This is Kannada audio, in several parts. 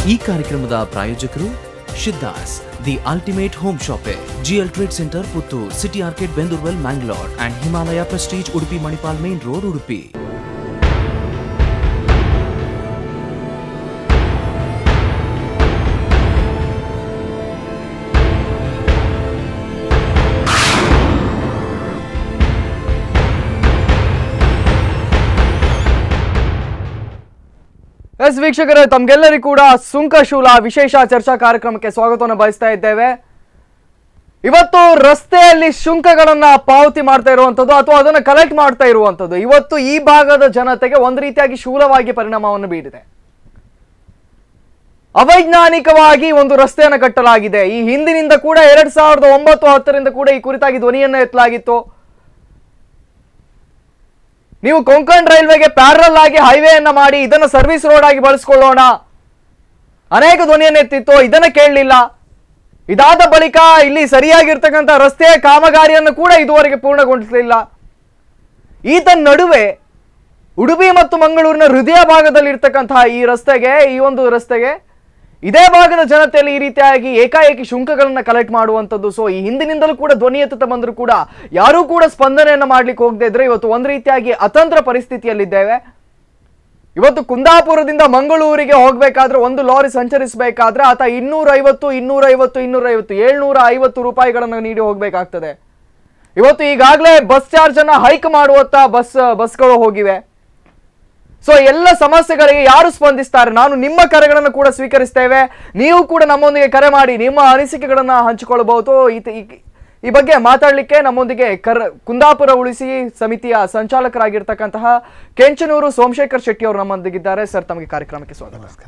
ಈ ಕಾರ್ಯಕ್ರಮದ ಪ್ರಾಯೋಜಕರು Siddhas the ultimate home shoppe GL trade centre Puttur city ಆರ್ಕೆಟ್ ಬೆಂದೂರ್ವೆಲ್ Mangalore and Himalaya Prestige Udupi Manipal main road Udupi yes ವೀಕ್ಷಕರೇ ತಮ್ಗೆಲ್ಲರಿಗೂ ಕೂಡ ಸುಂಕಶೂಲ ವಿಶೇಷ ಚರ್ಚಾ ಕಾರ್ಯಕ್ರಮಕ್ಕೆ ಸ್ವಾಗತವನ್ನು ಬಯಸ್ತಾ ಇದ್ದೇವೆ ಇವತ್ತು ರಸ್ತೆಯಲ್ಲಿ ಶುಂಕಗಳನ್ನ ಪಾವತಿ ಮಾಡ್ತಾ ಇರುವಂತದ್ದು ಅಥವಾ ಅದನ್ನ ಕಲೆಕ್ಟ್ ಮಾಡ್ತಾ ಇರುವಂತದ್ದು ಇವತ್ತು ಈ ಭಾಗದ ಜನತೆಗೆ ಒಂದು ರೀತಿಯಾಗಿ ಶೂಲವಾಗಿ ಪರಿಣಾಮವನ್ನು ಬೀರಿದೆ ಅವೈಜ್ಞಾನಿಕವಾಗಿ ಒಂದು ರಸ್ತೆಯನ್ನು ಕಟ್ಟಲಾಗಿದೆ ಈ ಹಿಂದಿನಿಂದ ಕೂಡ ಎರಡ್ ಸಾವಿರದ ಒಂಬತ್ತು ಹತ್ತರಿಂದ ಕೂಡ ಈ ಕುರಿತಾಗಿ ಧ್ವನಿಯನ್ನು ಎತ್ತಲಾಗಿತ್ತು ನೀವು ಕೊಂಕಣ್ ರೈಲ್ವೆಗೆ ಪ್ಯಾರಲ್ ಆಗಿ ಹೈವೇಯನ್ನ ಮಾಡಿ ಇದನ್ನ ಸರ್ವಿಸ್ ರೋಡ್ ಆಗಿ ಬಳಸ್ಕೊಳ್ಳೋಣ ಅನೇಕ ಧ್ವನಿಯನ್ನು ಎತ್ತಿತ್ತು ಇದನ್ನ ಕೇಳಲಿಲ್ಲ ಇದಾದ ಬಳಿಕ ಇಲ್ಲಿ ಸರಿಯಾಗಿರ್ತಕ್ಕಂಥ ರಸ್ತೆ ಕಾಮಗಾರಿಯನ್ನು ಕೂಡ ಇದುವರೆಗೆ ಪೂರ್ಣಗೊಳಿಸಲಿಲ್ಲ ಈತ ನಡುವೆ ಉಡುಪಿ ಮತ್ತು ಮಂಗಳೂರಿನ ಹೃದಯ ಭಾಗದಲ್ಲಿ ಇರ್ತಕ್ಕಂತಹ ಈ ರಸ್ತೆಗೆ ಈ ಒಂದು ರಸ್ತೆಗೆ ಇದೇ ಭಾಗದ ಜನತೆಯಲ್ಲಿ ಈ ರೀತಿಯಾಗಿ ಏಕಾಏಕಿ ಶುಂಕಗಳನ್ನ ಕಲೆಕ್ಟ್ ಮಾಡುವಂಥದ್ದು ಸೊ ಈ ಹಿಂದಿನಿಂದಲೂ ಕೂಡ ಧ್ವನಿ ಎತ್ತುತ್ತಾ ಬಂದರೂ ಕೂಡ ಯಾರೂ ಕೂಡ ಸ್ಪಂದನೆಯನ್ನ ಮಾಡ್ಲಿಕ್ಕೆ ಹೋಗದೆ ಇದ್ರೆ ಇವತ್ತು ಒಂದು ರೀತಿಯಾಗಿ ಅತಂತ್ರ ಪರಿಸ್ಥಿತಿಯಲ್ಲಿದ್ದೇವೆ ಇವತ್ತು ಕುಂದಾಪುರದಿಂದ ಮಂಗಳೂರಿಗೆ ಹೋಗ್ಬೇಕಾದ್ರೆ ಒಂದು ಲಾರಿ ಸಂಚರಿಸಬೇಕಾದ್ರೆ ಆತ ಇನ್ನೂರ ಐವತ್ತು ಇನ್ನೂರ ಐವತ್ತು ಇನ್ನೂರ ಐವತ್ತು ಏಳ್ನೂರ ಐವತ್ತು ರೂಪಾಯಿಗಳನ್ನು ನೀಡಿ ಹೋಗ್ಬೇಕಾಗ್ತದೆ ಇವತ್ತು ಈಗಾಗಲೇ ಬಸ್ ಚಾರ್ಜ್ ಅನ್ನ ಹೈಕ್ ಮಾಡುವತ್ತ ಬಸ್ ಬಸ್ಗಳು ಹೋಗಿವೆ ಸೊ ಎಲ್ಲ ಸಮಸ್ಯೆಗಳಿಗೆ ಯಾರು ಸ್ಪಂದಿಸ್ತಾರೆ ನಾನು ನಿಮ್ಮ ಕರೆಗಳನ್ನು ಕೂಡ ಸ್ವೀಕರಿಸ್ತೇವೆ ನೀವು ಕೂಡ ನಮ್ಮೊಂದಿಗೆ ಕರೆ ಮಾಡಿ ನಿಮ್ಮ ಅನಿಸಿಕೆಗಳನ್ನ ಹಂಚಿಕೊಳ್ಳಬಹುದು ಈತ- ಈ- ಈ ಬಗ್ಗೆ ಮಾತಾಡಲಿಕ್ಕೆ ನಮ್ಮೊಂದಿಗೆ ಕರ್ ಕುಂದಾಪುರ ಉಳಿಸಿ ಸಮಿತಿಯ ಸಂಚಾಲಕರಾಗಿರ್ತಕ್ಕಂತಹ ಕೆಂಚನೂರು ಸೋಮಶೇಖರ್ ಶೆಟ್ಟಿ ಅವರು ನಮ್ಮೊಂದಿಗಿದ್ದಾರೆ ಸರ್ ತಮಗೆ ಕಾರ್ಯಕ್ರಮಕ್ಕೆ ಸ್ವಾಗತ ನಮಸ್ಕಾರ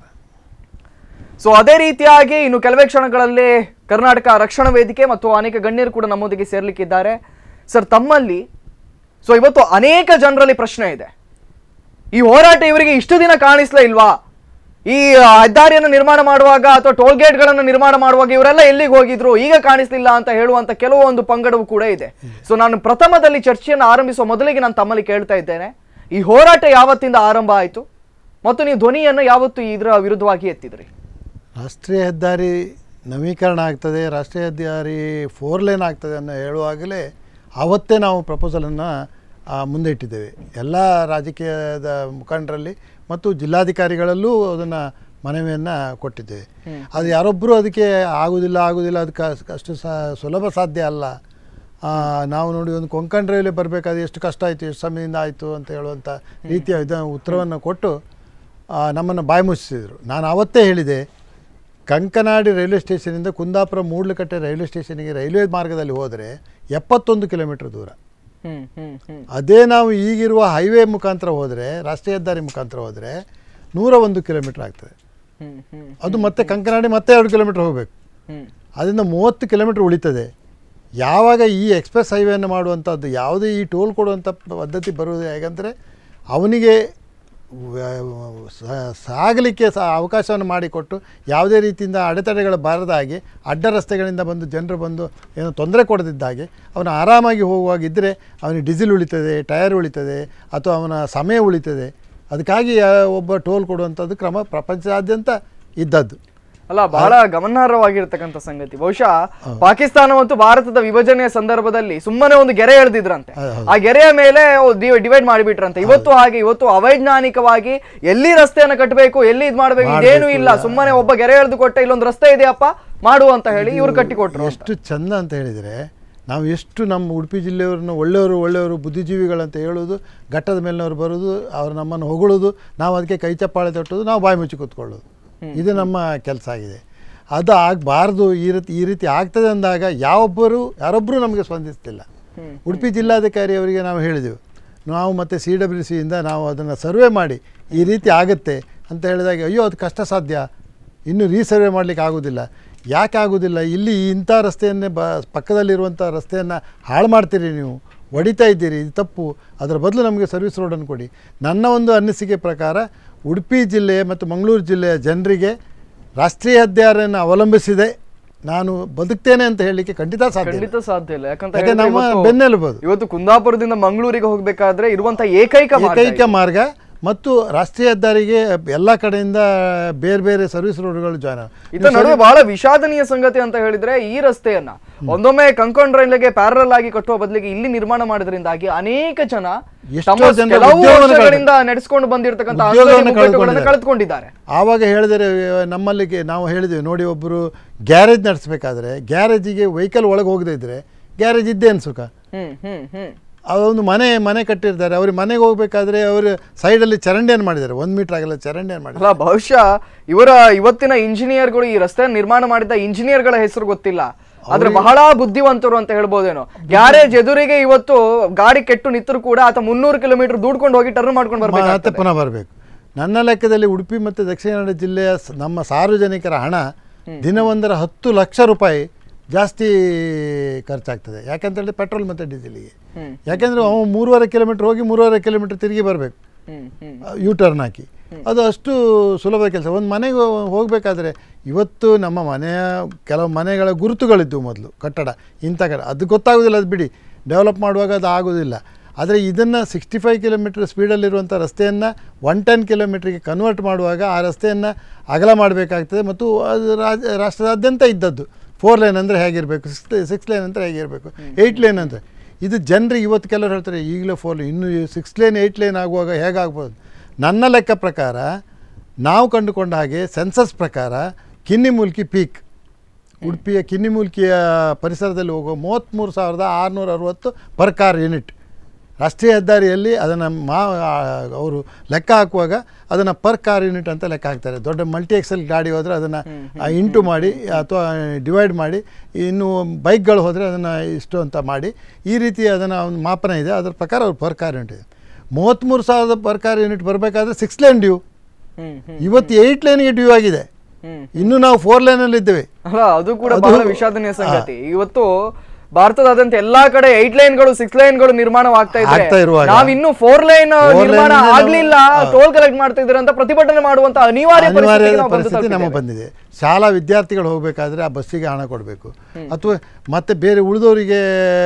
ಸೊ ಅದೇ ರೀತಿಯಾಗಿ ಇನ್ನು ಕೆಲವೇ ಕ್ಷಣಗಳಲ್ಲಿ ಕರ್ನಾಟಕ ರಕ್ಷಣಾ ವೇದಿಕೆ ಮತ್ತು ಅನೇಕ ಗಣ್ಯರು ಕೂಡ ನಮ್ಮೊಂದಿಗೆ ಸೇರ್ಲಿಕ್ಕಿದ್ದಾರೆ ಸರ್ ತಮ್ಮಲ್ಲಿ ಸೊ ಇವತ್ತು ಅನೇಕ ಜನರಲ್ಲಿ ಪ್ರಶ್ನೆ ಇದೆ ಈ ಹೋರಾಟ ಇವರಿಗೆ ಇಷ್ಟು ದಿನ ಕಾಣಿಸ್ಲೇ ಇಲ್ವಾ ಈ ಆ, ಹೆದ್ದಾರಿಯನ್ನು ನಿರ್ಮಾಣ ಮಾಡುವಾಗ ಅಥವಾ ಟೋಲ್ ಗೇಟ್ಗಳನ್ನು ನಿರ್ಮಾಣ ಮಾಡುವಾಗ ಇವರೆಲ್ಲ ಎಲ್ಲಿಗೆ ಹೋಗಿದ್ರು ಈಗ ಕಾಣಿಸ್ಲಿಲ್ಲ ಅಂತ ಹೇಳುವಂತ ಕೆಲವೊಂದು ಪಂಗಡವು ಕೂಡ ಇದೆ ಸೊ ನಾನು ಪ್ರಥಮದಲ್ಲಿ ಚರ್ಚೆಯನ್ನು ಆರಂಭಿಸುವ ಮೊದಲಿಗೆ ನಾನು ತಮ್ಮಲ್ಲಿ ಕೇಳ್ತಾ ಇದ್ದೇನೆ ಈ ಹೋರಾಟ ಯಾವತ್ತಿಂದ ಆರಂಭ ಆಯಿತು ಮತ್ತು ನೀವು ಧ್ವನಿಯನ್ನು ಯಾವತ್ತು ಇದರ ವಿರುದ್ಧವಾಗಿ ಎತ್ತಿದ್ರಿ ರಾಷ್ಟ್ರೀಯ ಹೆದ್ದಾರಿ ನವೀಕರಣ ಆಗ್ತದೆ ರಾಷ್ಟ್ರೀಯ ಹೆದ್ದಾರಿ ಫೋರ್ ಲೇನ್ ಆಗ್ತದೆ ಅನ್ನೋ ಹೇಳುವಾಗಲೇ ಆವತ್ತೇ ನಾವು ಪ್ರಪೋಸಲನ್ನು ಮುಂದೆ ಇಟ್ಟಿದ್ದೇವೆ ಎಲ್ಲ ರಾಜಕೀಯದ ಮುಖಂಡರಲ್ಲಿ ಮತ್ತು ಜಿಲ್ಲಾಧಿಕಾರಿಗಳಲ್ಲೂ ಅದನ್ನು ಮನವಿಯನ್ನು ಕೊಟ್ಟಿದ್ದೇವೆ ಅದು ಯಾರೊಬ್ಬರು ಅದಕ್ಕೆ ಆಗುವುದಿಲ್ಲ ಆಗುವುದಿಲ್ಲ ಅದಕ್ಕೆ ಅಸ್- ಅಷ್ಟು ಸ ಸುಲಭ ಸಾಧ್ಯ ಅಲ್ಲ ಆ, ನಾವು ನೋಡಿ ಒಂದು ಕೊಂಕಣ್ ರೈಲ್ವೆ ಬರಬೇಕಾದ್ರೆ ಎಷ್ಟು ಕಷ್ಟ ಆಯಿತು ಎಷ್ಟು ಸಮಯದಿಂದ ಆಯಿತು ಅಂತ ಹೇಳುವಂಥ ರೀತಿಯ ಇದ ಉತ್ತರವನ್ನು ಕೊಟ್ಟು ನಮ್ಮನ್ನು ಬಾಯಿ ಮುಚ್ಚಿಸಿದರು ನಾನು ಅವತ್ತೇ ಹೇಳಿದೆ ಕಂಕನಾಡಿ ರೈಲ್ವೆ ಸ್ಟೇಷನಿಂದ ಕುಂದಾಪುರ ಮೂಡ್ಲಕಟ್ಟೆ ರೈಲ್ವೆ ಸ್ಟೇಷನಿಗೆ ರೈಲ್ವೆ ಮಾರ್ಗದಲ್ಲಿ ಹೋದರೆ ಎಪ್ಪತ್ತೊಂದು ಕಿಲೋಮೀಟರ್ ದೂರ ಹ್ಮ್ ಹ್ಮ್ ಹ್ಮ್ ಅದೇ ನಾವು ಈಗಿರುವ ಹೈವೇ ಮುಖಾಂತರ ಹೋದರೆ ರಾಷ್ಟ್ರೀಯ ಹೆದ್ದಾರಿ ಮುಖಾಂತರ ಹೋದರೆ ನೂರ ಒಂದು ಕಿಲೋಮೀಟರ್ ಆಗ್ತದೆ ಹ್ಮ್ ಹ್ಮ್ ಅದು ಮತ್ತೆ ಕಂಕನಾಡಿ ಮತ್ತೆ ಎರಡು ಕಿಲೋಮೀಟರ್ ಹೋಗಬೇಕು ಹ್ಮ್ ಅದರಿಂದ ಮೂವತ್ತು ಕಿಲೋಮೀಟರ್ ಉಳಿತದೆ ಯಾವಾಗ ಈ ಎಕ್ಸ್ಪ್ರೆಸ್ ಹೈವೇಯನ್ನು ಮಾಡುವಂಥದ್ದು ಯಾವುದೇ ಈ ಟೋಲ್ ಕೊಡುವಂಥ ಪದ್ಧತಿ ಬರುವುದು ಹೇಗಂದರೆ ಅವನಿಗೆ ವ- ಸ- ಸಾಗಲಿಕ್ಕೆ ಸಹ ಅವಕಾಶವನ್ನು ಮಾಡಿಕೊಟ್ಟು ಯಾವುದೇ ರೀತಿಯಿಂದ ಅಡೆತಡೆಗಳು ಬಾರದ ಹಾಗೆ ಅಡ್ಡ ರಸ್ತೆಗಳಿಂದ ಬಂದು ಜನರು ಬಂದು ಏನು ತೊಂದರೆ ಕೊಡದಿದ್ದ ಹಾಗೆ ಅವನು ಆರಾಮಾಗಿ ಹೋಗುವಾಗಿದ್ದರೆ ಅವನಿಗೆ ಡೀಸೆಲ್ ಉಳಿತದೆ ಟೈರ್ ಉಳಿತದೆ ಅಥವಾ ಅವನ ಸಮಯ ಉಳಿತದೆ ಅದಕ್ಕಾಗಿ ಆ, ಒಬ್ಬ ಟೋಲ್ ಕೊಡುವಂಥದ್ದು ಕ್ರಮ ಪ್ರಪಂಚದಾದ್ಯಂತ ಇದ್ದದ್ದು ಅಲ್ಲ ಬಹಳ ಗಮನಾರ್ಹವಾಗಿರ್ತಕ್ಕಂಥ ಸಂಗತಿ ಬಹುಶಃ ಪಾಕಿಸ್ತಾನ ಮತ್ತು ಭಾರತದ ವಿಭಜನೆಯ ಸಂದರ್ಭದಲ್ಲಿ ಸುಮ್ಮನೆ ಒಂದು ಗೆರೆ ಎಳೆದಿದ್ರಂತೆ ಹೌದು, ಆ ಗೆರೆಯ ಮೇಲೆ ಡಿವೈಡ್ ಮಾಡಿಬಿಟ್ರಂತೆ ಇವತ್ತು ಹಾಗೆ ಇವತ್ತು ಅವೈಜ್ಞಾನಿಕವಾಗಿ ಎಲ್ಲಿ ರಸ್ತೆಯನ್ನು ಕಟ್ಟಬೇಕು ಎಲ್ಲಿ ಇದ್ ಮಾಡ್ಬೇಕು ಇದೇನು ಇಲ್ಲ ಸುಮ್ಮನೆ ಒಬ್ಬ ಗೆರೆ ಎಳೆದು ಕೊಟ್ಟ ಇಲ್ಲೊಂದು ರಸ್ತೆ ಇದೆಯಪ್ಪ ಮಾಡು ಅಂತ ಹೇಳಿ ಇವ್ರು ಕಟ್ಟಿಕೊಟ್ರು ಅಂತ. ಎಷ್ಟು ಚಂದ ಅಂತ ಹೇಳಿದರೆ ನಾವು ಎಷ್ಟು ನಮ್ಮ ಉಡುಪಿ ಜಿಲ್ಲೆಯವ್ರನ್ನ ಒಳ್ಳೆಯವರು ಒಳ್ಳೆಯವರು ಬುದ್ಧಿಜೀವಿಗಳಂತ ಹೇಳೋದು ಘಟ್ಟದ ಮೇಲಿನವ್ರು ಬರೋದು ಅವ್ರು ನಮ್ಮನ್ನು ಹೊಗಳೋದು ನಾವು ಅದಕ್ಕೆ ಕೈ ಚಪ್ಪಾಳೆ ತಟ್ಟೋದು ನಾವು ಬಾಯಿ ಮುಚ್ಚಿ ಕೂತ್ಕೊಳ್ಳೋದು ಇದು ನಮ್ಮ ಕೆಲಸ ಆಗಿದೆ ಅದು ಆಗಬಾರ್ದು ಈ ರೀತಿ ಈ ರೀತಿ ಆಗ್ತದೆ ಅಂದಾಗ ಯಾವೊಬ್ಬರು ಯಾರೊಬ್ಬರು ನಮಗೆ ಸ್ಪಂದಿಸ್ತಿಲ್ಲ ಉಡುಪಿ ಜಿಲ್ಲಾಧಿಕಾರಿ ಅವರಿಗೆ ನಾವು ಹೇಳಿದೆವು ನಾವು ಮತ್ತು ಸಿ ಡಬ್ಲ್ಯೂ ಸಿಯಿಂದ ನಾವು ಅದನ್ನು ಸರ್ವೆ ಮಾಡಿ ಈ ರೀತಿ ಆಗುತ್ತೆ ಅಂತ ಹೇಳಿದಾಗ ಅಯ್ಯೋ ಅದು ಕಷ್ಟ ಸಾಧ್ಯ ಇನ್ನು ರೀಸರ್ವೆ ಮಾಡಲಿಕ್ಕೆ ಆಗೋದಿಲ್ಲ ಯಾಕೆ ಆಗೋದಿಲ್ಲ ಇಲ್ಲಿ ಇಂಥ ರಸ್ತೆಯನ್ನೇ ಬ ಪಕ್ಕದಲ್ಲಿರುವಂಥ ರಸ್ತೆಯನ್ನು ಹಾಳು ಮಾಡ್ತೀರಿ ನೀವು ಹೊಡಿತಾ ಇದ್ದೀರಿ ಇದು ತಪ್ಪು ಅದರ ಬದಲು ನಮಗೆ ಸರ್ವಿಸ್ ರೋಡನ್ನು ಕೊಡಿ ನನ್ನ ಒಂದು ಅನಿಸಿಕೆ ಪ್ರಕಾರ ಉಡುಪಿ ಜಿಲ್ಲೆ ಮತ್ತು ಮಂಗಳೂರು ಜಿಲ್ಲೆಯ ಜನರಿಗೆ ರಾಷ್ಟ್ರೀಯ ಹೆದ್ದಾರಿಯನ್ನು ಅವಲಂಬಿಸಿದೆ ನಾನು ಬದುಕ್ತೇನೆ ಅಂತ ಹೇಳಲಿಕ್ಕೆ ಖಂಡಿತ ಸಾಧ್ಯ ಇಲ್ಲ. ಖಂಡಿತ ಸಾಧ್ಯ ಇಲ್ಲ ಯಾಕಂತ ಯಾಕೆ ಹೇಳಿದ್ರೆ ನಮ್ಮ ಇವತ್ತು- ಬೆನ್ನೆಲುಬು ಅದು. ಇವತ್ತು ಕುಂದಾಪುರದಿಂದ ಮಂಗಳೂರಿಗೆ ಹೋಗ್ಬೇಕಾದ್ರೆ ಇರುವಂತ ಏಕೈಕ ಮಾರ್ಗ ಏಕೈಕ ಮಾರ್ಗ ಮತ್ತು ರಾಷ್ಟ್ರೀಯ ಹೆದ್ದಾರಿಗೆ ಎಲ್ಲ ಕಡೆಯಿಂದ ಬೇರೆ ಬೇರೆ ಸರ್ವಿಸ್ ರೋಡ್ಗಳು ಜಾಯ್ನ್ ಇದರ ನಡುವೆ ಬಹಳ ವಿಷಾದನೀಯ ಸಂಗತಿ ಅಂತ ಹೇಳಿದ್ರೆ ಈ ರಸ್ತೆಯನ್ನ ಒಂದೊಮ್ಮೆ ಕಂಕೌಂಡ್ ರೈಲ್ಗೆ ಪ್ಯಾರಲ್ ಆಗಿ ಕಟ್ಟುವ ಬದಲಿಗೆ ಇಲ್ಲಿ ನಿರ್ಮಾಣ ಮಾಡೋದ್ರಿಂದಾಗಿ ಅನೇಕ ಜನ ಎಷ್ಟೋ ತಮ್ಮ ಜನ ಕೆಲವು ಉದ್ಯೋಗವನ್ನು ವರ್ಷಗಳಿಂದ ನಡೆಸ್ಕೊಂಡು ಬಂದಿರತಕ್ಕಂತ ಉದ್ಯೋಗವನ್ನು ಕಳೆದುಕೊಂಡಿದ್ದಾರೆ ಕಳೆದುಕೊಂಡಿದ್ದಾರೆ. ಆವಾಗ ಹೇಳಿದರೆ ನಮ್ಮಲ್ಲಿ ಗೆ- ನಾವು ಹೇಳಿದ್ವಿ ನೋಡಿ ಒಬ್ಬರು ಗ್ಯಾರೇಜ್ ನಡೆಸಬೇಕಾದ್ರೆ ಗ್ಯಾರೇಜಿಗೆ ವೆಹಿಕಲ್ ಒಳಗೆ ಹೋಗದೇ ಇದ್ರೆ ಗ್ಯಾರೇಜ್ ಇದ್ದೇನು ಸುಖ ಹ್ಮ್ ಹ್ಮ್ ಹ್ಮ್ ಅವೊಂದು ಮನೆ ಮನೆ ಕಟ್ಟಿರ್ತಾರೆ ಅವ್ರಿಗೆ ಮನೆಗೆ ಹೋಗ್ಬೇಕಾದ್ರೆ ಅವರು ಸೈಡಲ್ಲಿ ಚರಂಡಿಯನ್ನು ಮಾಡಿದ್ದಾರೆ ಒಂದು ಮೀಟರ್ ಆಗಲ್ಲ ಚರಂಡಿಯನ್ನು ಮಾಡಿದ್ದಾರೆ ಅಲ್ಲ ಬಹುಶಃ ಇವರ ಇವತ್ತಿನ ಇಂಜಿನಿಯರ್ಗಳು ಈ ರಸ್ತೆ ನಿರ್ಮಾಣ ಮಾಡಿದ ಇಂಜಿನಿಯರ್ಗಳ ಹೆಸರು ಗೊತ್ತಿಲ್ಲ ಆದ್ರೆ ಬಹಳ ಬುದ್ಧಿವಂತರು ಅಂತ ಹೇಳ್ಬೋದೇನೋ ಗ್ಯಾರೇಜ್ ಎದುರಿಗೆ ಇವತ್ತು ಗಾಡಿ ಕೆಟ್ಟು ನಿಂತರು ಕೂಡ ಆತ ಮುನ್ನೂರು ಕಿಲೋಮೀಟರ್ ದೂಡ್ಕೊಂಡು ಹೋಗಿ ಟರ್ನ್ ಮಾಡ್ಕೊಂಡು ಮತ್ತೆ ಬರ್ಬೇಕು ಪುನಃ ಬರಬೇಕು ನನ್ನ ಲೆಕ್ಕದಲ್ಲಿ ಉಡುಪಿ ಮತ್ತು ದಕ್ಷಿಣ ಕನ್ನಡ ಜಿಲ್ಲೆಯ ಸ- ನಮ್ಮ ಸಾರ್ವಜನಿಕರ ಹಣ ದಿನವೊಂದರ ಹತ್ತು ಲಕ್ಷ ರೂಪಾಯಿ ಜಾಸ್ತಿ ಖರ್ಚಾಗ್ತದೆ ಯಾಕಂತ ಹೇಳಿದ್ರೆ ಪೆಟ್ರೋಲ್ ಮತ್ತು ಡೀಸೆಲಿಗೆ ಹ್ಮ್. ಯಾಕೆಂದರೆ ಅವ ಮೂರುವರೆ ಕಿಲೋಮೀಟ್ರ್ ಹೋಗಿ ಮೂರುವರೆ ಕಿಲೋಮೀಟ್ರ್ ತಿರುಗಿ ಬರಬೇಕು ಹ್ಮ್ ಹ್ಮ್ ಯೂ ಟರ್ನ್ ಹಾಕಿ ಅದು ಅಷ್ಟು ಸುಲಭದ ಕೆಲಸ ಒಂದು ಮನೆಗೆ ಹೋಗಬೇಕಾದ್ರೆ ಇವತ್ತು ನಮ್ಮ ಮನೆಯ ಕೆಲವು ಮನೆಗಳ ಗುರುತುಗಳಿದ್ದವು ಮೊದಲು ಕಟ್ಟಡ ಇಂಥ ಕಡೆ ಅದು ಗೊತ್ತಾಗೋದಿಲ್ಲ ಅದು ಬಿಡಿ ಡೆವಲಪ್ ಮಾಡುವಾಗ ಅದು ಆಗೋದಿಲ್ಲ ಆದರೆ ಇದನ್ನು ಸಿಕ್ಸ್ಟಿ ಫೈವ್ ಕಿಲೋಮೀಟ್ರ್ ಸ್ಪೀಡಲ್ಲಿರುವಂಥ ರಸ್ತೆಯನ್ನು ಒನ್ ಟೆನ್ ಕಿಲೋಮೀಟ್ರಿಗೆ ಕನ್ವರ್ಟ್ ಮಾಡುವಾಗ ಆ ರಸ್ತೆಯನ್ನು ಅಗಲ ಮಾಡಬೇಕಾಗ್ತದೆ ಮತ್ತು ಅದು ರಾಜ ರಾಷ್ಟ್ರದಾದ್ಯಂತ ಇದ್ದದ್ದು ಫೋರ್ ಲೈನ್ ಅಂದರೆ ಹೇಗಿರಬೇಕು ಸಿಕ್ಸ್ ಸಿಕ್ಸ್ ಲೈನ್ ಅಂದರೆ ಹೇಗಿರಬೇಕು ಏಯ್ಟ್ ಲೈನ್ ಅಂತ ಇದು ಜನರಿಗೆ ಇವತ್ತು ಕೆಲವರು ಹೇಳ್ತಾರೆ ಈಗಲೇ ಫೋರ್ ಲೈನ್ ಇನ್ನು ಸಿಕ್ಸ್ ಲೈನ್ ಏಯ್ಟ್ ಲೈನ್ ಆಗುವಾಗ ಹೇಗಾಗ್ಬೋದು ನನ್ನ ಲೆಕ್ಕ ಪ್ರಕಾರ ನಾವು ಕಂಡುಕೊಂಡ ಹಾಗೆ ಸೆನ್ಸಸ್ ಪ್ರಕಾರ ಕಿನ್ನಿಮೂಲ್ಕಿ ಪೀಕ್ ಉಡುಪಿಯ ಕಿನ್ನಿಮೂಲ್ಕಿಯ ಪರಿಸರದಲ್ಲಿ ಹೋಗುವ ಮೂವತ್ತ್ಮೂರು ಸಾವಿರದ ಆರುನೂರ ಅರುವತ್ತು ಪರ್ ಕಾರ್ ಯೂನಿಟ್ ರಾಷ್ಟ್ರೀಯ ಹೆದ್ದಾರಿಯಲ್ಲಿ ಅದನ್ನು ಮಾ ಅವರು ಲೆಕ್ಕ ಹಾಕುವಾಗ ಅದನ್ನು ಪರ್ ಕಾರ್ ಯೂನಿಟ್ ಅಂತ ಲೆಕ್ಕ ಹಾಕ್ತಾರೆ ದೊಡ್ಡ ಮಲ್ಟಿ ಎಕ್ಸೆಲ್ ಗಾಡಿ ಹೋದರೆ ಅದನ್ನು ಇಂಟು ಮಾಡಿ ಅಥವಾ ಡಿವೈಡ್ ಮಾಡಿ ಇನ್ನು ಬೈಕ್ಗಳು ಹೋದರೆ ಅದನ್ನು ಇಷ್ಟು ಅಂತ ಮಾಡಿ ಈ ರೀತಿ ಅದನ್ನು ಒಂದು ಮಾಪನ ಇದೆ ಅದರ ಪ್ರಕಾರ ಅವ್ರು ಪರ್ ಕಾರ್ ಯೂನಿಟ್ ಇದೆ ಮೂವತ್ತ್ಮೂರು ಸಾವಿರದ ಪರ್ ಕಾರ್ ಯೂನಿಟ್ ಬರಬೇಕಾದ್ರೆ six lane due hmm hmm ಇವತ್ತು ಏಯ್ಟ್ ಲೈನ್ಗೆ ಡ್ಯೂ ಆಗಿದೆ ಹ್ಮ್ ಇನ್ನು ನಾವು ಫೋರ್ ಲೈನಲ್ಲಿ ಇದ್ದೇವೆ ಅಲ್ಲ ಅದು ಕೂಡ ಅದು- ಬಹಳ ವಿಷಾದನೀಯ ಸಂಗತಿ ಇವತ್ತು ಭಾರತದಾದ್ಯಂತ ಎಲ್ಲಾ ಕಡೆ ಏಟ್ ಲೈನ್ಗಳು ಸಿಕ್ಸ್ ಲೈನ್ಗಳು ನಿರ್ಮಾಣವಾಗ್ತಾ ಆಗ್ತಾ ಇದ್ರೆ ಇರುವಾಗ ನಾವ್ ಇನ್ನು ಫೋರ್ ಲೈನ್ Four ನಿರ್ಮಾಣ lane ನಾವು- ಆಗ್ಲಿಲ್ಲ ಟೋಲ್ ಕಲೆಕ್ಟ್ ಮಾಡ್ತಾ ಇದ್ರೆ ಅಂತ ಪ್ರತಿಭಟನೆ ಮಾಡುವಂತ ಅನಿವಾರ್ಯ ಅನಿವಾರ್ಯ ಪರಿಸ್ಥಿತಿಗೆ ನಾವು ಬಂದು ಪರಿಸ್ಥಿತಿ ನಮಗೆ ತಲುಪಿದ್ದೇವೆ. ಬಂದಿದೆ ಶಾಲಾ ವಿದ್ಯಾರ್ಥಿಗಳು ಹೋಗಬೇಕಾದ್ರೆ ಆ ಬಸ್ಸಿಗೆ ಹಣ ಕೊಡಬೇಕು ಅಥವಾ ಮತ್ತೆ ಬೇರೆ ಉಳಿದವರಿಗೆ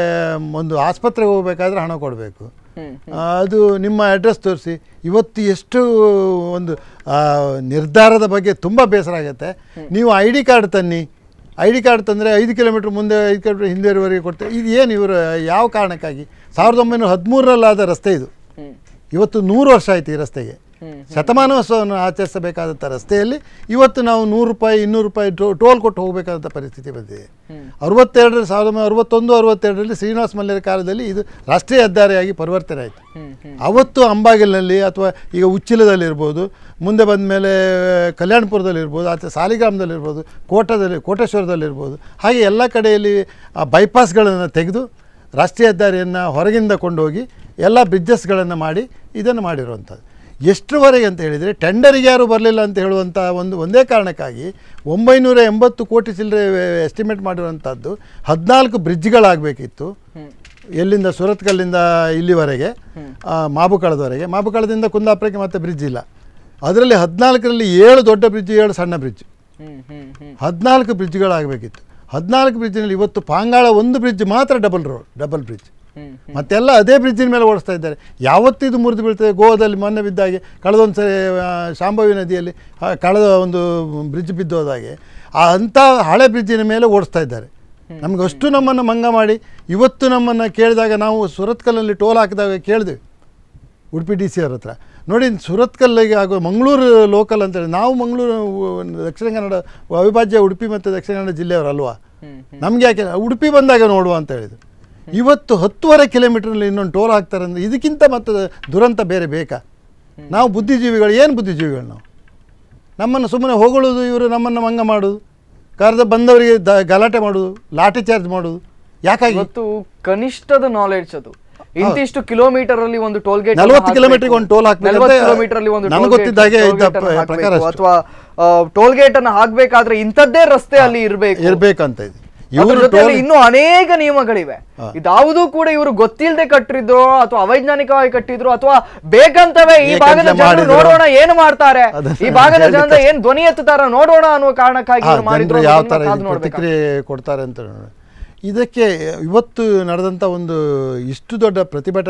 ಒಂದು ಆಸ್ಪತ್ರೆಗೆ ಹೋಗಬೇಕಾದ್ರೆ ಹಣ ಕೊಡಬೇಕು ಹ್ಮ್. ಅದು ನಿಮ್ಮ ಅಡ್ರೆಸ್ ತೋರಿಸಿ ಇವತ್ತು ಎಷ್ಟು ಒಂದು ಆ, ನಿರ್ಧಾರದ ಬಗ್ಗೆ ತುಂಬ ಬೇಸರ ಆಗುತ್ತೆ ನೀವು ಐ ಡಿ ಕಾರ್ಡ್ ತನ್ನಿ ಐ ಡಿ ಕಾರ್ಡ್ ತಂದರೆ ಐದು ಕಿಲೋಮೀಟ್ರ್ ಮುಂದೆ ಐದು ಕಿಲೋಮೀಟ್ರ್ ಹಿಂದೆವರೆಗೆ ಕೊಡ್ತಾರೆ ಇದು ಏನು ಇವರು ಯಾವ ಕಾರಣಕ್ಕಾಗಿ ಸಾವಿರದ ಒಂಬೈನೂರ ಹದಿಮೂರರಲ್ಲಾದ ರಸ್ತೆ ಇದು ಹ್ಮ್. ಇವತ್ತು ನೂರು ವರ್ಷ ಆಯ್ತು ಈ ರಸ್ತೆಗೆ ಹ್ಮ್. ಶತಮಾನೋತ್ಸವವನ್ನು ಆಚರಿಸಬೇಕಾದಂಥ ರಸ್ತೆಯಲ್ಲಿ ಇವತ್ತು ನಾವು ನೂರು ರೂಪಾಯಿ ಇನ್ನೂರು ರೂಪಾಯಿ ಟೋ ಟೋಲ್ ಕೊಟ್ಟು ಹೋಗಬೇಕಾದಂಥ ಪರಿಸ್ಥಿತಿ ಬಂದಿದೆ ಅರವತ್ತೆರಡರಲ್ಲಿ ಸಾವಿರದ ಒಂಬೈನೂರ ಅರವತ್ತೊಂದು ಅರವತ್ತೆರಡರಲ್ಲಿ ಶ್ರೀನಿವಾಸ ಮಲ್ಯರ ಕಾಲದಲ್ಲಿ ಇದು ರಾಷ್ಟ್ರೀಯ ಹೆದ್ದಾರಿಯಾಗಿ ಪರಿವರ್ತನೆ ಆಯಿತು ಹ್ಮ್, ಹ್ಮ್. ಅವತ್ತು ಅಂಬಾಗಿಲಿನಲ್ಲಿ ಅಥವಾ ಈಗ ಉಚ್ಚಿಲದಲ್ಲಿರ್ಬೋದು ಮುಂದೆ ಬಂದ ಮೇಲೆ ಕಲ್ಯಾಣಪುರದಲ್ಲಿರ್ಬೋದು ಅಥವಾ ಸಾಲಿಗ್ರಾಮದಲ್ಲಿರ್ಬೋದು ಕೋಟದಲ್ಲಿ ಕೋಟೇಶ್ವರದಲ್ಲಿರ್ಬೋದು ಹಾಗೆ ಎಲ್ಲ ಕಡೆಯಲ್ಲಿ ಆ ಬೈಪಾಸ್ಗಳನ್ನು ತೆಗೆದು ರಾಷ್ಟ್ರೀಯ ಹೆದ್ದಾರಿಯನ್ನು ಹೊರಗಿಂದ ಕೊಂಡೋಗಿ ಎಲ್ಲ ಬ್ರಿಡ್ಜಸ್ಗಳನ್ನು ಮಾಡಿ ಇದನ್ನು ಮಾಡಿರುವಂಥದ್ದು ಎಷ್ಟರವರೆಗೆ ಅಂತ ಹೇಳಿದರೆ ಟೆಂಡರಿಗೆ ಯಾರು ಬರಲಿಲ್ಲ ಅಂತ ಹೇಳುವಂಥ ಒಂದು ಒಂದೇ ಕಾರಣಕ್ಕಾಗಿ ಒಂಬೈನೂರ ಎಂಬತ್ತು ಕೋಟಿ ಚಿಲ್ಲರೆ ಎಸ್ಟಿಮೇಟ್ ಮಾಡಿರುವಂಥದ್ದು ಹದಿನಾಲ್ಕು ಬ್ರಿಡ್ಜ್ಗಳಾಗಬೇಕಿತ್ತು ಎಲ್ಲಿಂದ ಸುರತ್ಕಲ್ಲಿಂದ ಇಲ್ಲಿವರೆಗೆ ಆ, ಮಾಬುಕಳದವರೆಗೆ ಮಾಬುಕಳದಿಂದ ಕುಂದಾಪುರಕ್ಕೆ ಮತ್ತೆ ಬ್ರಿಡ್ಜ್ ಇಲ್ಲ ಅದರಲ್ಲಿ ಹದಿನಾಲ್ಕರಲ್ಲಿ ಏಳು ದೊಡ್ಡ ಬ್ರಿಡ್ಜ್ ಏಳು ಸಣ್ಣ ಬ್ರಿಡ್ಜ್ ಹ್ಮ್, ಹ್ಮ್, ಹ್ಮ್. ಹದಿನಾಲ್ಕು ಬ್ರಿಡ್ಜ್ಗಳಾಗಬೇಕಿತ್ತು ಹದಿನಾಲ್ಕು ಬ್ರಿಡ್ಜ್ನಲ್ಲಿ ಇವತ್ತು ಪಾಂಗಾಳ ಒಂದು ಬ್ರಿಡ್ಜ್ ಮಾತ್ರ double road double bridge hmm. ಮತ್ತೆಲ್ಲ ಅದೇ ಬ್ರಿಡ್ಜಿನ ಮೇಲೆ ಓಡಿಸ್ತಾ ಇದ್ದಾರೆ ಯಾವತ್ತೂ ಇದು ಮುರಿದು ಬೀಳ್ತದೆ ಗೋವಾದಲ್ಲಿ ಮೊನ್ನೆ ಬಿದ್ದಾಗೆ ಕಳೆದೊಂದು ಸರಿ ಆ, ಶಾಂಭವಿ ನದಿಯಲ್ಲಿ ಆ, ಕಳೆದ ಒಂದು ಬ್ರಿಡ್ಜ್ ಬಿದ್ದೋದಾಗೆ ಆ ಅಂಥ ಹಳೆ ಬ್ರಿಡ್ಜಿನ ಮೇಲೆ ಓಡಿಸ್ತಾ ಇದ್ದಾರೆ ನಮ್ಗೆ ಅಷ್ಟು ನಮ್ಮನ್ನು ಮಂಗ ಮಾಡಿ ಇವತ್ತು ನಮ್ಮನ್ನು ಕೇಳಿದಾಗ ನಾವು ಸುರತ್ಕಲ್ನಲ್ಲಿ ಟೋಲ್ ಹಾಕಿದಾಗ ಕೇಳಿದ್ವಿ ಉಡುಪಿ ಡಿ ಸಿ ಅವ್ರ ಹತ್ರ ನೋಡಿ ಸುರತ್ಕಲ್ಲಿಗೆ ಆಗೋ ಮಂಗಳೂರು ಲೋಕಲ್ ಅಂತೇಳಿ ನಾವು ಮಂಗಳೂರು ಉ- ದಕ್ಷಿಣ ಕನ್ನಡ ಅವಿಭಾಜ್ಯ ಉಡುಪಿ ಮತ್ತು ದಕ್ಷಿಣ ಕನ್ನಡ ಜಿಲ್ಲೆಯವರಲ್ವಾ ಹ್ಮ್, ನಮಗೆ ಯಾಕೆ ಉಡುಪಿ ಬಂದಾಗ ನೋಡುವ ಅಂತ ಹೇಳಿದ್ರು ಇವತ್ತು ಹತ್ತುವರೆ ಕಿಲೋಮೀಟ್ರಲ್ಲಿ ಇನ್ನೊಂದು ಟೋಲ್ ಹಾಕ್ತಾರೆ ಅಂದರೆ ಇದಕ್ಕಿಂತ ಮತ್ತೆ ದುರಂತ ಬೇರೆ ಬೇಕಾ ನಾವು ಬುದ್ಧಿಜೀವಿಗಳು ಏನು ಬುದ್ಧಿಜೀವಿಗಳು ನಾವು ನಮ್ಮನ್ನು ಸುಮ್ಮನೆ ಹೊಗಳುವುದು ಇವರು ನಮ್ಮನ್ನು ಮಂಗ ಮಾಡೋದು ಕರೆದ ಬಂದವರಿಗೆ ದ ಗಲಾಟೆ ಮಾಡೋದು ಲಾಠಿ ಚಾರ್ಜ್ ಮಾಡೋದು ಯಾಕಾಗಿ ಇವತ್ತು ಕನಿಷ್ಠದ ನಾಲೆಡ್ಜ್ ಅದು ಇಂತಿಷ್ಟು ಕಿಲೋಮೀಟರ್ ಅಲ್ಲಿ ಒಂದು ಟೋಲ್ ಗೇಟ್ 40 ಕಿಲೋಮೀಟರ್ಗೆ ಒಂದು toll ಹಾಕ್ಬೇಕು ಅಂತ ಕಿಲೋಮೀಟರ್ ಅಲ್ಲಿ ಒಂದು ನನಗೆ ಗೊತ್ತಿದ್ದ ಹಾಗೆ ಇದ್ದ ಪ್ರ- ಪ್ರಕಾರ ಅಷ್ಟು. ಅಥವಾ ಟೋಲ್ ಗೇಟ್ ಅನ್ನು ಹಾಕ್ಬೇಕಾದ್ರೆ ಇಂಥದ್ದೇ ರಸ್ತೆ ಅಲ್ಲಿ ಇರಬೇಕು ಇರಬೇಕಂತ ಇದೆ ಅದ್ರ ಇವರು ಜೊತೆಯಲ್ಲಿ ಇನ್ನೂ ಅನೇಕ ನಿಯಮಗಳಿವೆ ಇದಾವುದೂ ಕೂಡ ಇವರು ಗೊತ್ತಿಲ್ಲದೆ ಕಟ್ಟಿದ್ರು ಅಥವಾ ಅವೈಜ್ಞಾನಿಕವಾಗಿ ಕಟ್ಟಿದ್ರು ಅಥವಾ ಬೇಕಂತವೇ ಈ ಬೇಕಂತಲೇ ಭಾಗದ ಜನರು ಮಾಡಿದ್ರು. ನೋಡೋಣ ಏನು ಮಾಡ್ತಾರೆ ಅದನ್ನ ಈ ಭಾಗದ ಹೇಳ್ಲಿಕ್ಕೆ ಜನರ ಏನ್ ಧ್ವನಿ ಎತ್ತುತ್ತಾರ ನೋಡೋಣ ಅನ್ನುವ ಕಾರಣಕ್ಕಾಗಿ ಹಾ, ಇವ್ರು ಮಾಡಿದ್ರು ಜನರು ಯಾವ ಅನ್ನೋದನ್ನ ಥರ ಕಾದು ಇದು ನೋಡ್ಬೇಕು. ಪ್ರತಿಕ್ರಿಯೆ ಕೊಡ್ತಾರೆ ಅಂತ ನೋಡಿ. ಇದಕ್ಕೆ ಇವತ್ತು ನಡೆದಂಥ ಒಂದು ಇಷ್ಟು ದೊಡ್ಡ ಪ್ರತಿಭಟನೆ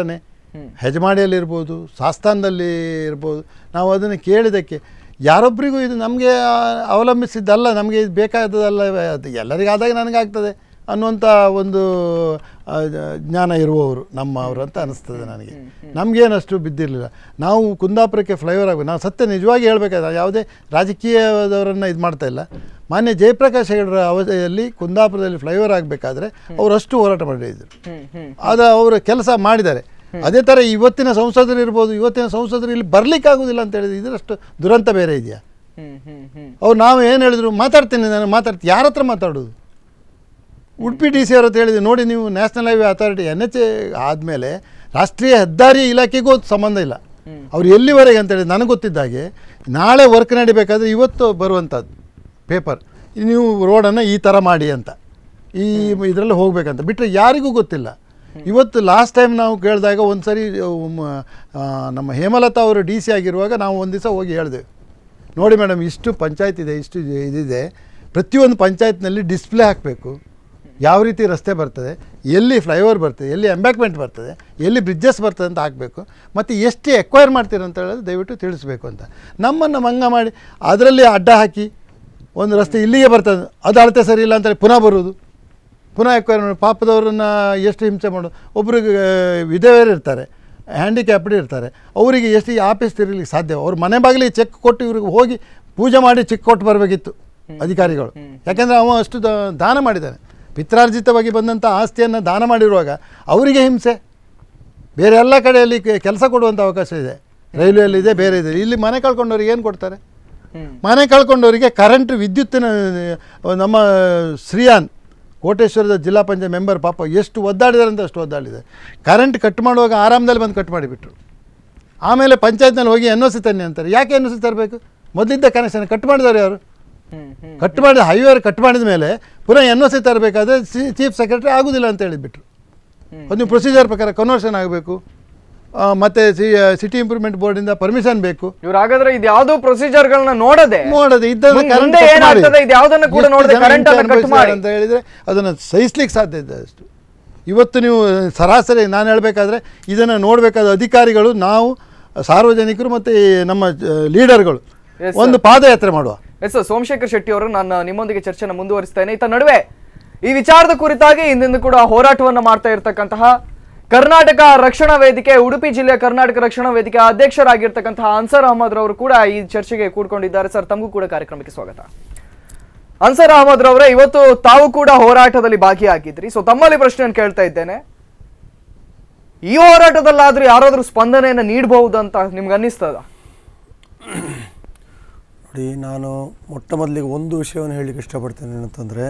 ಹೆಜಮಾಡಿಯಲ್ಲಿರ್ಬೋದು ಸಾಸ್ತಾನದಲ್ಲಿ ಇರ್ಬೋದು ನಾವು ಅದನ್ನು ಕೇಳಿದ್ದಕ್ಕೆ ಯಾರೊಬ್ಬರಿಗೂ ಇದು ನಮಗೆ ಅವಲಂಬಿಸಿದ್ದಲ್ಲ ನಮಗೆ ಇದು ಬೇಕಾದದಲ್ಲ ಅದು ಎಲ್ಲರಿಗಾದಾಗ ನನಗಾಗ್ತದೆ ಅನ್ನುವಂಥ ಒಂದು ಆ, ಜ್ಞಾನ ಇರುವವರು ನಮ್ಮವರು ಅಂತ ಅನಿಸ್ತದೆ ನನಗೆ ನಮಗೇನಷ್ಟು ಬಿದ್ದಿರಲಿಲ್ಲ ನಾವು ಕುಂದಾಪುರಕ್ಕೆ ಫ್ಲೈಓವರ್ ಆಗಬೇಕು ನಾವು ಸತ್ಯ ನಿಜವಾಗಿ ಹೇಳಬೇಕಾದ್ರೆ ಯಾವುದೇ ರಾಜಕೀಯದವರನ್ನು ಇದು ಮಾಡ್ತಾ ಇಲ್ಲ ಮಾನ್ಯ ಜಯಪ್ರಕಾಶ್ ಹೆಗಡರ ಅವಧಿಯಲ್ಲಿ ಕುಂದಾಪುರದಲ್ಲಿ ಫ್ಲೈಓವರ್ ಆಗಬೇಕಾದ್ರೆ ಅವರು ಅಷ್ಟು ಹೋರಾಟ ಮಾಡಿದ್ರು ಅದು ಅವರು ಕೆಲಸ ಮಾಡಿದ್ದಾರೆ ಅದೇ ಥರ ಇವತ್ತಿನ ಸಂಸದರು ಇರ್ಬೋದು ಇವತ್ತಿನ ಸಂಸದರು ಇಲ್ಲಿ ಬರ್ಲಿಕ್ಕಾಗೋದಿಲ್ಲ ಅಂತ ಹೇಳಿದ್ರೆ ಇದರಷ್ಟು ದುರಂತ ಬೇರೆ ಇದೆಯಾ ಅವ್ರು ನಾವು ಏನು ಹೇಳಿದ್ರು ಮಾತಾಡ್ತೀನಿ ನಾನು ಮಾತಾಡ್ತೀನಿ ಯಾರ ಹತ್ರ ಮಾತಾಡೋದು ಉಡುಪಿ ಡಿ ಸಿ ಅವ್ರ ಹತ್ರ ಹೇಳಿದ್ವಿ ನೋಡಿ ನೀವು national highway authority N H A ಆದಮೇಲೆ ರಾಷ್ಟ್ರೀಯ ಹೆದ್ದಾರಿ ಇಲಾಖೆಗೂ ಅದು ಸಂಬಂಧ ಇಲ್ಲ ಅವ್ರು ಎಲ್ಲಿವರೆಗೆ ಅಂತೇಳಿ ನನಗೆ ಗೊತ್ತಿದ್ದಾಗೆ ನಾಳೆ ವರ್ಕ್ ನಡಿಬೇಕಾದ್ರೆ ಇವತ್ತು ಬರುವಂಥದ್ದು ಪೇಪರ್ ನೀವು ರೋಡನ್ನು ಈ ಥರ ಮಾಡಿ ಅಂತ ಈ ಇದರಲ್ಲಿ ಹೋಗಬೇಕಂತ ಬಿಟ್ಟರೆ ಯಾರಿಗೂ ಗೊತ್ತಿಲ್ಲ ಇವತ್ತು ಲಾಸ್ಟ್ ಟೈಮ್ ನಾವು ಕೇಳಿದಾಗ ಒಂದು ಸರಿ ಉಮ್, ಆ, ನಮ್ಮ ಹೇಮಲತಾ ಅವರು ಡಿ ಸಿ ಆಗಿರುವಾಗ ನಾವು ಒಂದು ದಿವಸ ಹೋಗಿ ಹೇಳಿದೆವು ನೋಡಿ ಮೇಡಮ್ ಇಷ್ಟು ಪಂಚಾಯತ್ ಇದೆ ಇಷ್ಟು ಇ- ಇದಿದೆ ಪ್ರತಿಯೊಂದು ಪಂಚಾಯತ್ನಲ್ಲಿ ಡಿಸ್ಪ್ಲೇ ಹಾಕಬೇಕು ಯಾವ ರೀತಿ ರಸ್ತೆ ಬರ್ತದೆ ಎಲ್ಲಿ ಫ್ಲೈಓವರ್ ಬರ್ತದೆ ಎಲ್ಲಿ ಎಂಬ್ಯಾಕ್ಮೆಂಟ್ ಬರ್ತದೆ ಎಲ್ಲಿ ಬ್ರಿಡ್ಜಸ್ ಬರ್ತದೆ ಅಂತ ಹಾಕಬೇಕು ಮತ್ತು ಎಷ್ಟು ಎಕ್ವೈರ್ ಮಾಡ್ತೀರ ಅಂತ ಹೇಳೋದು ದಯವಿಟ್ಟು ತಿಳಿಸ್ಬೇಕು ಅಂತ ನಮ್ಮನ್ನು ಮಂಗ ಮಾಡಿ ಅದರಲ್ಲಿ ಅಡ್ಡ ಹಾಕಿ ಒಂದು ರಸ್ತೆ ಇಲ್ಲಿಗೆ ಬರ್ತದೆ ಅದು ಅಳತೆ ಸರಿ ಇಲ್ಲ ಅಂತೇಳಿ ಪುನಃ ಬರುವುದು ಪುನಃ ಎಕ್ವೈರ್ ಮಾಡಿ ಪಾಪದವರನ್ನು ಎಷ್ಟು ಹಿಂಸೆ ಮಾಡೋದು ಒಬ್ರಿಗೆ ವಿಧವೆಯರು ಇರ್ತಾರೆ ಹ್ಯಾಂಡಿಕ್ಯಾಪ್ಡ್ ಇರ್ತಾರೆ ಅವರಿಗೆ ಎಷ್ಟು ಈ ಆಫೀಸ್ ತಿರುಗಲಿಕ್ಕೆ ಸಾಧ್ಯ ಅವ್ರ ಮನೆ ಬಾಗಿಲಿಗೆ ಚೆಕ್ ಕೊಟ್ಟು ಇವ್ರಿಗೆ ಹೋಗಿ ಪೂಜೆ ಮಾಡಿ ಚೆಕ್ ಕೊಟ್ಟು ಬರಬೇಕಿತ್ತು ಅಧಿಕಾರಿಗಳು ಯಾಕೆಂದರೆ ಅವ ಅಷ್ಟು ದ- ದಾನ ಮಾಡಿದ್ದಾನೆ ಪಿತ್ರಾರ್ಜಿತವಾಗಿ ಬಂದಂಥ ಆಸ್ತಿಯನ್ನು ದಾನ ಮಾಡಿರುವಾಗ ಅವರಿಗೆ ಹಿಂಸೆ ಬೇರೆ ಎಲ್ಲ ಕಡೆಯಲ್ಲಿ ಕೆಲಸ ಕೊಡುವಂಥ ಅವಕಾಶ ಇದೆ ರೈಲ್ವೆಯಲ್ಲಿದೆ ಬೇರೆ ಇದೆ ಇಲ್ಲಿ ಮನೆ ಕಳ್ಕೊಂಡವ್ರಿಗೆ ಏನು ಕೊಡ್ತಾರೆ ಮನೆ ಕಳ್ಕೊಂಡವರಿಗೆ ಕರೆಂಟ್ ವಿದ್ಯುತ್ತಿನ ಆ, ನಮ್ಮ ಶ್ರೀಯಾನ್ ಕೋಟೇಶ್ವರದ ಜಿಲ್ಲಾ ಪಂಚಾಯತ್ ಮೆಂಬರ್ ಪಾಪ ಎಷ್ಟು ಒದ್ದಾಡಿದಾರೆ ಅಂತ ಅಷ್ಟು ಒದ್ದಾಡಿದ್ದಾರೆ ಕರೆಂಟ್ ಕಟ್ ಮಾಡುವಾಗ ಆರಾಮದಲ್ಲಿ ಬಂದು ಕಟ್ ಮಾಡಿಬಿಟ್ರು ಆಮೇಲೆ ಪಂಚಾಯತ್ನಲ್ಲಿ ಹೋಗಿ ಎನ್ ಒ ಸಿ ತನ್ನಿ ಅಂತಾರೆ ಯಾಕೆ ಎನ್ ಒ ಸಿ ತರಬೇಕು ಮೊದಲಿದ್ದ ಕನೆಕ್ಷನ್ ಕಟ್ ಮಾಡಿದವರು ಯಾರು ಕಟ್ ಮಾಡಿದ ಹೈವೇ ಕಟ್ ಮಾಡಿದ ಮೇಲೆ ಪುನಃ ಎನ್ ಒ ಸಿ ತರಬೇಕಾದ್ರೆ ಚೀಫ್ ಸೆಕ್ರೆಟರಿ ಆಗೋದಿಲ್ಲ ಅಂತ ಹೇಳಿಬಿಟ್ರು ಒಂದು ಪ್ರೊಸೀಜರ್ ಪ್ರಕಾರ ಕನ್ವರ್ಷನ್ ಆಗಬೇಕು ಮತ್ತು ಸಿ ಸಿಟಿ ಇಂಪ್ರೂವ್ಮೆಂಟ್ ಬೋರ್ಡಿಂದ ಪರ್ಮಿಷನ್ ಬೇಕು ಇವ್ರು ಹಾಗಾದ್ರೆ ಇದು ಯಾವ್ದು ಪ್ರೊಸೀಜರ್ಗಳನ್ನ ನೋಡದೆ ನೋಡದೆ ಇದ್ದದ್ದು ಮುಂದೆ current cut ಮಾಡಿ. ಏನಾಗ್ತದೆ ಇದು ಯಾವ್ದನ್ನ ಕೂಡ ಎಷ್ಟು ನೋಡದೆ ಜನ current ಅನ್ನ ಹಿಂಸೆ cut ಮಾಡಿ. ಅಂತ ಹೇಳಿದ್ರೆ ಅದನ್ನು ಸಹಿಸ್ಲಿಕ್ಕೆ ಸಾಧ್ಯ ಇದೆ ಅಷ್ಟು ಇವತ್ತು ನೀವು ಸರಾಸರಿ ನಾನು ಹೇಳಬೇಕಾದ್ರೆ ಇದನ್ನು ನೋಡಬೇಕಾದ ಅಧಿಕಾರಿಗಳು ನಾವು ಸಾರ್ವಜನಿಕರು ಮತ್ತು ಈ ನಮ್ಮ ಲೀಡರ್ಗಳು Yes, sir. ಒಂದು ಪಾದಯಾತ್ರೆ ಮಾಡುವ ಎಸ್ ಸರ್ ಸೋಮಶೇಖರ್ ಶೆಟ್ಟಿ ಅವರು ನಾನು ನಿಮ್ಮೊಂದಿಗೆ ಚರ್ಚೆನ ಮುಂದುವರಿಸ್ತೇನೆ ಇತ್ತ ನಡುವೆ ಈ ವಿಚಾರದ ಕುರಿತಾಗಿ ಇಂದಿಂದ ಕೂಡ ಹೋರಾಟವನ್ನ ಮಾಡ್ತಾ ಇರತಕ್ಕಂತಹ ಕರ್ನಾಟಕ ರಕ್ಷಣಾ ವೇದಿಕೆ ಉಡುಪಿ ಜಿಲ್ಲೆಯ ಕರ್ನಾಟಕ ರಕ್ಷಣಾ ವೇದಿಕೆ ಅಧ್ಯಕ್ಷರಾಗಿರ್ತಕ್ಕಂತಹ ಅನ್ಸರ್ ಅಹಮದ್ ರವರು ಕೂಡ ಈ ಚರ್ಚೆಗೆ ಕೂಡ್ಕೊಂಡಿದ್ದಾರೆ ಸರ್ ತಮಗೂ ಕೂಡ ಕಾರ್ಯಕ್ರಮಕ್ಕೆ ಸ್ವಾಗತ ಅನ್ಸರ್ ಅಹಮದ್ ರವರೇ ಇವತ್ತು ತಾವು ಕೂಡ ಹೋರಾಟದಲ್ಲಿ ಭಾಗಿಯಾಗಿದ್ರಿ ಸೊ ತಮ್ಮಲ್ಲಿ ಪ್ರಶ್ನೆಯನ್ನು ಕೇಳ್ತಾ ಇದ್ದೇನೆ ಈ ಹೋರಾಟದಲ್ಲಾದ್ರೂ ಯಾರಾದ್ರೂ ಸ್ಪಂದನೆಯನ್ನು ನೀಡಬಹುದು ಅಂತ ನಿಮ್ಗೆ ಅನ್ನಿಸ್ತದ ನೋಡಿ ನಾನು ಮೊಟ್ಟ ಮೊದಲಿಗೆ ಒಂದು ವಿಷಯವನ್ನು ಹೇಳಲಿಕ್ಕೆ ಇಷ್ಟಪಡ್ತೇನೆ ಏನಂತಂದರೆ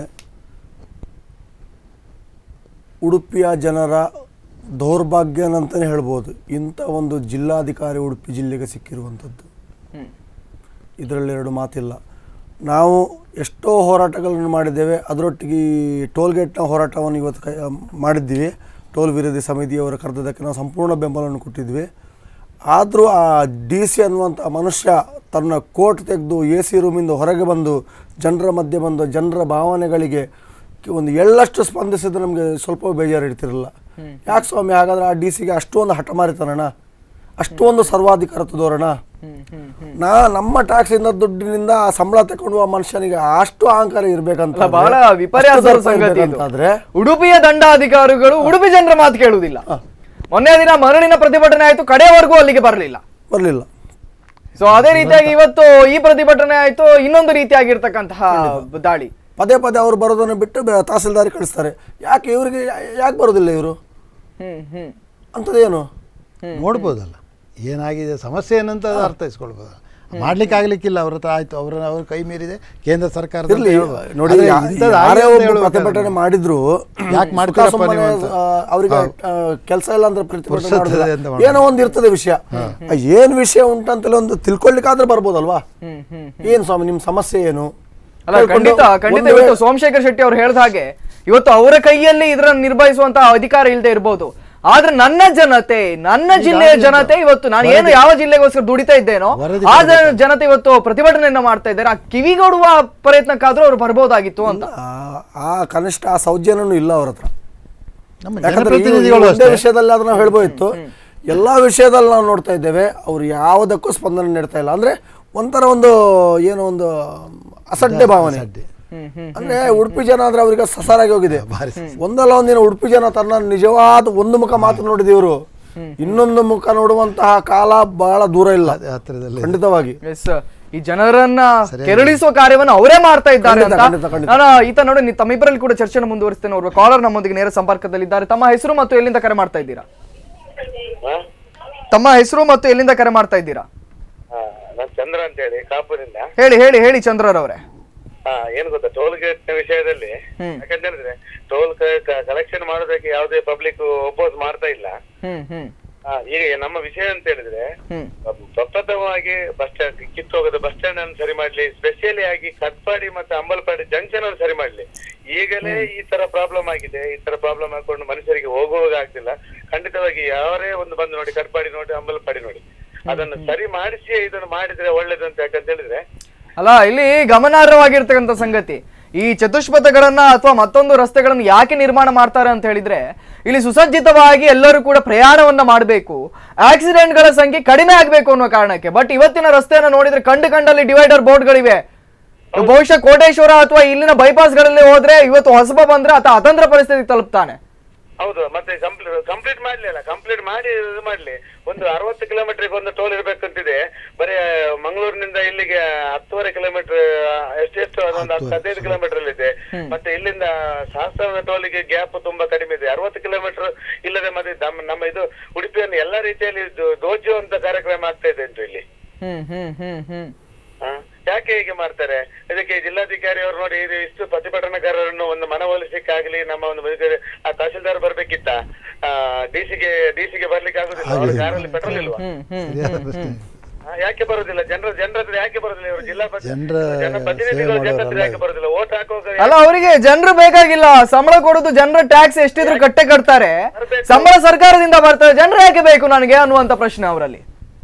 ಉಡುಪಿಯ ಜನರ ದೌರ್ಭಾಗ್ಯ ಅಂತಲೇ ಹೇಳ್ಬೋದು ಇಂಥ ಒಂದು ಜಿಲ್ಲಾಧಿಕಾರಿ ಉಡುಪಿ ಜಿಲ್ಲೆಗೆ ಸಿಕ್ಕಿರುವಂಥದ್ದು ಇದರಲ್ಲಿ ಎರಡು ಮಾತಿಲ್ಲ ನಾವು ಎಷ್ಟೋ ಹೋರಾಟಗಳನ್ನು ಮಾಡಿದ್ದೇವೆ ಅದರೊಟ್ಟಿಗೆ ಈ ಟೋಲ್ಗೇಟ್ನ ಹೋರಾಟವನ್ನು ಇವತ್ತು ಕೈ ಮಾಡಿದ್ದೀವಿ ಟೋಲ್ ವಿರೋಧಿ ಸಮಿತಿಯವರ ಕರೆದದ್ದಕ್ಕೆ ನಾವು ಸಂಪೂರ್ಣ ಬೆಂಬಲವನ್ನು ಕೊಟ್ಟಿದ್ವಿ ಆದರೂ ಆ ಡಿ ಸಿ ಅನ್ನುವಂಥ ಮನುಷ್ಯ ತನ್ನ ಕೋಟ್ ತೆಗೆದು ಎ ಸಿ ರೂಮಿಂದ ಹೊರಗೆ ಬಂದು ಜನರ ಮಧ್ಯೆ ಬಂದು ಜನರ ಭಾವನೆಗಳಿಗೆ ಕೆ- ಒಂದು ಎಳ್ಳಷ್ಟು ಸ್ಪಂದಿಸಿದ್ರೆ ನಮಗೆ ಸ್ವಲ್ಪ ಬೇಜಾರು ಇಡ್ತಿರಲಿಲ್ಲ ಯಾಕೆ ಸ್ವಾಮಿ ಹಾಗಾದ್ರೆ ಆ ಡಿ ಸಿಗೆ ಅಷ್ಟೊಂದು ಹಠಮಾರಿತನಣ ಅಷ್ಟೊಂದು ಸರ್ವಾಧಿಕಾರತ್ವ ಧೋರಣ ನಾ ನಮ್ಮ ಟ್ಯಾಕ್ಸ್ ಇಂದ ದುಡ್ಡಿನಿಂದ ಆ ಸಂಬಳ ತಗೊಂಡು ಆ ಮನುಷ್ಯನಿಗೆ ಅಷ್ಟು ಅಹಂಕಾರ ಇರ್ಬೇಕಂತ ಅಲ್ಲ, ಬಹಳ ವಿಪರ್ಯಾಸದ ಸಂಗತಿ ಇದು. ಆದ್ರೆ ಉಡುಪಿಯ ದಂಡಾಧಿಕಾರಿಗಳು ಉಡುಪಿ ಜನರ ಮಾತು ಕೇಳುವುದಿಲ್ಲ ಮೊನ್ನೆ ದಿನ ಮರಳಿನ ಪ್ರತಿಭಟನೆ ಆಯ್ತು ಕಡೆಯವರೆಗೂ ಅಲ್ಲಿಗೆ ಬರಲಿಲ್ಲ ಬರಲಿಲ್ಲ ಸೊ ಅದೇ ರೀತಿಯಾಗಿ ಇವತ್ತು ಈ ಪ್ರತಿಭಟನೆ ಆಯ್ತು ಇನ್ನೊಂದು ರೀತಿಯಾಗಿರ್ತಕ್ಕಂತಹ ದಾಳಿ ಪದೇ ಪದೇ ಅವ್ರು ಬರೋದನ್ನು ಬಿಟ್ಟು ಬೆ- ತಹಸೀಲ್ದಾರಿ ಕಳಿಸ್ತಾರೆ ಯಾಕೆ ಇವರಿಗೆ ಯಾಕೆ ಬರೋದಿಲ್ಲ ಇವರು ಹ್ಮ್ ಹ್ಮ್ ಅಂಥದ್ದೇನು ನೋಡ್ಬೋದಲ್ಲ ಏನಾಗಿದೆ ಸಮಸ್ಯೆ ಏನಂತ ಅರ್ಥೈಸ್ಕೊಳ್ಬೋದು ಮಾಡ್ಲಿಕ್ಕೆ ಆಗ್ಲಿಕ್ಕಿಲ್ಲ ಅವ್ರ ಹತ್ರ ಆಯ್ತು ಅವ್ರ ಅವ್ರ ಕೈ ಮೀರಿದೆ ಕೇಂದ್ರ ಸರ್ಕಾರದ ಇರ್ಲಿ ನೋಡಿ ಯಾ- ಯಾರೇ ಒಬ್ರು ಪ್ರತಿಭಟನೆ ಮಾಡಿದ್ರು ಯಾಕೆ ಮಾಡ್ತೀರಪ್ಪ ಸುಖ ನೀವು ಸುಮ್ಮನೆ, ಅಂತ. ಆ, ಅವ್ರಿಗೆ ಕೆಲಸ ಇಲ್ಲ ಅಂದ್ರೆ ಪ್ರತಿಭಟನೆ ಪುರ್ಸೊತ್ತು ಮಾಡೋದಿಲ್ಲ. ಇದೆ ಅಂತ ಮಾಡೋದು. ಏನೋ ಒಂದು ಇರ್ತದೆ ವಿಷಯ ಆ, ಏನ್ ವಿಷಯ ಉಂಟಂತಲೇ ಒಂದು ತಿಳ್ಕೊಳ್ಲಿಕ್ಕಾದ್ರೆ ಬರ್ಬೋದಲ್ವಾ ಹ್ಮ್ ಹ್ಮ್ ಏನ್ ಸ್ವಾಮಿ ನಿಮ್ ಸಮಸ್ಯೆ ಏನು ಅಲ್ಲ ಕೇಳ್ಕೊಂಡು ಖಂಡಿತ ಖಂಡಿತ ಒಂದು ಇವತ್ತು ಸೋಮಶೇಖರ್ ಶೆಟ್ಟಿ ಅವ್ರು ಹೇಳ್ದ ಹಾಗೆ ಇವತ್ತು ಅವರ ಕೈಯಲ್ಲಿ ಇದನ್ನ ನಿರ್ವಹಿಸುವಂತಹ ಅಧಿಕಾರ ಇಲ್ಲದೆ ಇರಬಹುದು ಆದ್ರೆ ನನ್ನ ಜನತೆ ನನ್ನ ಜಿಲ್ಲೆಯ ಜನತೆ ಇವತ್ತು ನಾನು ಏನು ಯಾವ ಜಿಲ್ಲೆಗೋಸ್ಕರ ದುಡಿತಾ ಇದ್ದೇನೋ ವರದಿ ಆ ಜನ- ಜನತೆ ಇವತ್ತು ಪ್ರತಿಭಟನೆಯನ್ನ ಮಾಡ್ತಾ ಇದ್ದಾರೆ ಆ ಕಿವಿಗೊಡುವ ಪ್ರಯತ್ನಕ್ಕಾದ್ರೂ ಅವ್ರು ಬರ್ಬೋದಾಗಿತ್ತು ಅಂತ ಆ- ಆ ಕನಿಷ್ಠ ಆ ಸೌಜನ್ಯನೂ ಇಲ್ಲ ಅವ್ರ ಹತ್ರ ನಮ್ಮ ಯಾಕಂದ್ರೆ ಈ- ಈ ಜನಪ್ರತಿನಿಧಿಗಳು ಒಂದೇ ಅಷ್ಟೇ ವಿಷಯದಲ್ಲಿ ಅದನ್ನ ಹೇಳ್ಬೋದಿತ್ತು ಎಲ್ಲ ವಿಷಯದಲ್ಲಿ ನಾವು ನೋಡ್ತಾ ಇದ್ದೇವೆ ಅವರು ಯಾವುದಕ್ಕೂ ಸ್ಪಂದನೆ ನೀಡ್ತಾ ಇಲ್ಲ ಅಂದರೆ ಒಂಥರ ಒಂದು ಏನೋ ಒಂದು ಅಸಡ್ಡೆ ಭಾವನೆ ಅಡ್ಡಿ. ಅಂದ್ರೆ ಉಡುಪಿ ಜನ ಅಂದ್ರೆ ಅವರಿಗೆ ಸಸಾರಾಗಿ ಹೋಗಿದೆ ಭಾರಿ ಒಂದಲ್ಲ ಒಂದಿನ ಉಡುಪಿ ಜನ ತನ್ನ ನಿಜವಾದ ಒಂದು ಮುಖ ಮಾತು ನೋಡಿದಿವರು ಇನ್ನೊಂದು ಮುಖ ನೋಡುವಂತಹ ಕಾಲ ಬಹಳ ದೂರ ಇಲ್ಲ ಅದೇ ಹತ್ತಿರದಲ್ಲಿ ಖಂಡಿತವಾಗಿ ಎಸ್ ಈ ಜನರನ್ನ ಕೆರಳಿಸುವ ಕಾರ್ಯವನ್ನು ಅವರೇ ಮಾಡ್ತಾ ಇದ್ದಾರೆ ಖಂಡಿತ, ಅಂತ ಖಂಡಿತ, ಖಂಡಿತ. ನಾನು ಈತ ನೋಡಿ ನೀವು ತಮ್ಮಿಬ್ಬರಲ್ಲಿ ಕೂಡ ಚರ್ಚೆನ ಮುಂದುವರಿಸ್ತೇನೆ ಅವರು ಕಾಲರ್ ನಮ್ಮೊಂದಿಗೆ ನೇರ ಸಂಪರ್ಕದಲ್ಲಿದ್ದಾರೆ ತಮ್ಮ ಹೆಸರು ಮತ್ತು ಎಲ್ಲಿಂದ ಕರೆ ಮಾಡ್ತಾ ಇದ್ದೀರಾ ತಮ್ಮ ಹೆಸರು ಮತ್ತು ಎಲ್ಲಿಂದ ಕರೆ ಮಾಡ್ತಾ ಇದ್ದೀರಾ ನಾನು ಚಂದ್ರ ಅಂತ ಹೇಳಿ ಕಾಪುರಿಂದ ಹೇಳಿ ಹೇಳಿ ಹೇಳಿ ಚಂದ್ರರವರೇ ಹಾ ಏನ್ ಗೊತ್ತಾ ಟೋಲ್ ಗೇಟ್ ವಿಷಯದಲ್ಲಿ ಹ್ಮ್. ಯಾಕಂತ ಹೇಳಿದ್ರೆ ಟೋಲ್ ಕಲೆಕ್ಷನ್ ಮಾಡೋದಕ್ಕೆ ಯಾವುದೇ ಪಬ್ಲಿಕ್ ಒಪೋಸ್ ಮಾಡ್ತಾ ಇಲ್ಲ ಹ್ಮ್ ಹ್ಮ್ ಆ, ಈಗ ನಮ್ಮ ವಿಷಯ ಅಂತ ಹೇಳಿದ್ರೆ ಹ್ಮ್ ಪ್ರಪ್ರಥಮವಾಗಿ ಬಸ್ ಸ್ಟ್ಯಾಂಡ್ ಕಿತ್ತೋಗದ ಬಸ್ ಸ್ಟ್ಯಾಂಡ್ ಅನ್ನು ಸರಿ ಮಾಡ್ಲಿ ಸ್ಪೆಷಲಿ ಆಗಿ ಕಟ್ಪಾಡಿ ಮತ್ತೆ ಅಂಬಲ್ಪಾಡಿ ಜಂಕ್ಷನ್ ಅನ್ನು ಸರಿ ಮಾಡ್ಲಿ ಈಗಲೇ ಈ ತರ ಪ್ರಾಬ್ಲಮ್ ಆಗಿದೆ ಈ ತರ ಪ್ರಾಬ್ಲಮ್ ಹಾಕೊಂಡು ಮನುಷ್ಯರಿಗೆ ಹೋಗುವಾಗ ಆಗ್ತಿಲ್ಲ ಖಂಡಿತವಾಗಿ ಯಾರೇ ಒಂದು ಬಂದು ನೋಡಿ ಕಟ್ಪಾಡಿ ನೋಡಿ ಅಂಬಲ್ಪಾಡಿ ನೋಡಿ ಅದನ್ನು ಸರಿ ಮಾಡಿಸಿ ಇದನ್ನು ಮಾಡಿದ್ರೆ ಒಳ್ಳೇದಂತ ಯಾಕಂತ ಹೇಳಿದ್ರೆ ಅಲ್ಲ ಇಲ್ಲಿ ಗಮನಾರ್ಹವಾಗಿರ್ತಕ್ಕಂಥ ಸಂಗತಿ ಈ ಚತುಷ್ಪಥಗಳನ್ನ ಅಥವಾ ಮತ್ತೊಂದು ರಸ್ತೆಗಳನ್ನು ಯಾಕೆ ನಿರ್ಮಾಣ ಮಾಡ್ತಾರೆ ಅಂತ ಹೇಳಿದ್ರೆ ಇಲ್ಲಿ ಸುಸಜ್ಜಿತವಾಗಿ ಎಲ್ಲರೂ ಕೂಡ ಪ್ರಯಾಣವನ್ನ ಮಾಡಬೇಕು ಆಕ್ಸಿಡೆಂಟ್ಗಳ ಸಂಖ್ಯೆ ಕಡಿಮೆ ಆಗಬೇಕು ಅನ್ನೋ ಕಾರಣಕ್ಕೆ ಬಟ್ ಇವತ್ತಿನ ರಸ್ತೆಯನ್ನು ನೋಡಿದ್ರೆ ಕಂಡು ಕಂಡಲ್ಲಿ ಡಿವೈಡರ್ ಬೋರ್ಡ್ಗಳಿವೆ ಬಹುಶಃ ಕೋಟೇಶ್ವರ ಅಥವಾ ಇಲ್ಲಿನ ಬೈಪಾಸ್ಗಳಲ್ಲಿ ಹೋದ್ರೆ ಇವತ್ತು ಹೊಸಬ ಬಂದ್ರೆ ಆತ ಅತಂತ್ರ ಪರಿಸ್ಥಿತಿ ತಲುಪ್ತಾನೆ ಹೌದು ಮತ್ತೆ ಕಂಪ್ಲೀಟ್ ಕಂಪ್ಲೀಟ್ ಮಾಡ್ಲಿಲ್ಲ ಕಂಪ್ಲೀಟ್ ಮಾಡಿ ಇದು ಮಾಡ್ಲಿ ಒಂದು ಅರವತ್ತು ಕಿಲೋಮೀಟರ್ ಒಂದು ಟೋಲ್ ಇರ್ಬೇಕಂತಿದೆ ಬರೀ ಮಂಗಳೂರಿನಿಂದ ಇಲ್ಲಿಗೆ ಹತ್ತುವರೆ ಕಿಲೋಮೀಟರ್ ಎಷ್ಟೆಷ್ಟು ಅದೊಂದು ಹತ್ತು ಹದಿನೈದು ಕಿಲೋಮೀಟರ್ ಇದೆ ಮತ್ತೆ ಇಲ್ಲಿಂದ ಶಾಸ್ತ್ರದ ಟೋಲಿಗೆ ಗ್ಯಾಪ್ ತುಂಬಾ ಕಡಿಮೆ ಇದೆ ಅರವತ್ತು ಕಿಲೋಮೀಟರ್ ಇಲ್ಲದೆ ಮತ್ತೆ ನಮ್ಮ ನಮ್ಮ ಇದು ಉಡುಪಿಯನ್ನು ಎಲ್ಲಾ ರೀತಿಯಲ್ಲಿ ಇದು ದೋಚುವಂತ ಕಾರ್ಯಕ್ರಮ ಆಗ್ತಾ ಇದೆ ಉಂಟು ಇಲ್ಲಿ ಹ್ಮ್ ಹ್ಮ್ ಹ್ಮ್ ಹ್ಮ್ ಹ? ಯಾಕೆ ಹೀಗೆ ಮಾಡ್ತಾರೆ ಇದಕ್ಕೆ ಜಿಲ್ಲಾಧಿಕಾರಿ ಅವರು ನೋಡಿ ಇದು ಇಷ್ಟು ಪ್ರತಿಭಟನಾಕಾರರನ್ನು ಒಂದು ಮನವೊಲಿಸಕ್ಕಾಗ್ಲಿ ನಮ್ಮ ಒಂದು ಇದಕ್ಕೆ ಆ ತಹಶೀಲ್ದಾರ್ ಬರ್ಬೇಕಿತ್ತ ಡಿಸಿಗೆ ಡಿಸಿಗೆ ಬರ್ಲಿಕ್ಕೆ ಆಗುದಿಲ್ಲ ಅವ್ರ ಕಾರಲ್ಲಿ ಪೆಟ್ರೋಲ್ ಇಲ್ವಾ ಹ್ಮ್ ಹ್ಮ್ ಸರಿಯಾದ ಪ್ರಶ್ನೆ ಹ, ಯಾಕೆ ಬರುದಿಲ್ಲ ಜನರ ಜನರ ಹತ್ರ ಯಾಕೆ ಬರುದಿಲ್ಲ ಇವರು ಜಿಲ್ಲಾ ಪಂಚ- ಜನರ ಜನಪ್ರತಿನಿಧಿಗಳು ಸೇವೆ ಜನರ ಹತ್ರ ಮಾಡೋರಲ್ಲ ಯಾಕೆ ಬರುದಿಲ್ಲ ಓಟ್ ಹಾಕುವಾಗ ಅಲ್ಲ ಅವರಿಗೆ ಜನರು ಬೇಕಾಗಿಲ್ಲ ಸಂಬಳ ಕೊಡೋದು ಜನರ ಟ್ಯಾಕ್ಸ್ ಎಷ್ಟಿದ್ರು ಕಟ್ಟೆ ಕಟ್ತಾರೆ ಸಂಬಳ ಸರ್ಕಾರದಿಂದ ಬರ್ತದೆ ಜನರು ಯಾಕೆ ಬೇಕು ನನಗೆ ಅನ್ನುವಂತ ಪ್ರಶ್ನೆ ಅವರಲ್ಲಿ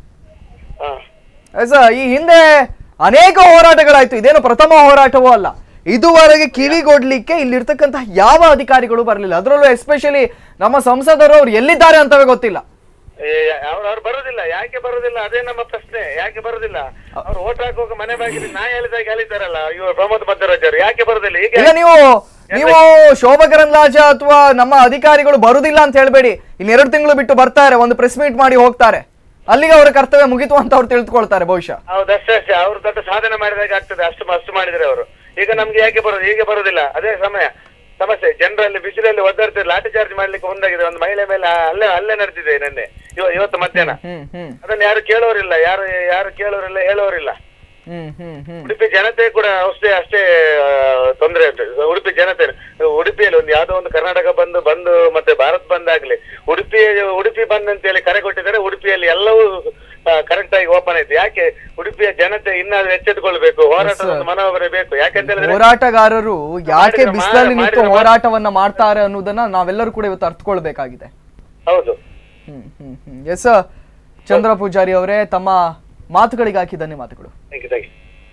ಹ. ಸರ್ ಈ ಹಿಂದೆ ಅನೇಕ ಹೋರಾಟಗಳಾಯ್ತು ಇದೇನು ಪ್ರಥಮ ಹೋರಾಟವೂ ಅಲ್ಲ ಇದುವರೆಗೆ ಕಿವಿಗೊಡ್ಲಿಕ್ಕೆ ಇಲ್ಲಿರ್ತಕ್ಕಂತಹ ಯಾವ ಅಧಿಕಾರಿಗಳು ಬರಲಿಲ್ಲ ಅದರಲ್ಲೂ ಎಸ್ಪೆಷಲಿ ನಮ್ಮ ಸಂಸದರು ಅವ್ರು ಎಲ್ಲಿದ್ದಾರೆ ಅಂತವೇ ಗೊತ್ತಿಲ್ಲ ಏ, ಅವ್ರು ಅವ್ರು ಬರುದಿಲ್ಲ ಯಾಕೆ ಬರುದಿಲ್ಲ ಅದೇ ನಮ್ಮ ಪ್ರಶ್ನೆ ಯಾಕೆ ಬರುದಿಲ್ಲ ಅವ್ರು ಓಟ್ ಹಾಕುವಾಗ ಮನೆ ಬಾಗಿಲು ನಾ ಹೇಳಿದಾಗ ಹೇಳಿದ್ದಾರಲ್ಲ ಇವರು ಪ್ರಮೋದ್ ಮಧ್ಯರಾಜ್ ಅವರು ಯಾಕೆ ಬರುದಿಲ್ಲ ಈಗ ಈಗ ನೀವು ನೀವು ಶೋಭಾ ಕರಂದ್ಲಾಜೆ ಅಥವಾ ನಮ್ಮ ಅಧಿಕಾರಿಗಳು ಬರುದಿಲ್ಲ ಅಂತ ಹೇಳ್ಬೇಡಿ ಇನ್ನು ಎರಡು ತಿಂಗಳು ಬಿಟ್ಟು ಬರ್ತಾರೆ ಒಂದು ಪ್ರೆಸ್ ಮೀಟ್ ಮಾಡಿ ಹೋಗ್ತಾರೆ ಅಲ್ಲಿಗೆ ಅವರ ಕರ್ತವ್ಯ ಮುಗಿತು ಅಂತ ಅವ್ರು ತಿಳಿದುಕೊಳ್ತಾರೆ ಬಹುಶಃ ಹೌದು ಅಷ್ಟೇ ಅಷ್ಟೇ ಅವ್ರು ದೊಡ್ಡ ಸಾಧನೆ ಮಾಡಿದಾಗ ಆಗ್ತದೆ ಅಷ್ಟು ಅಷ್ಟು ಮಾಡಿದ್ರೆ ಅವರು ಈಗ ನಮ್ಗೆ ಯಾಕೆ ಬರೋದು ಹೀಗೆ ಬರುದಿಲ್ಲ ಅದೇ ಸಮಯ ಸಮಸ್ಯೆ ಜನರಲ್ಲಿ ಬಿಸಿಲಲ್ಲಿ ಒದ್ದಾಡ್ತಿದ್ರೆ ಲಾಠಿ ಚಾರ್ಜ್ ಮಾಡ್ಲಿಕ್ಕೆ ಮುಂದಾಗಿದೆ ಒಂದು ಮಹಿಳೆ ಮೇಲೆ ಅಲ್ಲೇ ಅಲ್ಲೇ ನಡೆದಿದೆ ನಿನ್ನೆ ಇವ- ಇವತ್ತು ಮಧ್ಯಾಹ್ನ ಹ್ಮ್ ಹ್ಮ್ ಅದನ್ನ ಯಾರು ಕೇಳೋರಿಲ್ಲ ಯಾರು ಯಾರು ಕೇಳೋರಿಲ್ಲ ಹೇಳೋರಿಲ್ಲ ಹ್ಮ್ ಹ್ಮ್ ಹ್ಮ್ ಉಡುಪಿ ಜನತೆ ಕೂಡ ಅಷ್ಟೇ ಅಷ್ಟೇ ಆ, ತೊಂದರೆ ಉಂಟು ಉಡುಪಿ ಜನತೆ ಉಡುಪಿಯಲ್ಲಿ ಒಂದು ಯಾವ್ದೋ ಒಂದು ಕರ್ನಾಟಕ ಬಂದು ಬಂದು ಮತ್ತೆ ಭಾರತ್ ಬಂದ್ ಆಗ್ಲಿ ಉಡುಪಿ ಉಡುಪಿ ಬಂದ್ ಅಂತ ಹೇಳಿ ಕರೆ ಕೊಟ್ಟಿದ್ದಾರೆ ಉಡುಪಿಯಲ್ಲಿ ಎಲ್ಲವೂ ಕರೆಕ್ಟ್ ಆಗಿ ಓಪನ್ ಆಯ್ತು ಯಾಕೆ ಉಡುಪಿಯ ಜನತೆ ಇನ್ನಾದ್ರೂ ಎಚ್ಚೆತ್ತುಕೊಳ್ಬೇಕು ಹೋರಾಟದ ಒಂದು ಮನೋಭಾವನೆ ಬೇಕು ಯಾಕಂತ ಹೇಳಿದ್ರೆ ಹೋರಾಟಗಾರರು ಯಾಕೆ ಮಾಡಿದ್ರೆ ಬಿಸಿಲಲ್ಲಿ ನಿಂತು ಮಾಡಿದ್ರೆ ಹೋರಾಟವನ್ನ ಮಾಡ್ತಾರೆ ಅನ್ನೋದನ್ನ ನಾವೆಲ್ಲರೂ ಕೂಡ ಇವತ್ತು ಅರ್ಥಕೊಳ್ಬೇಕಾಗಿದೆ ಹೌದು ಹ್ಮ್ ಹ್ಮ್ ಹ್ಮ್ ಎಸ್ ಚಂದ್ರ ಪೂಜಾರಿ ಅವರೇ ತಮ್ಮ ಮಾತುಗಳಿಗಾಗಿ ಧನ್ಯವಾದಗಳು thank you thank you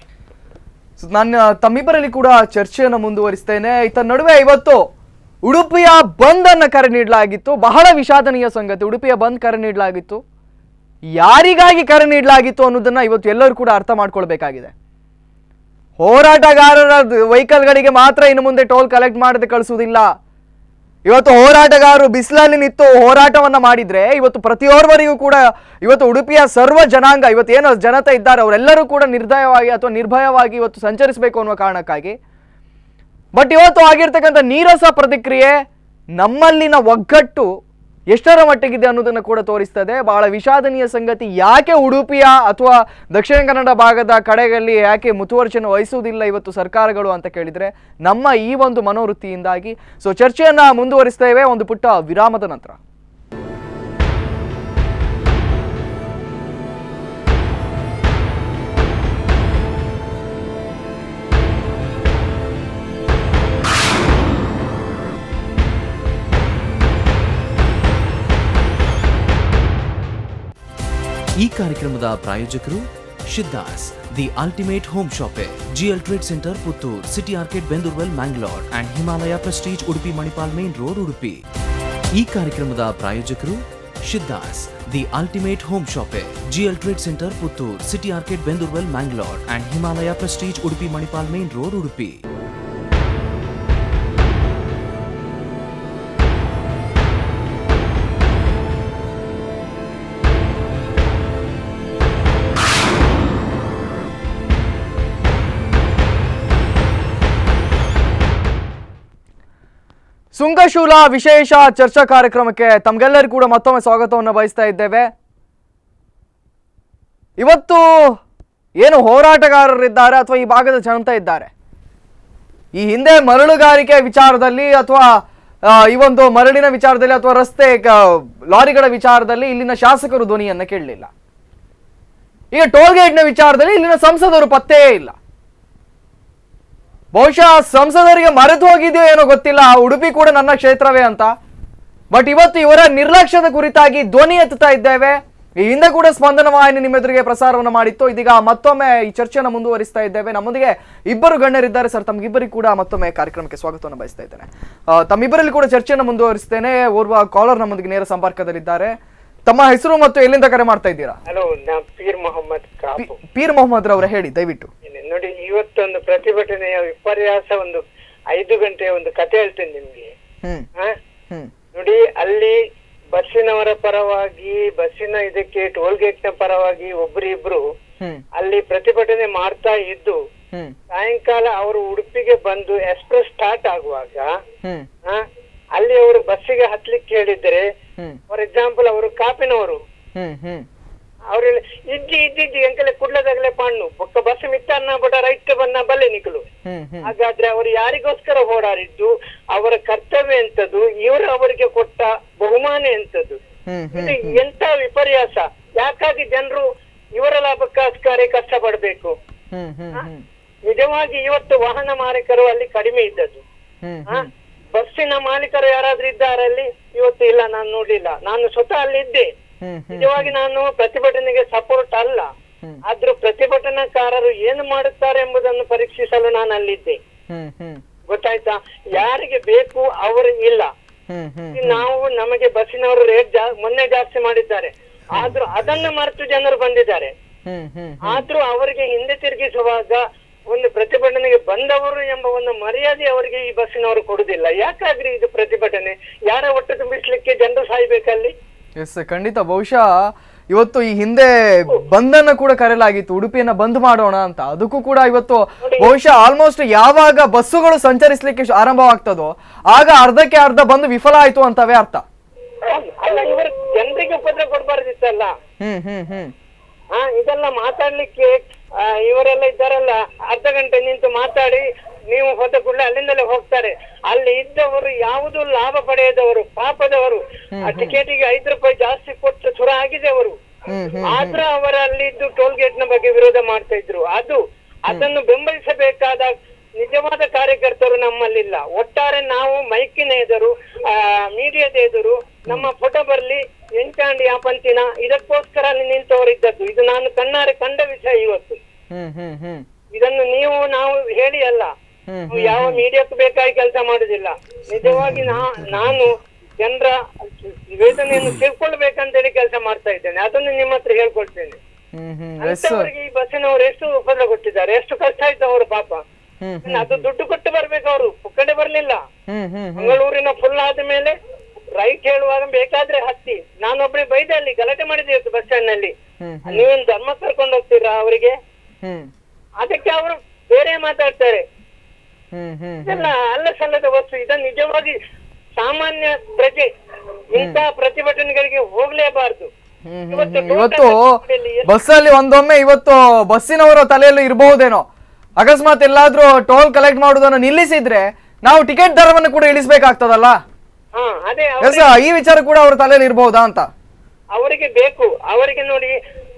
so ನಾನು ತಮ್ಮಿಬ್ಬರಲ್ಲಿ ಕೂಡ ಚರ್ಚೆಯನ್ನು ಮುಂದುವರಿಸ್ತೇನೆ ಇತ್ತ ನಡುವೆ ಇವತ್ತು ಉಡುಪಿಯ ಬಂದ್ ಅನ್ನ ಕರೆ ನೀಡಲಾಗಿತ್ತು ಬಹಳ ವಿಷಾದನೀಯ ಸಂಗತಿ ಉಡುಪಿಯ ಬಂದ್ ಕರೆ ನೀಡಲಾಗಿತ್ತು ಯಾರಿಗಾಗಿ ಕರೆ ನೀಡಲಾಗಿತ್ತು ಅನ್ನೋದನ್ನ ಇವತ್ತು ಎಲ್ಲರೂ ಕೂಡ ಅರ್ಥ ಮಾಡ್ಕೊಳ್ಬೇಕಾಗಿದೆ ಹೋರಾಟಗಾರರ ವೆಹಿಕಲ್ಗಳಿಗೆ ಮಾತ್ರ ಇನ್ನು ಮುಂದೆ ಟೋಲ್ ಕಲೆಕ್ಟ್ ಮಾಡದೆ ಕಳಿಸುವುದಿಲ್ಲ ಇವತ್ತು ಹೋರಾಟಗಾರರು ಬಿಸಿಲಲ್ಲಿ ನಿಂತು ಹೋರಾಟವನ್ನ ಮಾಡಿದ್ರೆ ಇವತ್ತು ಪ್ರತಿಯೋರ್ವರಿಗೂ ಕೂಡ ಇವತ್ತು ಉಡುಪಿಯ ಸರ್ವ ಜನಾಂಗ ಇವತ್ತು ಏನು ಜನತೆ ಇದ್ದಾರೆ ಅವರೆಲ್ಲರೂ ಕೂಡ ನಿರ್ದಯವಾಗಿ ಅಥವಾ ನಿರ್ಭಯವಾಗಿ ಇವತ್ತು ಸಂಚರಿಸಬೇಕು ಅನ್ನುವ ಕಾರಣಕ್ಕಾಗಿ ಬಟ್ ಇವತ್ತು ಆಗಿರ್ತಕ್ಕಂಥ ನೀರಸ ಪ್ರತಿಕ್ರಿಯೆ ನಮ್ಮಲ್ಲಿನ ಒಗ್ಗಟ್ಟು ಎಷ್ಟರ ಮಟ್ಟಿಗಿದೆ ಅನ್ನೋದನ್ನು ಕೂಡ ತೋರಿಸ್ತದೆ ಬಹಳ ವಿಷಾದನೀಯ ಸಂಗತಿ ಯಾಕೆ ಉಡುಪಿಯ ಅಥವಾ ದಕ್ಷಿಣ ಕನ್ನಡ ಭಾಗದ ಕಡೆಗಳಲ್ಲಿ ಯಾಕೆ ಮುತುವರ್ಜನೆ ವಹಿಸುವುದಿಲ್ಲ ಇವತ್ತು ಸರ್ಕಾರಗಳು ಅಂತ ಕೇಳಿದ್ರೆ ನಮ್ಮ ಈ ಒಂದು ಮನೋವೃತ್ತಿಯಿಂದಾಗಿ ಸೊ ಚರ್ಚೆಯನ್ನ ಮುಂದುವರಿಸ್ತೇವೆ ಒಂದು ಪುಟ್ಟ ವಿರಾಮದ ನಂತರ ಈ ಕಾರ್ಯಕ್ರಮದ ಪ್ರಾಯೋಜಕರು Siddhas the ultimate home shoppe GL trade centre Puttur city ಆರ್ಕೆಟ್ ಬೆಂದೂರ್ವೆಲ್ Mangalore and Himalaya Prestige Udupi Manipal main road Udupi ಈ ಕಾರ್ಯಕ್ರಮದ ಪ್ರಾಯೋಜಕರು ಶಿದ್ದಾಸ್ the ultimate home shopping. GL Trade Center, Puttur, City Arcade, Bendurwell, Mangalore, and Himalaya Prestige, Udupi Manipal Main Road, Udupi. ಸುಂಕಶೂಲ ವಿಶೇಷ ಚರ್ಚಾ ಕಾರ್ಯಕ್ರಮಕ್ಕೆ ತಮ್ಗೆಲ್ಲರಿಗೂ ಕೂಡ ಮತ್ತೊಮ್ಮೆ ಸ್ವಾಗತವನ್ನು ಬಯಸ್ತಾ ಇದ್ದೇವೆ ಇವತ್ತು ಏನು ಹೋರಾಟಗಾರರಿದ್ದಾರೆ ಅಥವಾ ಈ ಭಾಗದ ಜನತೆ ಇದ್ದಾರೆ ಈ ಹಿಂದೆ ಮರಳುಗಾರಿಕೆ ವಿಚಾರದಲ್ಲಿ ಅಥವಾ ಆ, ಈ ಒಂದು ಮರಳಿನ ವಿಚಾರದಲ್ಲಿ ಅಥವಾ ರಸ್ತೆ ಕ- ಲಾರಿಗಳ ವಿಚಾರದಲ್ಲಿ ಇಲ್ಲಿನ ಶಾಸಕರು ಧ್ವನಿಯನ್ನ ಕೇಳಲಿಲ್ಲ ಈಗ ಟೋಲ್ ಗೇಟ್ನ ವಿಚಾರದಲ್ಲಿ ಇಲ್ಲಿನ ಸಂಸದರು ಪತ್ತೆಯೇ ಇಲ್ಲ ಬಹುಶಃ ಸಂಸದರಿಗೆ ಮರೆತು ಹೋಗಿದೆಯೋ ಏನೋ ಗೊತ್ತಿಲ್ಲ ಉಡುಪಿ ಕೂಡ ನನ್ನ ಕ್ಷೇತ್ರವೇ ಅಂತ ಬಟ್ ಇವತ್ತು ಇವರ ನಿರ್ಲಕ್ಷ್ಯದ ಕುರಿತಾಗಿ ಧ್ವನಿ ಎತ್ತುತ್ತಾ ಇದ್ದೇವೆ ಈ ಹಿಂದೆ ಕೂಡ ಸ್ಪಂದನ ವಾಹಿನಿ ನಿಮ್ಮ ಎದುರಿಗೆ ಪ್ರಸಾರವನ್ನು ಮಾಡಿತ್ತು ಇದೀಗ ಮತ್ತೊಮ್ಮೆ ಈ ಚರ್ಚೆಯನ್ನು ಮುಂದುವರಿಸ್ತಾ ಇದ್ದೇವೆ ನಮ್ಮೊಂದಿಗೆ ಇಬ್ಬರು ಗಣ್ಯರಿದ್ದಾರೆ ಸರ್ ತಮ್ಗಿಬ್ಬರಿಗೂ ಕೂಡ ಮತ್ತೊಮ್ಮೆ ಕಾರ್ಯಕ್ರಮಕ್ಕೆ ಸ್ವಾಗತವನ್ನು ಬಯಸ್ತಾ ಇದ್ದೇನೆ ಆ, ತಮ್ಮಿಬ್ಬರಲ್ಲಿ ಕೂಡ ಚರ್ಚೆಯನ್ನು ಮುಂದುವರಿಸ್ತೇನೆ ಓರ್ವ ಕಾಲರ್ ನಮ್ಮೊಂದಿಗೆ ನೇರ ಸಂಪರ್ಕದಲ್ಲಿದ್ದಾರೆ ತಮ್ಮ ಹೆಸರು ಮತ್ತು ಎಲ್ಲಿಂದ ಕರೆ ಮಾಡ್ತಾ ಇದ್ದೀರಾ ಹಲೋ ನಾ ಪೀರ್ ಮೊಹಮ್ಮದ್ ಕಾಪು ಪಿ- ಪೀರ್ ಮೊಹಮ್ಮದ್ ರವರ ಹೇಳಿ ದಯವಿಟ್ಟು ನೋಡಿ ಇವತ್ತೊಂದು ಪ್ರತಿಭಟನೆಯ ವಿಪರ್ಯಾಸ ಒಂದು ಐದು ಗಂಟೆಯ ಒಂದು ಕತೆ ಹೇಳ್ತೇನೆ ನಿಮ್ಗೆ ಹ್ಮ್ ಹ? ಹ್ಮ್ ನೋಡಿ ಅಲ್ಲಿ ಬಸ್ಸಿನವರ ಪರವಾಗಿ ಬಸ್ಸಿನ ಇದಕ್ಕೆ ಟೋಲ್ ಗೇಟ್ ನ ಪರವಾಗಿ ಒಬ್ರಿಬ್ರು ಹ್ಮ್ ಅಲ್ಲಿ ಪ್ರತಿಭಟನೆ ಮಾಡ್ತಾ ಇದ್ದು ಹ್ಮ್ ಸಾಯಂಕಾಲ ಅವರು ಉಡುಪಿಗೆ ಬಂದು ಎಕ್ಸ್ಪ್ರೆಸ್ ಸ್ಟಾರ್ಟ್ ಆಗುವಾಗ ಹ್ಮ್ ಹ? ಅಲ್ಲಿ ಅವರು ಬಸ್ಸಿಗೆ ಹತ್ಲಿಕ್ಕೆ ಹೇಳಿದ್ರೆ ಹ್ಮ್ ಫಾರ್ ಎಕ್ಸಾಂಪಲ್ ಅವರು ಕಾಪಿನವರು ಹ್ಮ್ ಹ್ಮ್ ಅವ್ರು ಹೇಳಿ ಇಜ್ಜಿ ಇಜ್ಜಿ ಇಜ್ಜಿ ಎಂಕಲೆ ಕುಡ್ಲದಾಗಲೇ ಪಾಣ್ಣು ಬೊಕ್ಕ ಬಸ್ ಮಿತ್ತನ್ನ ಬಡ ರೈಟ್ ಬನ್ನ ಬಲ್ಲೆ ನಿಕಲು ಹ್ಮ್ ಹ್ಮ್ ಹಾಗಾದ್ರೆ ಅವರು ಯಾರಿಗೋಸ್ಕರ ಹೋರಾಡಿದ್ದು ಅವರ ಕರ್ತವ್ಯ ಎಂತದ್ದು ಇವರು ಅವರಿಗೆ ಕೊಟ್ಟ ಬಹುಮಾನ ಎಂತದ್ದು ಹ್ಮ್ ಇದು ಎಂತ ವಿಪರ್ಯಾಸ ಯಾಕಾಗಿ ಜನರು ಇವರ ಲಾಭಕ್ಕೋಸ್ಕರ ಕಷ್ಟಪಡ್ಬೇಕು ಹ್ಮ್ ಹ್ಮ್ ಹ್ಮ್ ನಿಜವಾಗಿ ಇವತ್ತು ವಾಹನ ಮಾಲೀಕರು ಅಲ್ಲಿ ಕಡಿಮೆ ಇದ್ದದ್ದು ಹ್ಮ್ ಹ? ಬಸ್ಸಿನ ಮಾಲೀಕರು ಯಾರಾದ್ರೂ ಇದ್ದಾರೆ ಅಲ್ಲಿ ಇವತ್ತು ಇಲ್ಲ ನಾನು ನೋಡ್ಲಿಲ್ಲ ನಾನು ಸ್ವತಃ ಅಲ್ಲಿ ಇದ್ದೆ ಹ್ಮ್ ಹ್ಮ್ ನಿಜವಾಗಿ ನಾನು ಪ್ರತಿಭಟನೆಗೆ ಸಪೋರ್ಟ್ ಅಲ್ಲ ಹ್ಮ್. ಆದ್ರೂ ಪ್ರತಿಭಟನಾಕಾರರು ಏನು ಮಾಡುತ್ತಾರೆ ಎಂಬುದನ್ನು ಪರೀಕ್ಷಿಸಲು ನಾನು ಅಲ್ಲಿದ್ದೆ ಹ್ಮ್ ಹ್ಮ್ ಗೊತ್ತಾಯ್ತಾ ಯಾರಿಗೆ ಬೇಕು ಅವರು ಇಲ್ಲ ಹ್ಮ್ ಹ್ಮ್ ನಾವು ನಮಗೆ ಬಸ್ಸಿನವರು ರೇಟ್ ಮೊನ್ನೆ ಜಾಸ್ತಿ ಮಾಡಿದ್ದಾರೆ ಆದ್ರೂ ಅದನ್ನ ಮರೆತು ಜನರು ಬಂದಿದ್ದಾರೆ ಹ್ಮ್ ಹ್ಮ್ ಆದ್ರೂ ಅವರಿಗೆ ಹಿಂದೆ ತಿರುಗಿಸುವಾಗ ಒಂದು ಪ್ರತಿಭಟನೆಗೆ ಬಂದವರು ಎಂಬ ಒಂದು ಮರ್ಯಾದೆ ಅವರಿಗೆ ಈ ಬಸ್ಸಿನವರು ಕೊಡುದಿಲ್ಲ ಯಾಕಾಗ್ರಿ ಇದು ಪ್ರತಿಭಟನೆ ಯಾರ ಹೊಟ್ಟೆ ತುಂಬಿಸ್ಲಿಕ್ಕೆ ಜನರು ಸಾಯ್ಬೇಕಲ್ಲಿ ಎಸ್ ಖಂಡಿತ ಬಹುಶಃ ಇವತ್ತು ಈ ಹಿಂದೆ ಬಂದನ್ನ ಕೂಡ ಕರೆಯಲಾಗಿತ್ತು ಉಡುಪಿಯನ್ನ ಬಂದ್ ಮಾಡೋಣ ಅಂತ ಅದಕ್ಕೂ ಕೂಡ ಇವತ್ತು ಬಹುಶಃ ಆಲ್ಮೋಸ್ಟ್ ಯಾವಾಗ ಬಸ್ಸುಗಳು ಸಂಚರಿಸಲಿಕ್ಕೆ ಆರಂಭವಾಗ್ತದೋ ಆಗ ಅರ್ಧಕ್ಕೆ ಅರ್ಧ ಬಂದು ವಿಫಲ ಆಯ್ತು ಅಂತವೇ ಅರ್ಥ ಅಲ್ಲ ಇವರು ಜನರಿಗೆ ಉಪದ್ರ ಕೊಡ್ಬಾರ್ದಿತ್ತಲ್ಲ ಹ್ಮ್ ಹ್ಮ್ ಹ್ಮ್ ಹಾ ಇದೆಲ್ಲ ಮಾತಾಡ್ಲಿಕ್ಕೆ ಆ, ಇವರೆಲ್ಲ ಇದ್ದಾರಲ್ಲ ಅರ್ಧ ಗಂಟೆ ನಿಂತು ಮಾತಾಡಿ ನೀವು ಹೋದ ಕೂಡಲೇ ಅಲ್ಲಿಂದಲೇ ಹೋಗ್ತಾರೆ ಅಲ್ಲಿ ಇದ್ದವರು ಯಾವುದು ಲಾಭ ಪಡೆಯದವರು ಪಾಪದವರು ಆ ಟಿಕೆಟಿಗೆ ಐದು ರೂಪಾಯಿ ಜಾಸ್ತಿ ಕೊಟ್ಟು ಸುರ ಆಗಿದೆ ಅವರು ಆದ್ರೂ ಅವರ ಅಲ್ಲಿದ್ದು ಟೋಲ್ ಗೇಟ್ ನ ಬಗ್ಗೆ ವಿರೋಧ ಮಾಡ್ತಾ ಇದ್ರು ಅದು ಅದನ್ನು ಬೆಂಬಲಿಸಬೇಕಾದ ನಿಜವಾದ ಕಾರ್ಯಕರ್ತರು ನಮ್ಮಲ್ಲಿಲ್ಲ ಒಟ್ಟಾರೆ ನಾವು ಮೈಕಿನ ಎದುರು ಆ ಮೀಡಿಯಾದ ಎದುರು ನಮ್ಮ ಫೋಟೋ ಬರ್ಲಿ ಎಂಚಾಂಡಿ ಆ ಪಂತಿನ ಇದಕ್ಕೋಸ್ಕರ ಅಲ್ಲಿ ನಿಂತವರಿದ್ದದ್ದು ಇದು ನಾನು ಕಣ್ಣಾರೆ ಕಂಡ ವಿಷಯ ಇವತ್ತು ಹ್ಮ್ ಹ್ಮ್ ಹ್ಮ್ ಇದನ್ನು ನೀವು ನಾವು ಹೇಳಿ ಅಲ್ಲ ಹ್ಮ್, ನಾವು ಯಾವ ಮೀಡಿಯಾಕ್ಕೂ ಬೇಕಾಗಿ ಕೆಲಸ ಮಾಡುದಿಲ್ಲ ನಿಜವಾಗಿ ನಾ ನಾನು ಜನರ ವೇದನೆಯನ್ನು ತಿಳ್ಕೊಳ್ಬೇಕಂತೇಳಿ ಕೆಲಸ ಮಾಡ್ತಾ ಇದ್ದೇನೆ ಅದನ್ನು ನಿಮ್ಮ ಹತ್ರ ಹೇಳ್ಕೊಳ್ತೇನೆ ಹ್ಮ್ ಹ್ಮ್ ಎಸ್ ಅಂತವರಿಗೆ ಈ ಬಸ್ಸಿನವರು ಎಷ್ಟು ಉಪದ್ರ ಕೊಟ್ಟಿದ್ದಾರೆ ಎಷ್ಟು ಕಷ್ಟ ಆಯ್ತು ಅವರು ಪಾಪ ಹ್ಮ್ ಇನ್ನು ಅದು ದುಡ್ಡು ಕೊಟ್ಟು ಬರ್ಬೇಕು ಅವರು ಪುಕ್ಕಡೆ ಬರ್ಲಿಲ್ಲ ಹ್ಮ್ ಹ್ಮ್ ಹ್ಮ್ ಮಂಗಳೂರಿನ ಫುಲ್ ಆದ ಮೇಲೆ ರೈಟ್ ಹೇಳುವಾಗ ಬೇಕಾದ್ರೆ ಹತ್ತಿ ನಾನೊಬ್ಬನೇ ಬೈದೆ ಅಲ್ಲಿ ಗಲಾಟೆ ಮಾಡಿದೆ ಇವತ್ತು ಬಸ್ ಸ್ಟ್ಯಾಂಡ್ ನಲ್ಲಿ ಹ್ಮ್ ನೀವೇನು ಧರ್ಮ ಕರ್ಕೊಂಡು ಹೋಗ್ತೀರಾ ಅವರಿಗೆ ಹ್ಮ್ ಅದಕ್ಕೆ ಅವರು ಬೇರೆ ಮಾತಾಡ್ತಾರೆ ಹ್ಮ್ ಹ್ಮ್ ಇದೆಲ್ಲ ಅಲ್ಲ ಸಲ್ಲದ ವಸ್ತು ಇದನ್ನು ನಿಜವಾಗಿ ಸಾಮಾನ್ಯ ಪ್ರಜೆ ಇಂತಹ ಪ್ರತಿಭಟನೆಗಳಿಗೆ ಹೋಗ್ಲೇಬಾರ್ದು ಹ್ಮ್ ಹ್ಮ್ ಇವತ್ತು ಹ್ಮ್. ಇವತ್ತು ಟೋಟಲ್ ಬಸ್ಸಲ್ಲಿ ಒಂದೊಮ್ಮೆ ಇವತ್ತು ಬಸ್ಸಿನವರ ತಲೆಯಲ್ಲಿ ಇರಬಹುದೇನೋ ಅಕಸ್ಮಾತ್ ಎಲ್ಲಾದ್ರೂ ಟೋಲ್ ಕಲೆಕ್ಟ್ ಮಾಡುವುದನ್ನು ನಿಲ್ಲಿಸಿದ್ರೆ ನಾವು ಟಿಕೆಟ್ ದರವನ್ನು ಕೂಡ ಇಳಿಸ್ಬೇಕಾಗ್ತದಲ್ಲ ಹಾ ಅದೇ ಎಸ್ ಈ ವಿಚಾರ ಕೂಡ ಅವ್ರ ತಲೆಯಲ್ಲಿ ಇರಬಹುದಾ ಅಂತ ಅವರಿಗೆ ಬೇಕು ಅವರಿಗೆ ನೋಡಿ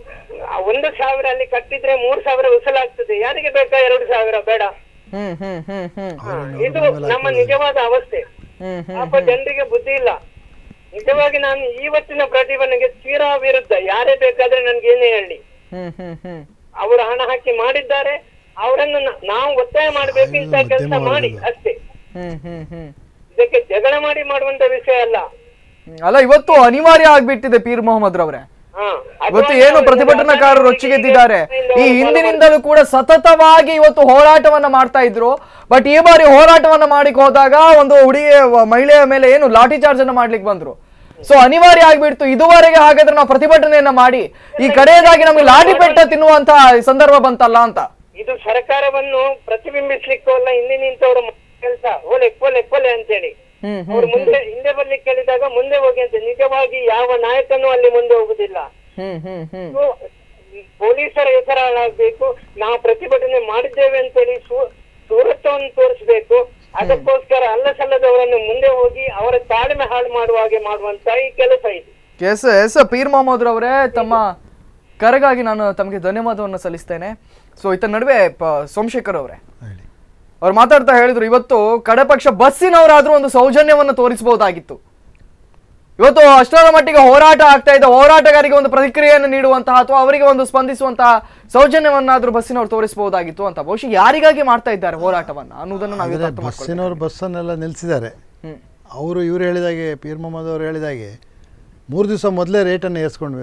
ಆ ಒಂದು ಸಾವಿರ ಅಲ್ಲಿ ಕಟ್ಟಿದ್ರೆ ಮೂರು ಸಾವಿರ ಉಸಲಾಗ್ತದೆ ಯಾರಿಗೆ ಬೇಕಾ ಎರಡು ಸಾವಿರ ಬೇಡ ಹ್ಮ್ ಹ್ಮ್ ಹ್ಮ್ ಹ್ಮ್ ಹಾ, ಇದು ನಮ್ಮ ನಿಜವಾದ ಅವಸ್ಥೆ ಹ್ಮ್ ಹ್ಮ್ ಪಾಪ ಜನರಿಗೆ ಬುದ್ಧಿ ಇಲ್ಲ ನಿಜವಾಗಿ ನಾನು ಇವತ್ತಿನ ಪ್ರತಿಭಟನೆಗೆ ತೀರಾ ವಿರುದ್ಧ ಯಾರೇ ಬೇಕಾದ್ರೆ ನನ್ಗೆ ಏನೇ ಹೇಳಿ ಹ್ಮ್ ಹ್ಮ್ ಹ್ಮ್ ಅವರು ಹಣ ಹಾಕಿ ಮಾಡಿದ್ದಾರೆ ಅವರನ್ನು ನ- ನಾವು ಒತ್ತಾಯ ಮಾಡ್ಬೇಕು ಇಂತ ಕೆಲಸ ಮಾಡಿ ಅಷ್ಟೇ ಹ್ಮ್ ಹ್ಮ್ ಹ್ಮ್ ಇದಕ್ಕೆ ಜಗಳ ಮಾಡಿ ಮಾಡುವಂತ ವಿಷಯ ಅಲ್ಲ ಹ್ಮ್. ಅಲ್ಲ ಇವತ್ತು ಅನಿವಾರ್ಯ ಆಗ್ಬಿಟ್ಟಿದೆ ಪೀರ್ ಮೊಹಮ್ಮದ್ ರವ್ರೆ ಹಾ. ಇವತ್ತು ಅಥವಾ ಏನು ನಾವು ಪ್ರತಿಭಟನಾಕಾರರು ರೊಚ್ಚಿಗೆದ್ದಿದ್ದಾರೆ ಈ ಹಿಂದಿನಿಂದಲೂ ಕೂಡ ಸತತವಾಗಿ ಇವತ್ತು ಹೋರಾಟವನ್ನ ಮಾಡ್ತಾ ಇದ್ರು ಬಟ್ ಈ ಬಾರಿ ಹೋರಾಟವನ್ನ ಮಾಡಿಕ್ ಹೋದಾಗ ಒಂದು ಹುಡುಗಿ ಮಹಿಳೆಯ ಮೇಲೆ ಏನು ಲಾಠಿ ಚಾರ್ಜ್ ಅನ್ನ ಮಾಡ್ಲಿಕ್ಕೆ ಬಂದ್ರು ಸೊ ಅನಿವಾರ್ಯ ಆಗ್ಬಿಡ್ತು ಇದುವರೆಗೆ ಹಾಗಾದ್ರೆ ನಾವು ಪ್ರತಿಭಟನೆಯನ್ನ ಮಾಡಿ ಈ ಕಡೆಯದಾಗಿ ನಮ್ಗೆ ಲಾಠಿ ಪೆಟ್ಟ ತಿನ್ನುವಂತ ಸಂದರ್ಭ ಬಂತಲ್ಲ ಅಂತ ಇದು ಸರ್ಕಾರವನ್ನು ಪ್ರತಿಬಿಂಬಿಸ್ಲಿಕ್ಕೂ ಅಲ್ಲ ಹಿಂದೆ ನಿಂತವ್ರ ಕೆಲಸ ಒಲೆ ಕೊಲೆ ಕೊಲೆ ಅಂತೇಳಿ ಹ್ಮ್ ಅವ್ರು ಮುಂದೆ ಹಿಂದೆ ಬರ್ಲಿಕ್ಕೆ ಹೇಳಿದಾಗ ಮುಂದೆ ಹೋಗಿ ಅಂತ ನಿಜವಾಗಿ ಯಾವ ನಾಯಕನೂ ಅಲ್ಲಿ ಮುಂದೆ ಹೋಗುದಿಲ್ಲ ಹ್ಮ್ ಹ್ಮ್ ಹ್ಮ್ ಇದು ಪೊಲೀಸರ ಹೆಸರಾಗಬೇಕು ನಾವು ಪ್ರತಿಭಟನೆ ಮಾಡಿದ್ದೇವೆ ಅಂತೇಳಿ ಸೂ- ಸೂರತ್ವವನ್ನು ತೋರಿಸಬೇಕು ಅದಕ್ಕೋಸ್ಕರ ಅಲ್ಲ ಸಲ್ಲದವರನ್ನು ಮುಂದೆ ಹೋಗಿ ಅವರ ತಾಳ್ಮೆ ಹಾಳು ಮಾಡುವ ಹಾಗೆ ಮಾಡುವಂತ ಈ ಕೆಲಸ ಇದು ಎಸ್ ಎಸ್ ಪೀರ್ ಮೊಹಮ್ಮದ್ ರವರೇ ತಮ್ಮ ಕರೆಗಾಗಿ ನಾನು ತಮಗೆ ಧನ್ಯವಾದವನ್ನು ಸಲ್ಲಿಸ್ತೇನೆ ಸೊ ಇತ್ತ ನಡುವೆ ಪ- ಸೋಮಶೇಖರ್ ಅವರೇ ಹೇಳಿ ಅವ್ರು ಮಾತಾಡ್ತಾ ಹೇಳಿದ್ರು ಇವತ್ತು ಕಡೆ ಪಕ್ಷ ಬಸ್ಸಿನವರಾದ್ರೂ ಒಂದು ಸೌಜನ್ಯವನ್ನು ತೋರಿಸಬಹುದಾಗಿತ್ತು ಇವತ್ತು ಅಷ್ಟರ ಮಟ್ಟಿಗೆ ಹೋರಾಟ ಆಗ್ತಾ ಇದೆ ಹೋರಾಟಗಾರರಿಗೆ ಒಂದು ಪ್ರತಿಕ್ರಿಯೆಯನ್ನು ನೀಡುವಂತಹ ಅಥವಾ ಅವರಿಗೆ ಒಂದು ಸ್ಪಂದಿಸುವಂತಹ ಸೌಜನ್ಯವನ್ನಾದ್ರೂ ಬಸ್ಸಿನವರು ತೋರಿಸಬಹುದಾಗಿತ್ತು ಅಂತ ಬಹುಶಃ ಯಾರಿಗಾಗಿ ಮಾಡ್ತಾ ಇದ್ದಾರೆ ಹೋರಾಟವನ್ನ ಅನ್ನೋದನ್ನು ನಾವು ಇವತ್ತು ಆದರೆ ಅರ್ಥ ಮಾಡ್ಕೊಳ್ಬೇಕು. ಬಸ್ಸಿನವರು ಬಸ್ಸನ್ನೆಲ್ಲ ನಿಲ್ಲಿಸಿದ್ದಾರೆ ಹ್ಮ್ ಅವರು ಇವರು ಹೇಳಿದಾಗೆ ಪೀರ್ ಮೊಹಮ್ಮದ್ ಅವರು ಹೇಳಿದಾಗೆ ಮೂರು ದಿವಸ ಮೊದಲೇ ರೇಟನ್ನು ಏರ್ಸ್ಕೊಂಡು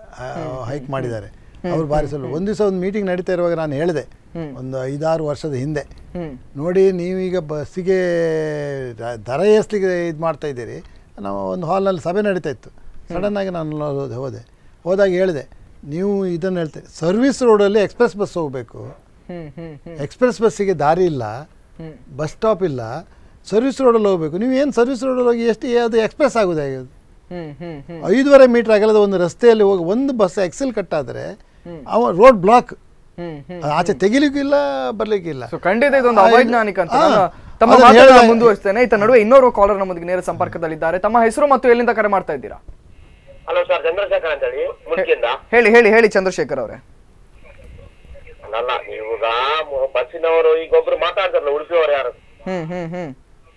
ಹೈಕ್ ಮಾಡಿದ್ದಾರೆ ಅವರು ಭಾರಿ ಸ್ವಲ್ಪ ಒಂದು ದಿವಸ ಒಂದು ಮೀಟಿಂಗ್ ನಡೀತಾ ಇರುವಾಗ ನಾನು ಹೇಳಿದೆ ಒಂದು ಐದಾರು ವರ್ಷದ ಹಿಂದೆ ಹ್ಮ್ ನೋಡಿ ನೀವೀಗ ಬಸ್ಸಿಗೆ ದ- ದರ ಏರಿಸ್ಲಿಕ್ಕೆ ಇದು ಮಾಡ್ತಾ ಇದ್ದೀರಿ ನಾವು ಒಂದು ಹಾಲ್ನಲ್ಲಿ ಸಭೆ ನಡೀತಾ ಇತ್ತು ಸಡನ್ನಾಗಿ ನಾನು ಹೋದೆ ಹೋದೆ ಹೋದಾಗ ಹೇಳಿದೆ ನೀವು ಇದನ್ನು ಹೇಳ್ತೀರಿ ಸರ್ವಿಸ್ ರೋಡಲ್ಲಿ ಎಕ್ಸ್ಪ್ರೆಸ್ ಬಸ್ ಹೋಗಬೇಕು ಹ್ಮ್ ಹ್ಮ್ ಹ್ಮ್ ಎಕ್ಸ್ಪ್ರೆಸ್ ಬಸ್ಸಿಗೆ ದಾರಿ ಇಲ್ಲ ಹ್ಮ್. ಬಸ್ ಸ್ಟಾಪ್ ಇಲ್ಲ ಸರ್ವಿಸ್ ರೋಡಲ್ಲಿ ಹೋಗಬೇಕು ನೀವು ಏನು ಸರ್ವಿಸ್ ರೋಡಲ್ಲಿ ಹೋಗಿ ಎಷ್ಟು ಅದು ಎಕ್ಸ್ಪ್ರೆಸ್ ಆಗೋದು ಹೇಗೆ ಅದು? ಹ್ಮ್ ಹ್ಮ್ ಹ್ಮ್ ಐದೂವರೆ ಮೀಟರ್ ಅಗಲದ ಒಂದು ರಸ್ತೆಯಲ್ಲಿ ಹೋಗಿ ಒಂದು ಬಸ್ ಎಕ್ಸೆಲ್ ಕಟ್ಟಾದರೆ ಅವ ರೋಡ್ ಬ್ಲಾಕ್ ಹ್ಮ್ ಹ್ಮ್ ಆಚೆ ತೆಗಿಲಿಕ್ಕಿಲ್ಲ ಬರ್ಲಿಕ್ಕಿಲ್ಲ ಸೊ ಖಂಡಿತ ಇದೊಂದು ಆ, ಇದು- ಅವೈಜ್ಞಾನಿಕ ಅಂತ ಆ, ನಾನು ತಮ್ಮ ಅದನ್ನ ಮಾತನ್ನ ಹೇಳ್ದೆ. ಮುಂದುವರಿಸ್ತೇನೆ ಇತ್ತ ನಡುವೆ ಇನ್ನೋರ್ವ ಕಾಲರ್ ನಮ್ಮೊಂದಿಗೆ ನೇರ ಸಂಪರ್ಕದಲ್ಲಿದ್ದಾರೆ ತಮ್ಮ ಹೆಸರು ಮತ್ತು ಎಲ್ಲಿಂದ ಕರೆ ಮಾಡ್ತಾ ಇದ್ದೀರಾ ಹಲೋ ಸರ್ ಚಂದ್ರಶೇಖರ್ ಅಂತ ಹೇಳಿ ಮುಲ್ಕಿಯಿಂದ ಹೇಳಿ ಹೇಳಿ ಹೇಳಿ ಚಂದ್ರಶೇಖರ್ ಅವರೇ ಅಲ್ಲ ನೀವೀಗ ಮ- ಬಸ್ಸಿನವರು ಈಗ ಒಬ್ರು ಮಾತಾಡ್ತಾರಲ್ಲ ಉಡುಪಿಯವರು ಯಾರು ಹ್ಮ್ ಹ್ಮ್ ಹ್ಮ್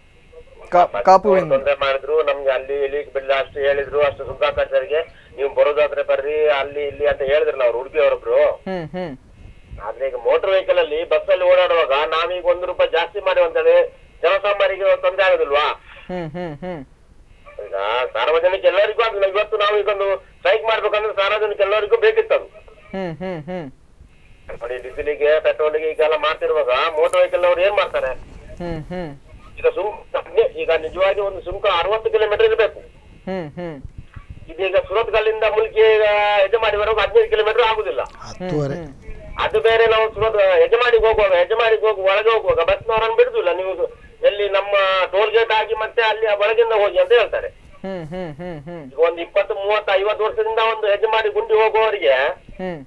ಕಾ- ಕಾಪುವಿಂದ ತೊಂದರೆ ಮಾಡಿದ್ರು ನಮ್ಗೆ ಅಲ್ಲಿ ಇಲ್ಲಿ ಬಿಡ್ಲ ಅಷ್ಟು ಹೇಳಿದ್ರು ಅಷ್ಟು ಸುಧಾಕರ್ಗೆ ನೀವು ಬರೋದಾದ್ರೆ ಬರ್ರಿ ಅಲ್ಲಿ ಇಲ್ಲಿ ಅಂತ ಹೇಳಿದ್ರಲ್ಲ ಅವ್ರು ಉಡುಪಿಯವರೊಬ್ರು ಹ್ಮ್ ಹ್ಮ್ ಆದ್ರೆ ಈಗ ಮೋಟರ್ ವೆಹಿಕಲ್ ಅಲ್ಲಿ ಬಸ್ ಅಲ್ಲಿ ಓಡಾಡುವಾಗ ನಾವೀಗ ಒಂದು ರೂಪಾಯಿ ಜಾಸ್ತಿ ಮಾಡಿ ಅಂತೇಳಿ ಜನಸಾಮಾನ್ಯರಿಗೆ ತೊಂದರೆ ಆಗುದಿಲ್ವಾ ಹ್ಮ್ ಹ್ಮ್ ಹ್ಮ್ ಈಗ ಸಾರ್ವಜನಿಕ ಎಲ್ಲರಿಗೂ ಅದು ಇವತ್ತು ನಾವು ಈಗೊಂದು ಸ್ಟ್ರೈಕ್ ಮಾಡ್ಬೇಕಂದ್ರೆ ಸಾರ್ವಜನಿಕ ಎಲ್ಲರಿಗೂ ಬೇಕಿತ್ತು ಅದು ಹ್ಮ್ ಹ್ಮ್ ಹ್ಮ್ ನೋಡಿ ಡೀಸೆಲಿಗೆ ಪೆಟ್ರೋಲಿಗೆ ಈಗೆಲ್ಲ ಮಾಡ್ತಿರುವಾಗ ಮೋಟರ್ ವೆಹಿಕಲ್ ಅವ್ರು ಏನ್ ಮಾಡ್ತಾರೆ ಹ್ಮ್ ಹ್ಮ್ ಈಗ ಸುಂಕ ಈಗ ನಿಜವಾಗಿ ಒಂದು ಸುಂಕ ಅರವತ್ತು ಕಿಲೋಮೀಟರ್ ಇರಬೇಕು ಹ್ಮ್ ಹ್ಮ್ ಇದೀಗ ಸುರತ್ಕಲ್ಲಿಂದ ಮುಲ್ಕಿ ಯಜಮಾಡಿ ಬರುವಾಗ ಹದಿನೈದು ಕಿಲೋಮೀಟರ್ ಆಗುದಿಲ್ಲ ಹತ್ತುವರೆ ಅದು ಬೇರೆ ನಾವು ಸುರತ್ ಯಜಮಾಡಿಗೆ ಹೋಗುವಾಗ ಯಜಮಾಡಿಗೆ ಹೋಗಿ ಒಳಗೆ ಹೋಗುವಾಗ ಬಸ್ನವರನ್ನು ಬಿಡುದಿಲ್ಲ ನೀವು ಎಲ್ಲಿ ನಮ್ಮ ಟೋಲ್ ಗೇಟ್ ಆಗಿ ಮತ್ತೆ ಅಲ್ಲಿ ಒಳಗಿಂದ ಹೋಗಿ ಅಂತ ಹೇಳ್ತಾರೆ ಹ್ಮ್ ಹ್ಮ್ ಹ್ಮ್ ಹ್ಮ್ ಈಗ ಒಂದು ಇಪ್ಪತ್ತು ಮೂವತ್ತು ಐವತ್ತು ವರ್ಷದಿಂದ ಒಂದು ಯಜಮಾಡಿ ಗುಂಡಿ ಹೋಗುವವರಿಗೆ ಹ್ಮ್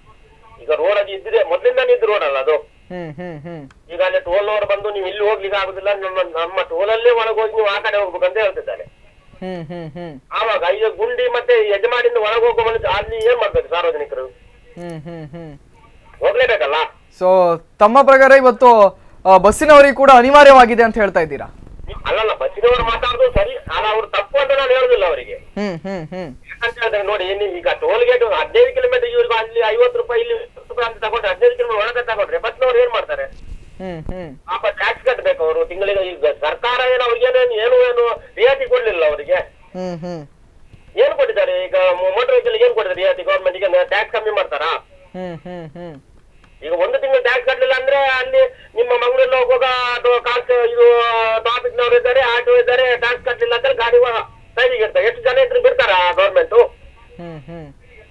ಈಗ ರೋಡ್ ಅದು ಇದ್ರೆ ಮೊದಲಿಂದಾನೇ ಇದ್ದು ರೋಡ್ ಅಲ್ಲ ಅದು ಹ್ಮ್ ಹ್ಮ್ ಹ್ಮ್ ಈಗ ಅಲ್ಲಿ ಟೋಲ್ನವರು ಬಂದು ನೀವು ಇಲ್ಲಿ ಹೋಗ್ಲಿಕ್ಕೆ ಆಗುದಿಲ್ಲ ನಮ್ಮ ನಮ್ಮ ಟೋಲಲ್ಲೇ ಒಳಗೆ ಹೋಗಿ ನೀವು ಆ ಕಡೆ ಹೋಗ್ಬೇಕಂತ ಹೇಳ್ತಿದ್ದಾರೆ ಹ್ಮ್ ಹ್ಮ್ ಹ್ಮ್ ಆವಾಗ ಈಗ ಗುಂಡಿ ಮತ್ತೆ ಯಜಮಾಡಿಯಿಂದ ಒಳಗೆ ಹೋಗುವ ಮನುಷ್ಯ ಅಲ್ಲಿ ಏನ್ ಮಾಡ್ಬೇಕು ಸಾರ್ವಜನಿಕರು ಹ್ಮ್ ಹ್ಮ್ ಹ್ಮ್ ಹೋಗ್ಲೇಬೇಕಲ್ಲ ಸೊ ತಮ್ಮ ಪ್ರಕಾರ ಇವತ್ತು ಆ, ಬಸ್ಸಿನವರಿಗೆ ಕೂಡ ಅನಿವಾರ್ಯವಾಗಿದೆ ಅಂತ ಹೇಳ್ತಾ ಇದ್ದೀರಾ ಅಲ್ಲಲ್ಲ ಬಸ್ಸಿನವರು ಮಾತಾಡೋದು ಸರಿ ಅಲ್ಲ ಅವ್ರು ತಪ್ಪು ಅಂತ ನಾನು ಹೇಳುದಿಲ್ಲ ಅವರಿಗೆ ಹ್ಮ್ ಹ್ಮ್ ಹ್ಮ್ ಯಾಕಂತ ಹೇಳಿದ್ರೆ ನೋಡಿ ನೀವು ಈಗ ಟೋಲ್ ಗೇಟ್ ಹದಿನೈದು ಕಿಲೋಮೀಟರ್ ಇವ್ರಿಗೆ ಅಲ್ಲಿ ಐವತ್ತು ರೂಪಾಯಿ ಇಲ್ಲಿ 20 ರೂಪಾಯಿ ಅಂತ ತಗೊಂಡ್ರೆ ಹದಿನೈದು ಕಿಲೋಮೀಟರ್ ಒಳಗೆ ತಗೊಂಡ್ರೆ ಬಸ್ನವ್ರು ಏನ್ ಮಾಡ್ತಾರೆ ಹ್ಮ್ ಹ್ಮ್ ಪಾಪ ಟ್ಯಾಕ್ಸ್ ಕಟ್ಟಬೇಕು ಅವರು ತಿಂಗಳಿಗೆ ಈಗ ಸರ್ಕಾರ ಏನು ಅವ್ರಿಗೇನೇನು ಏನು ಏನು ರಿಯಾಯಿತಿ ಕೊಡ್ಲಿಲ್ಲ ಅವರಿಗೆ ಹ್ಮ್ ಹ್ಮ್ ಏನ್ ಕೊಟ್ಟಿದ್ದಾರೆ ಈಗ ಮೋಟರ್ ವೆಹಿಕಲ್ ಏನ್ ಕೊಟ್ಟಿದ್ದಾರೆ ರಿಯಾಯಿತಿ ಗೌರ್ಮೆಂಟ್ ಈಗ ಟ್ಯಾಕ್ಸ್ ಕಮ್ಮಿ ಮಾಡ್ತಾರಾ ಹ್ಮ್ ಹ್ಮ್ ಹ್ಮ್ ಈಗ ಒಂದು ತಿಂಗಳು ಟ್ಯಾಕ್ಸ್ ಕಟ್ಟಲಿಲ್ಲ ಅಂದ್ರೆ ಅಲ್ಲಿ ನಿಮ್ಮ ಮಂಗಳೂರಲ್ಲಿ ಹೋಗುವಾಗ ಅದು ಕಾಲ್ಸ್ ಇದು ಟ್ರಾಫಿಕ್ನವರು ಇದ್ದಾರೆ ಆಟೋ ಇದ್ದಾರೆ ಟ್ಯಾಕ್ಸ್ ಕಟ್ಟಲಿಲ್ಲ ಅಂದ್ರೆ ಗಾಡಿ ಸೈಡಿಗೆ ಇರ್ತಾರೆ ಎಷ್ಟು ಜನ ಇದ್ರು ಬಿಡ್ತಾರ ಗೌರ್ಮೆಂಟ್ ಹ್ಮ್ ಹ್ಮ್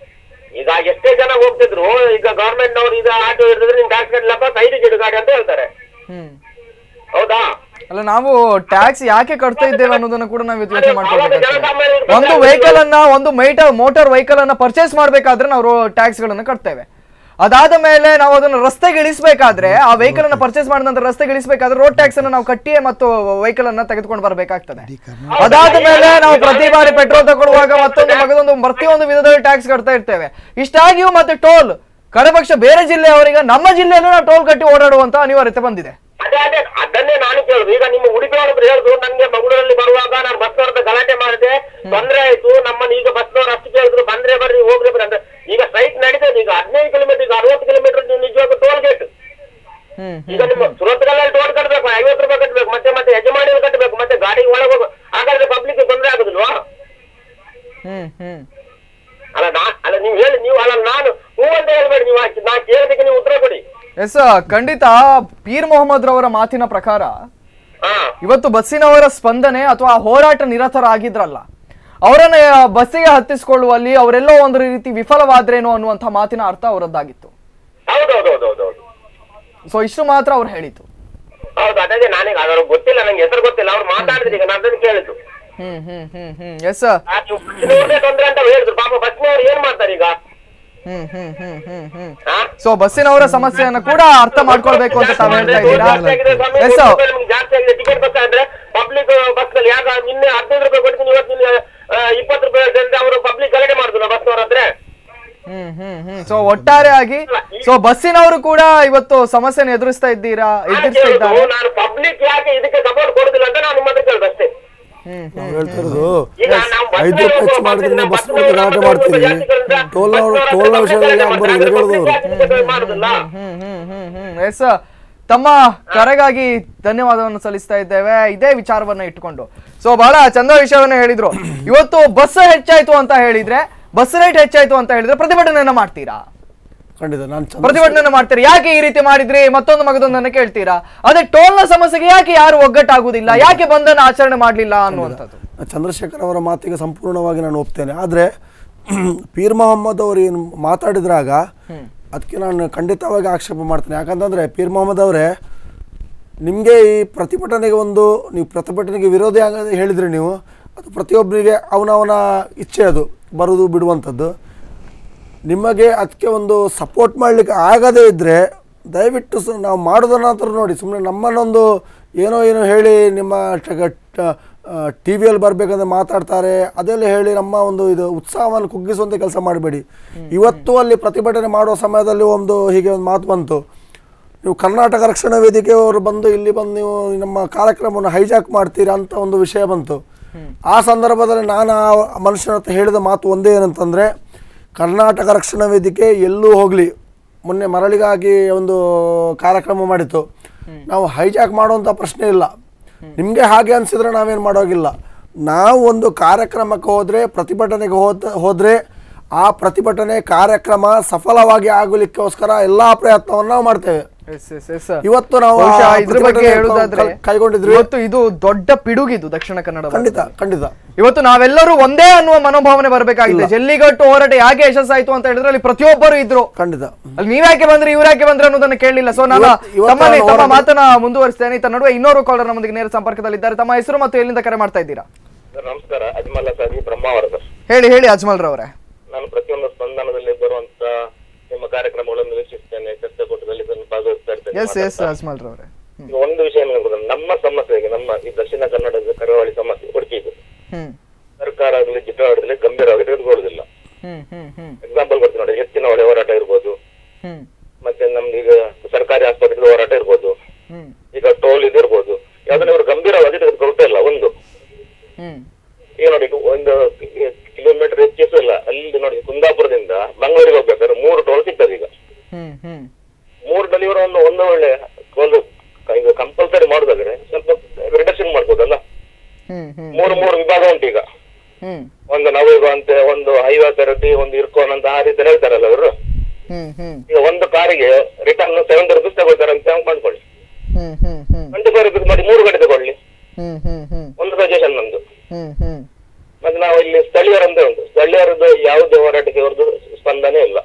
ಈಗ ಎಷ್ಟೇ ಜನ ಹೋಗ್ತಿದ್ರು ಈಗ ಗೌರ್ಮೆಂಟ್ ನವರು ಈಗ ಆಟೋ ಹಿಡಿದ್ರೆ ನಿನ್ ಟ್ಯಾಕ್ಸ್ ಕಟ್ಟಲಪ್ಪ ಸೈಡಿಗೆ ಇಡು ಗಾಡಿ ಅಂತ ಹೇಳ್ತಾರೆ ಹ್ಮ್ ಹೌದಾ ಅಲ್ಲ ನಾವು ಟ್ಯಾಕ್ಸ್ ಯಾಕೆ ಕಟ್ತಾ ಇದ್ದೇವೆ ಅನ್ನೋದನ್ನ ಕೂಡ ನಾವು ಇವತ್ತು ಯೋಚನೆ ಮಾಡ್ಕೊಳ್ಬೇಕಾಗ್ತದೆ ಜನಸಾಮಾನ್ಯರು ಒಂದು ವೆಹಿಕಲ್ ಅನ್ನ ಒಂದು ಮೈಟರ್ ಮೋಟಾರ್ ವೆಹಿಕಲ್ ಅನ್ನ ಪರ್ಚೇಸ್ ಮಾಡ್ಬೇಕಾದ್ರೆ ನಾವು ಟ್ಯಾಕ್ಸ್ ಗಳನ್ನ ಕಟ್ತೇವೆ ಅದಾದ ಮೇಲೆ ನಾವು ಅದನ್ನ ರಸ್ತೆಗೆ ಇಳಿಸಬೇಕಾದ್ರೆ ಆ ವೆಹಿಕಲ್ ಅನ್ನ ಪರ್ಚೇಸ್ ಮಾಡಿದ ನಂತರ ರಸ್ತೆಗೆ ಇಳಿಸಬೇಕಾದ್ರೆ ರೋಡ್ ಟ್ಯಾಕ್ಸ್ ಅನ್ನ ನಾವು ಕಟ್ಟಿಯೇ ಮತ್ತು ವೆಹಿಕಲ್ ಅನ್ನ ತೆಗೆದುಕೊಂಡು ಬರಬೇಕಾಗ್ತದೆ ಅದಾದ ಮೇಲೆ ನಾವು ಪ್ರತಿ ಬಾರಿ ಪೆಟ್ರೋಲ್ ತಗೊಳ್ಳುವಾಗ ಮತ್ತೊಂದು ಮಗದೊಂದು ಪ್ರತಿಯೊಂದು ವಿಧದಲ್ಲಿ ಟ್ಯಾಕ್ಸ್ ಕಟ್ತಾ ಇರ್ತೇವೆ ಇಷ್ಟಾಗಿಯೂ ಮತ್ತೆ ಟೋಲ್ ಕಡೆಪಕ್ಷ ಬೇರೆ ಜಿಲ್ಲೆಯವರಿಗೆ ನಮ್ಮ ಜಿಲ್ಲೆಯಲ್ಲೂ ನಾವು ಟೋಲ್ ಕಟ್ಟಿ ಓಡಾಡುವಂತ ಅನಿವಾರ್ಯತೆ ಬಂದಿದೆ ಅದೇ ಅದೇ ಅದನ್ನೇ ನಾನು ಕೇಳುದು ಈಗ ನಿಮ್ಮ ಉಡುಪಿಯವರು ಹೇಳುದು ನನ್ಗೆ ಮಂಗಳೂರಲ್ಲಿ ಬರುವಾಗ ನಾನು ಬಸ್ನವ್ರದ್ದು ಗಲಾಟೆ ಮಾಡಿದೆ ತೊಂದ್ರೆ ಆಯ್ತು ನಮ್ಮನ್ನ ಈಗ ಬಸ್ನವ್ರು ಅಷ್ಟು ಕೇಳಿದ್ರು ಬಂದ್ರೆ ಬರ್ರಿ ಹೋಗ್ರಿ ಬರ್ರಿ ಅಂದ್ರೆ ಈಗ ಸ್ಟ್ರೈಕ್ ನಡೀತದೆ ಈಗ ಹದಿನೈದು ಕಿಲೋಮೀಟರ್ ಈಗ ಅರವತ್ತು ಕಿಲೋಮೀಟರ್ ನೀವು ನಿಜವಾಗ ಟೋಲ್ ಗೇಟ್ ಹ್ಮ್ ಈಗ ನಿಮ್ಮ ಸುರತ್ಕಲ್ಲಲ್ಲಿ ಟೋಲ್ ಕಟ್ಟಬೇಕು ಐವತ್ತು ರೂಪಾಯಿ ಕಟ್ಟಬೇಕು ಮತ್ತೆ ಮತ್ತೆ ಯಜಮಾನಿಗಳು ಕಟ್ಟಬೇಕು ಮತ್ತೆ ಗಾಡಿ ಒಳಗೆ ಹೋಗ ಹಾಗಾದ್ರೆ ಪಬ್ಲಿಕ್ ತೊಂದರೆ ಆಗುದಿಲ್ವಾ ಹ್ಮ್ ಹ್ಮ್ ಅಲ್ಲ ನಾ ಅಲ್ಲ ನೀವು ಹೇಳಿ ನೀವು ಅಲ್ಲ ನಾನು ಹೂ ಅಂತ ಹೇಳ್ಬೇಡಿ ನೀವು ಆಯ್ತು. ನಾ ಕೇಳಿದಕ್ಕೆ ನೀವು ಉತ್ತರ ಕೊಡಿ ಎಸ್ ಖಂಡಿತ ಪೀರ್ ಮೊಹಮ್ಮದ್ ರವರ ಮಾತಿನ ಪ್ರಕಾರ ಹಾ ಇವತ್ತು ಬಸ್ಸಿನವರ ಸ್ಪಂದನೆ ಅಥವಾ ಹೋರಾಟ ನಿರತರಾಗಿದ್ರಲ್ಲ ಅವರನ್ನ ಆ, ಬಸ್ಸಿಗೆ ಹತ್ತಿಸ್ಕೊಳ್ಳುವಲ್ಲಿ ಅವರೆಲ್ಲೋ ಒಂದು ರೀತಿ ವಿಫಲವಾದ್ರೇನೋ ಅನ್ನುವಂಥ ಮಾತಿನ ಅರ್ಥ ಅವರದ್ದಾಗಿತ್ತು ಹೌದೌದೌದೌದೌದು ಸೊ ಇಷ್ಟು ಮಾತ್ರ ಅವ್ರು ಹೇಳಿತು ಹೌದು ಅದೇ ನಾನೀಗ ಅವ್ರಿಗೆ ಗೊತ್ತಿಲ್ಲ ನಂಗೆ ಹೆಸರು ಗೊತ್ತಿಲ್ಲ ಅವ್ರು ಮಾತಾಡಿದ್ರು ಈಗ ನಾನು ಅದನ್ನು ಕೇಳಿದ್ದು ಹ್ಮ್ ಹ್ಮ್ ಹ್ಮ್ ಹ್ಮ್ ಎಸ್ ಆ, ನೀವು ಬಸ್ಸಿನವ್ರದ್ದೇ ತೊಂದ್ರೆ ಅಂತ ಹೇಳಿದ್ರು ಪಾಪ ಬಸ್ನವ್ರು ಏನ್ ಮಾಡ್ತಾರೆ ಈಗ ಹ್ಮ್ ಹ್ಮ್ ಹ್ಮ್ ಹ್ಮ್ ಹ್ಮ್ ಹಾ? ಸೊ ಬಸ್ಸಿನವರ ಸಮಸ್ಯೆಯನ್ನ ಕೂಡ ಅರ್ಥ ಮಾಡ್ಕೊಳ್ಬೇಕು ಅಂತ ತಾವ್ ಹೇಳ್ತಾ ಇದ್ದೀರಾ ಜಾಸ್ತಿ ಆಗಿದೆ ಸ್ವಾಮಿ, ಎಸ್ ನೂರು ರೂಪಾಯಿ ನಿಮ್ಗೆ ಜಾಸ್ತಿ ಆಗಿದೆ ಟಿಕೆಟ್ ಬೇಕಾದ್ರೆ ಪಬ್ಲಿಕ್ ಬಸ್ ನಲ್ಲಿ ಯಾಕ ನಿನ್ನೆ ಹದಿನೈದು ರೂಪಾಯಿ ಕೊಡ್ತೀನಿ ಇವತ್ತು ನಿನ್ನೆ ಇಪ್ಪತ್ತು ರೂಪಾಯಿ ಅಂತ ಅವರು ಪಬ್ಲಿಕ್ ಗಲಾಟೆ ಮಾಡಿದ್ರು ಬಸ್ನವ್ರ ಹತ್ರ ಹ್ಮ್ ಹ್ಮ್ ಹ್ಮ್ ಸೊ ಒಟ್ಟಾರೆಯಾಗಿ ಸೊ ಬಸ್ಸಿನವರು ಕೂಡ ಇವತ್ತು ಸಮಸ್ಯೆನ ಎದುರಿಸ್ತಾ ಇದ್ದೀರಾ ನಾನು ಎದುರಿಸ್ತಾ ಕೇಳುದು, ಇದ್ದಾರೆ ನಾನು ಪಬ್ಲಿಕ್ ಯಾಕೆ ಇದಕ್ಕೆ ಸಪೋರ್ಟ್ ಕೊಡುದಿಲ್ಲ ಅಂತ ನಾನು ನಿಮ್ಮ ಹತ್ರ ಕೇಳುದು ಅಷ್ಟೇ ನಾವು ಹೇಳ್ತಾ ಇರೋದು ಈಗ ನಾವು ಬಸ್ ಐದು ರೂಪಾಯಿ ಹೆಚ್ಚು ಮಾಡಿದ್ರೆ ಬಸ್ ಗಲಾಟೆ ಮಾಡ್ತೀವಿ ಟೋಲ್ ಟೋಲ್ನ ವಿಷಯದಲ್ಲಿ ಯಾಕೆ ಬರೋದಿಲ್ಲ ಹೇಳೋದು ಅವರು ಮಾಡುದಿಲ್ಲ ಹ್ಮ್ ಹ್ಮ್ ಹ್ಮ್ ಹ್ಮ್ ಎಸ್ ತಮ್ಮ ಕರೆಗಾಗಿ ಧನ್ಯವಾದವನ್ನು ಸಲ್ಲಿಸ್ತಾ ಇದ್ದೇವೆ ಇದೇ ವಿಚಾರವನ್ನ ಇಟ್ಕೊಂಡು ಸೊ ಬಹಳ ಚಂದ ವಿಷಯವನ್ನ ಹೇಳಿದ್ರು ಇವತ್ತು ಬಸ್ ಹೆಚ್ಚಾಯ್ತು ಅಂತ ಹೇಳಿದ್ರೆ ಬಸ್ ರೇಟ್ ಹೆಚ್ಚಾಯ್ತು ಅಂತ ಹೇಳಿದ್ರೆ ಪ್ರತಿಭಟನೆಯನ್ನ ಮಾಡ್ತೀರಾ ಖಂಡಿತ ನಾನು ಚಂದ್ರ ಪ್ರತಿಭಟನೆ ಮಾಡ್ತೀರಾ ಯಾಕೆ ಈ ರೀತಿ ಮಾಡಿದ್ರಿ ಮತ್ತೊಂದು ಮಗದೊಂದನ್ನ ಕೇಳ್ತೀರಾ ಅದೇ ಟೋಲ್ನ ಸಮಸ್ಯೆಗೆ ಯಾಕೆ ಯಾರು ಒಗ್ಗಟ್ಟಾಗುದಿಲ್ಲ ಯಾಕೆ ಬಂಧನ ಆಚರಣೆ ಮಾಡ್ಲಿಲ್ಲ ಅನ್ನುವಂಥದ್ದು ಚಂದ್ರಶೇಖರ್ ಅವರ ಮಾತಿಗೆ ಸಂಪೂರ್ಣವಾಗಿ ನಾನು ಒಪ್ತೇನೆ ಆದರೆ ಪೀರ್ ಮೊಹಮ್ಮದ್ ಅವರು ಏನು ಮಾತಾಡಿದ್ರಾಗ ಅದಕ್ಕೆ ನಾನು ಖಂಡಿತವಾಗಿ ಆಕ್ಷೇಪ ಮಾಡ್ತೇನೆ ಯಾಕಂತಂದರೆ ಪೀರ್ ಮೊಹಮ್ಮದ್ ಅವರೇ ನಿಮಗೆ ಈ ಪ್ರತಿಭಟನೆಗೆ ಒಂದು ನೀವು ಪ್ರತಿಭಟನೆಗೆ ವಿರೋಧಿ ಆಗದೆ ಹೇಳಿದ್ರಿ ನೀವು ಅದು ಪ್ರತಿಯೊಬ್ಬರಿಗೆ ಅವನವನ ಇಚ್ಛೆ ಅದು ಬರುವುದು ಬಿಡುವಂಥದ್ದು ನಿಮಗೆ ಅದಕ್ಕೆ ಒಂದು ಸಪೋರ್ಟ್ ಮಾಡಲಿಕ್ಕೆ ಆಗದೇ ಇದ್ದರೆ ದಯವಿಟ್ಟು ಸ ನಾವು ಮಾಡೋದನ್ನಾದ್ರೂ ನೋಡಿ ಸುಮ್ಮನೆ ನಮ್ಮನ್ನೊಂದು ಏನೋ ಏನೋ ಹೇಳಿ ನಿಮ್ಮ ಟಿ ವಿಯಲ್ಲಿ ಬರಬೇಕಂದ್ರೆ ಮಾತಾಡ್ತಾರೆ ಅದೆಲ್ಲ ಹೇಳಿ ನಮ್ಮ ಒಂದು ಇದು ಉತ್ಸಾಹವನ್ನು ಕುಗ್ಗಿಸುವಂಥ ಕೆಲಸ ಮಾಡಬೇಡಿ ಇವತ್ತು ಅಲ್ಲಿ ಪ್ರತಿಭಟನೆ ಮಾಡುವ ಸಮಯದಲ್ಲಿ ಒಂದು ಹೀಗೆ ಒಂದು ಮಾತು ಬಂತು ನೀವು ಕರ್ನಾಟಕ ರಕ್ಷಣಾ ವೇದಿಕೆಯವರು ಬಂದು ಇಲ್ಲಿ ಬಂದು ನೀವು ನಮ್ಮ ಕಾರ್ಯಕ್ರಮವನ್ನು ಹೈಜಾಕ್ ಮಾಡ್ತೀರಾ ಅಂತ ಒಂದು ವಿಷಯ ಬಂತು ಆ ಸಂದರ್ಭದಲ್ಲಿ ನಾನು ಆ ಮನುಷ್ಯನ ಹತ್ರ ಹೇಳಿದ ಮಾತು ಒಂದೇ ಏನಂತಂದರೆ ಕರ್ನಾಟಕ ರಕ್ಷಣಾ ವೇದಿಕೆ ಎಲ್ಲೂ ಹೋಗಲಿ ಮೊನ್ನೆ ಮರಳಿಗಾಗಿ ಒಂದು ಕಾರ್ಯಕ್ರಮ ಮಾಡಿತ್ತು ನಾವು ಹೈಜಾಕ್ ಮಾಡುವಂಥ ಪ್ರಶ್ನೆ ಇಲ್ಲ ನಿಮಗೆ ಹಾಗೆ ಅನಿಸಿದ್ರೆ ನಾವೇನು ಮಾಡೋಗಿಲ್ಲ ನಾವು ಒಂದು ಕಾರ್ಯಕ್ರಮಕ್ಕೆ ಹೋದರೆ ಪ್ರತಿಭಟನೆಗೆ ಹೋದ ಹೋದರೆ ಆ ಪ್ರತಿಭಟನೆ ಕಾರ್ಯಕ್ರಮ ಸಫಲವಾಗಿ ಆಗಲಿಕ್ಕೋಸ್ಕರ ಎಲ್ಲ ಪ್ರಯತ್ನವನ್ನು ನಾವು ಮಾಡ್ತೇವೆ ಎಸ್ ಎಸ್ ಎಸ್ ಇವತ್ತು ನಾವು ಆ ಬಹುಶಃ ಇದ್ರ ಬಗ್ಗೆ ಪ್ರತಿಭಟನೆ ಹೇಳುವುದಾದ್ರೆ ಕೈ- ಕೈಗೊಂಡಿದ್ವಿ ಇವತ್ತು ಇದು ದೊಡ್ಡ ಪಿಡುಗಿದು ದಕ್ಷಿಣ ಕನ್ನಡ ಖಂಡಿತ ಖಂಡಿತ ಇವತ್ತು ನಾವೆಲ್ಲರೂ ಒಂದೇ ಅನ್ನುವ ಮನೋಭಾವನೆ ಬರಬೇಕಾಗಿದೆ ಜಲ್ಲಿಗಟ್ಟು ಹೋರಾಟ ಯಾಕೆ ಯಶಸ್ಸಾಯ್ತು ಅಂತ ಹೇಳಿದ್ರೆ ಅಲ್ಲಿ ಪ್ರತಿಯೊಬ್ಬರು ಇದ್ರು ಖಂಡಿತ ಅಲ್ಲಿ ನೀವ್ಯಾಕೆ ಬಂದ್ರಿ ಇವ್ರ್ಯಾಕೆ ಬಂದ್ರೆ ಅನ್ನೋದನ್ನ ಕೇಳಲಿಲ್ಲ ಸೊ ನಾನು ಇವತ್ತು- ಇವತ್ತು ತಮ್ಮಲ್ಲಿ ನಾನು ತಮ್ಮ ಹೋರಾಟ- ಮಾತನ್ನ ಮುಂದುವರಿಸ್ತೇನೆ ಇತ್ತ ನಡುವೆ ಇನ್ನೋರು ಕಾಲರ್ ನಮ್ಮೊಂದಿಗೆ ನೇರ ಸಂಪರ್ಕದಲ್ಲಿದ್ದಾರೆ ತಮ್ಮ ಹೆಸರು ಮತ್ತು ಎಲ್ಲಿಂದ ಕರೆ ಮಾಡ್ತಾ ಇದ್ದೀರಾ ಸರ್ ನಮಸ್ಕಾರ ಅಜ್ಮಲ್ಲ ಸರ್ ಈ ಬ್ರಹ್ಮಾವರ ಸರ್ ಹೇಳಿ ಹೇಳಿ ಅಜ್ಮಲ್ ರವರೇ ನಾನು ಪ್ರತಿಯೊಂದು ಸ್ಪಂದನದಲ್ಲಿ ಬರುವಂತ ನಿಮ್ಮ ಕಾರ್ಯಕ್ರಮಗಳನ್ನು ವೀಕ್ಷಿಸ್ತೇನೆ ಚರ್ಚೆ ಕೂಟದಲ್ಲಿ ಇದನ್ನು ಭಾಗವಹಿಸ್ತಾ ಇರ್ತೇನೆ ಎಸ್ ಎಸ್ ಅಜ್ಮಲ್ ರವರೇ ಈಗ ಒಂದು ವಿಷಯ ನಿಮಗೆ ಗೊತ್ತಾ? ನಮ್ಮ ಸಮಸ್ಯೆಗೆ ನಮ್ಮ ಈ ದಕ್ಷಿಣ ಕನ್ನಡದ ಕರಾವಳಿ ಸಮಸ್ಯೆ ಉಡುಪಿದು ಹ್ಮ್ ಸರ್ಕಾರ ಆಗಲಿ ಜಿಲ್ಲಾಡಳಿತದಲ್ಲಿ ಗಂಭೀರವಾಗಿ ತೆಗೆದುಕೊಳ್ಳುವುದಿಲ್ಲ ಹ್ಮ್ ಹ್ಮ್ ಹ್ಮ್ ಎಕ್ಸಾಂಪಲ್ ಕೊಡ್ತೀನಿ ನೋಡಿ ಹೆಚ್ಚಿನ ಒಳೆ ಹೋರಾಟ ಇರ್ಬೋದು ಹ್ಮ್ ಮತ್ತೆ ನಮ್ದು ಈಗ ಸರ್ಕಾರಿ ಆಸ್ಪತ್ರೆಗಳ ಹೋರಾಟ ಇರ್ಬೋದು ಹ್ಮ್ ಈಗ ಟೋಲ್ ಇದಿರ್ಬೋದು ಯಾವ್ದನ್ನ ಇವರು ಗಂಭೀರವಾಗಿ ತೆಗೆದುಕೊಳ್ತಾ ಇಲ್ಲ ಒಂದು ಹ್ಮ್ ಈಗ ನೋಡಿ ಒಂದು ಕಿಲೋಮೀಟರ್ ಹೆಚ್ಚಿಸು ಇಲ್ಲ ಅಲ್ಲಿ ನೋಡಿ ಕುಂದಾಪುರದಿಂದ ಮಂಗಳೂರಿಗೆ ಹೋಗ್ಬೇಕಾದ್ರೆ ಮೂರು ಟೋಲ್ ಸಿಗ್ತದೆ ಈಗ ಹ್ಮ್ ಹ್ಮ್ ಮೂರು ಡೆಲಿವರಿ ಒಂದು ಒಂದು ಒಳ್ಳೆ ಒಂದು ಈಗ ಕಂಪಲ್ಸರಿ ಮಾಡೋದಾದ್ರೆ ಸ್ವಲ್ಪ ರಿಡಕ್ಷನ್ ಮಾಡ್ಬೋದಲ್ಲ ಹ್ಮ್ ಹ್ಮ್ ಮೂರು ಮೂರು ವಿಭಾಗ ಉಂಟು ಈಗ ಹ್ಮ್ ಒಂದು ನವಯುಗ ಅಂತೆ ಒಂದು ಹೈವಾ ಥೆರಪಿ ಒಂದು ಇರ್ಕೋನ್ ಅಂತ ಆ ರೀತಿ ಹೇಳ್ತಾರಲ್ಲ ಅವರು ಹ್ಮ್ ಹ್ಮ್ ಈಗ ಒಂದು ಕಾರಿಗೆ ರಿಟರ್ನ್ ಸೆವೆಂಟಿ ರುಪೀಸ್ ತಗೊಳ್ತಾರೆ ಅಂತ ಮಾಡ್ಕೊಳ್ಳಿ hmm hmm hmm twenty five rupees ಮಾಡಿ ಮೂರು ಗಂಟೆ ತಗೊಳ್ಳಿ ಹ್ಮ್ ಹ್ಮ್ ಹ್ಮ್ ಒಂದು ಸಜೆಷನ್ ನಂದು ಹ್ಮ್ ಹ್ಮ್ ಮತ್ತೆ ನಾವು ಇಲ್ಲಿ ಸ್ಥಳೀಯರಂತ ಉಂಟು ಸ್ಥಳೀಯರದ್ದು ಯಾವುದೇ ಹೋರಾಟಕ್ಕೆ ಅವ್ರದ್ದು ಸ್ಪಂದನೆ ಇಲ್ಲ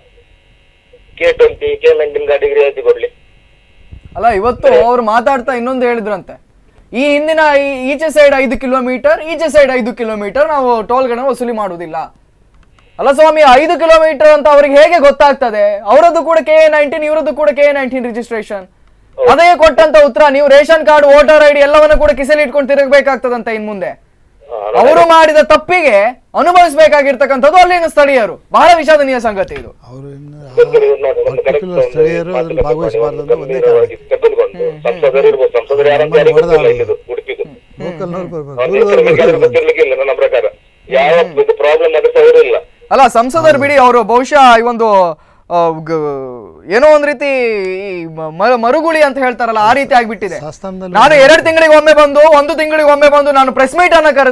ಕೆ ಟ್ವೆಂಟಿ ಕೆ ನೈನ್ಟೀನ್ ಗಾಡಿಗೆ ರಿಯಾಯಿತಿ ಕೊಡ್ಲಿ ಅಲ್ಲ ಇವತ್ತು ಅವ್ರು ಮಾತಾಡ್ತಾ ಇನ್ನೊಂದು ಹೇಳಿದ್ರಂತೆ ಈ ಹಿಂದಿನ ಈ- ಈಚೆ ಸೈಡ್ ಐದು ಕಿಲೋಮೀಟರ್ ಈಚೆ ಸೈಡ್ ಐದು ಕಿಲೋಮೀಟರ್ ನಾವು ಟೋಲ್ಗಳನ್ನ ವಸೂಲಿ ಮಾಡುವುದಿಲ್ಲ ಅಲ್ಲ ಸ್ವಾಮಿ ಐದು ಕಿಲೋಮೀಟರ್ ಅಂತ ಅವ್ರಿಗೆ ಹೇಗೆ ಗೊತ್ತಾಗ್ತದೆ ಅವರದ್ದು ಕೂಡ ಕೆ ಎ ನೈನ್ಟೀನ್ ಇವರದ್ದು ಕೂಡ ಕೆ ಎ ನೈನ್ಟೀನ್ ರಿಜಿಸ್ಟ್ರೇಷನ್ ಅದೇ ಕೊಟ್ಟಂತ ಉತ್ತರ ನೀವು ರೇಷನ್ ಕಾರ್ಡ್ ವೋಟರ್ ಐಡಿ ಎಲ್ಲವನ್ನ ಕೂಡ ಕಿಸೆಲಿ ಇಟ್ಕೊಂಡು ತಿರುಗಬೇಕಾಗ್ತದಂತ ಇನ್ ಮುಂದೆ ಅವರು ಮಾಡಿದ ತಪ್ಪಿಗೆ ಅನುಭವಿಸಬೇಕಾಗಿರ್ತಕ್ಕಂಥದ್ದು ಅಲ್ಲಿನ ಸ್ಥಳೀಯರು ಬಹಳ ವಿಷಾದನೀಯ ಸಂಗತಿ ಇದು ಅವರು ಇನ್ನು ಆ ನೋಡಿ, ಒಂದು correct particular ಒಂದು ಸ್ಥಳೀಯರು ಮಾತುಕತೆ ಅದ್ರಲ್ಲಿ ಭಾಗವಹಿಸಬಾರ್ದು ಅಂತ ಒಂದೇ ಕಾರಣ ಗಂಭೀರವಾಗಿ ತೆಗೆದುಕೊಂಡು ಸಂಸದರು ಇರ್ಬೋದು ಸಂಸದರು ಯಾರಂತ ಯಾರಿಗೂ ಗೊತ್ತಿಲ್ಲ ಇಲ್ಲಿದು ಉಡುಪಿದು ಲೋಕಲ್ನವ್ರು ಬರ್ಬೇಕು ಅವ್ರ ದೂರದವ್ರು ಹೆಸರು ಬೇಕಾದ್ರೆ ಬರ್ಬೇಕು ಗೊತ್ತಿರ್ಲಿಕ್ಕಿಲ್ಲ ನನ್ನ ಪ್ರಕಾರ ಯಾವ ಇದು ಪ್ರಾಬ್ಲಮ್ ಆದ್ರೆ ಸಹ ಅವರು ಇಲ್ಲ ಅಲ್ಲ ಸಂಸದರು ಬಿಡಿ ಅವರು ಬಹುಶಃ ಈ ಒಂದು ಆ, ಗ- ಏನೋ ಒಂದ್ ರೀತಿ ಈ ಮ- ಮ- ಮರುಗುಳಿ ಅಂತ ಹೇಳ್ತಾರಲ್ಲ ಆ ರೀತಿ ಆಗ್ಬಿಟ್ಟಿದೆ ಶಾಸನದಲ್ಲಿ ನಾನು ಎರಡು ತಿಂಗಳಿಗೆ ಒಮ್ಮೆ ಬಂದು ಒಂದು ತಿಂಗಳಿಗೆ ಒಮ್ಮೆ ಬಂದು ನಾನು ಪ್ರೆಸ್ ಮೀಟ್ ಅನ್ನ ಕರೆದ್ರೆ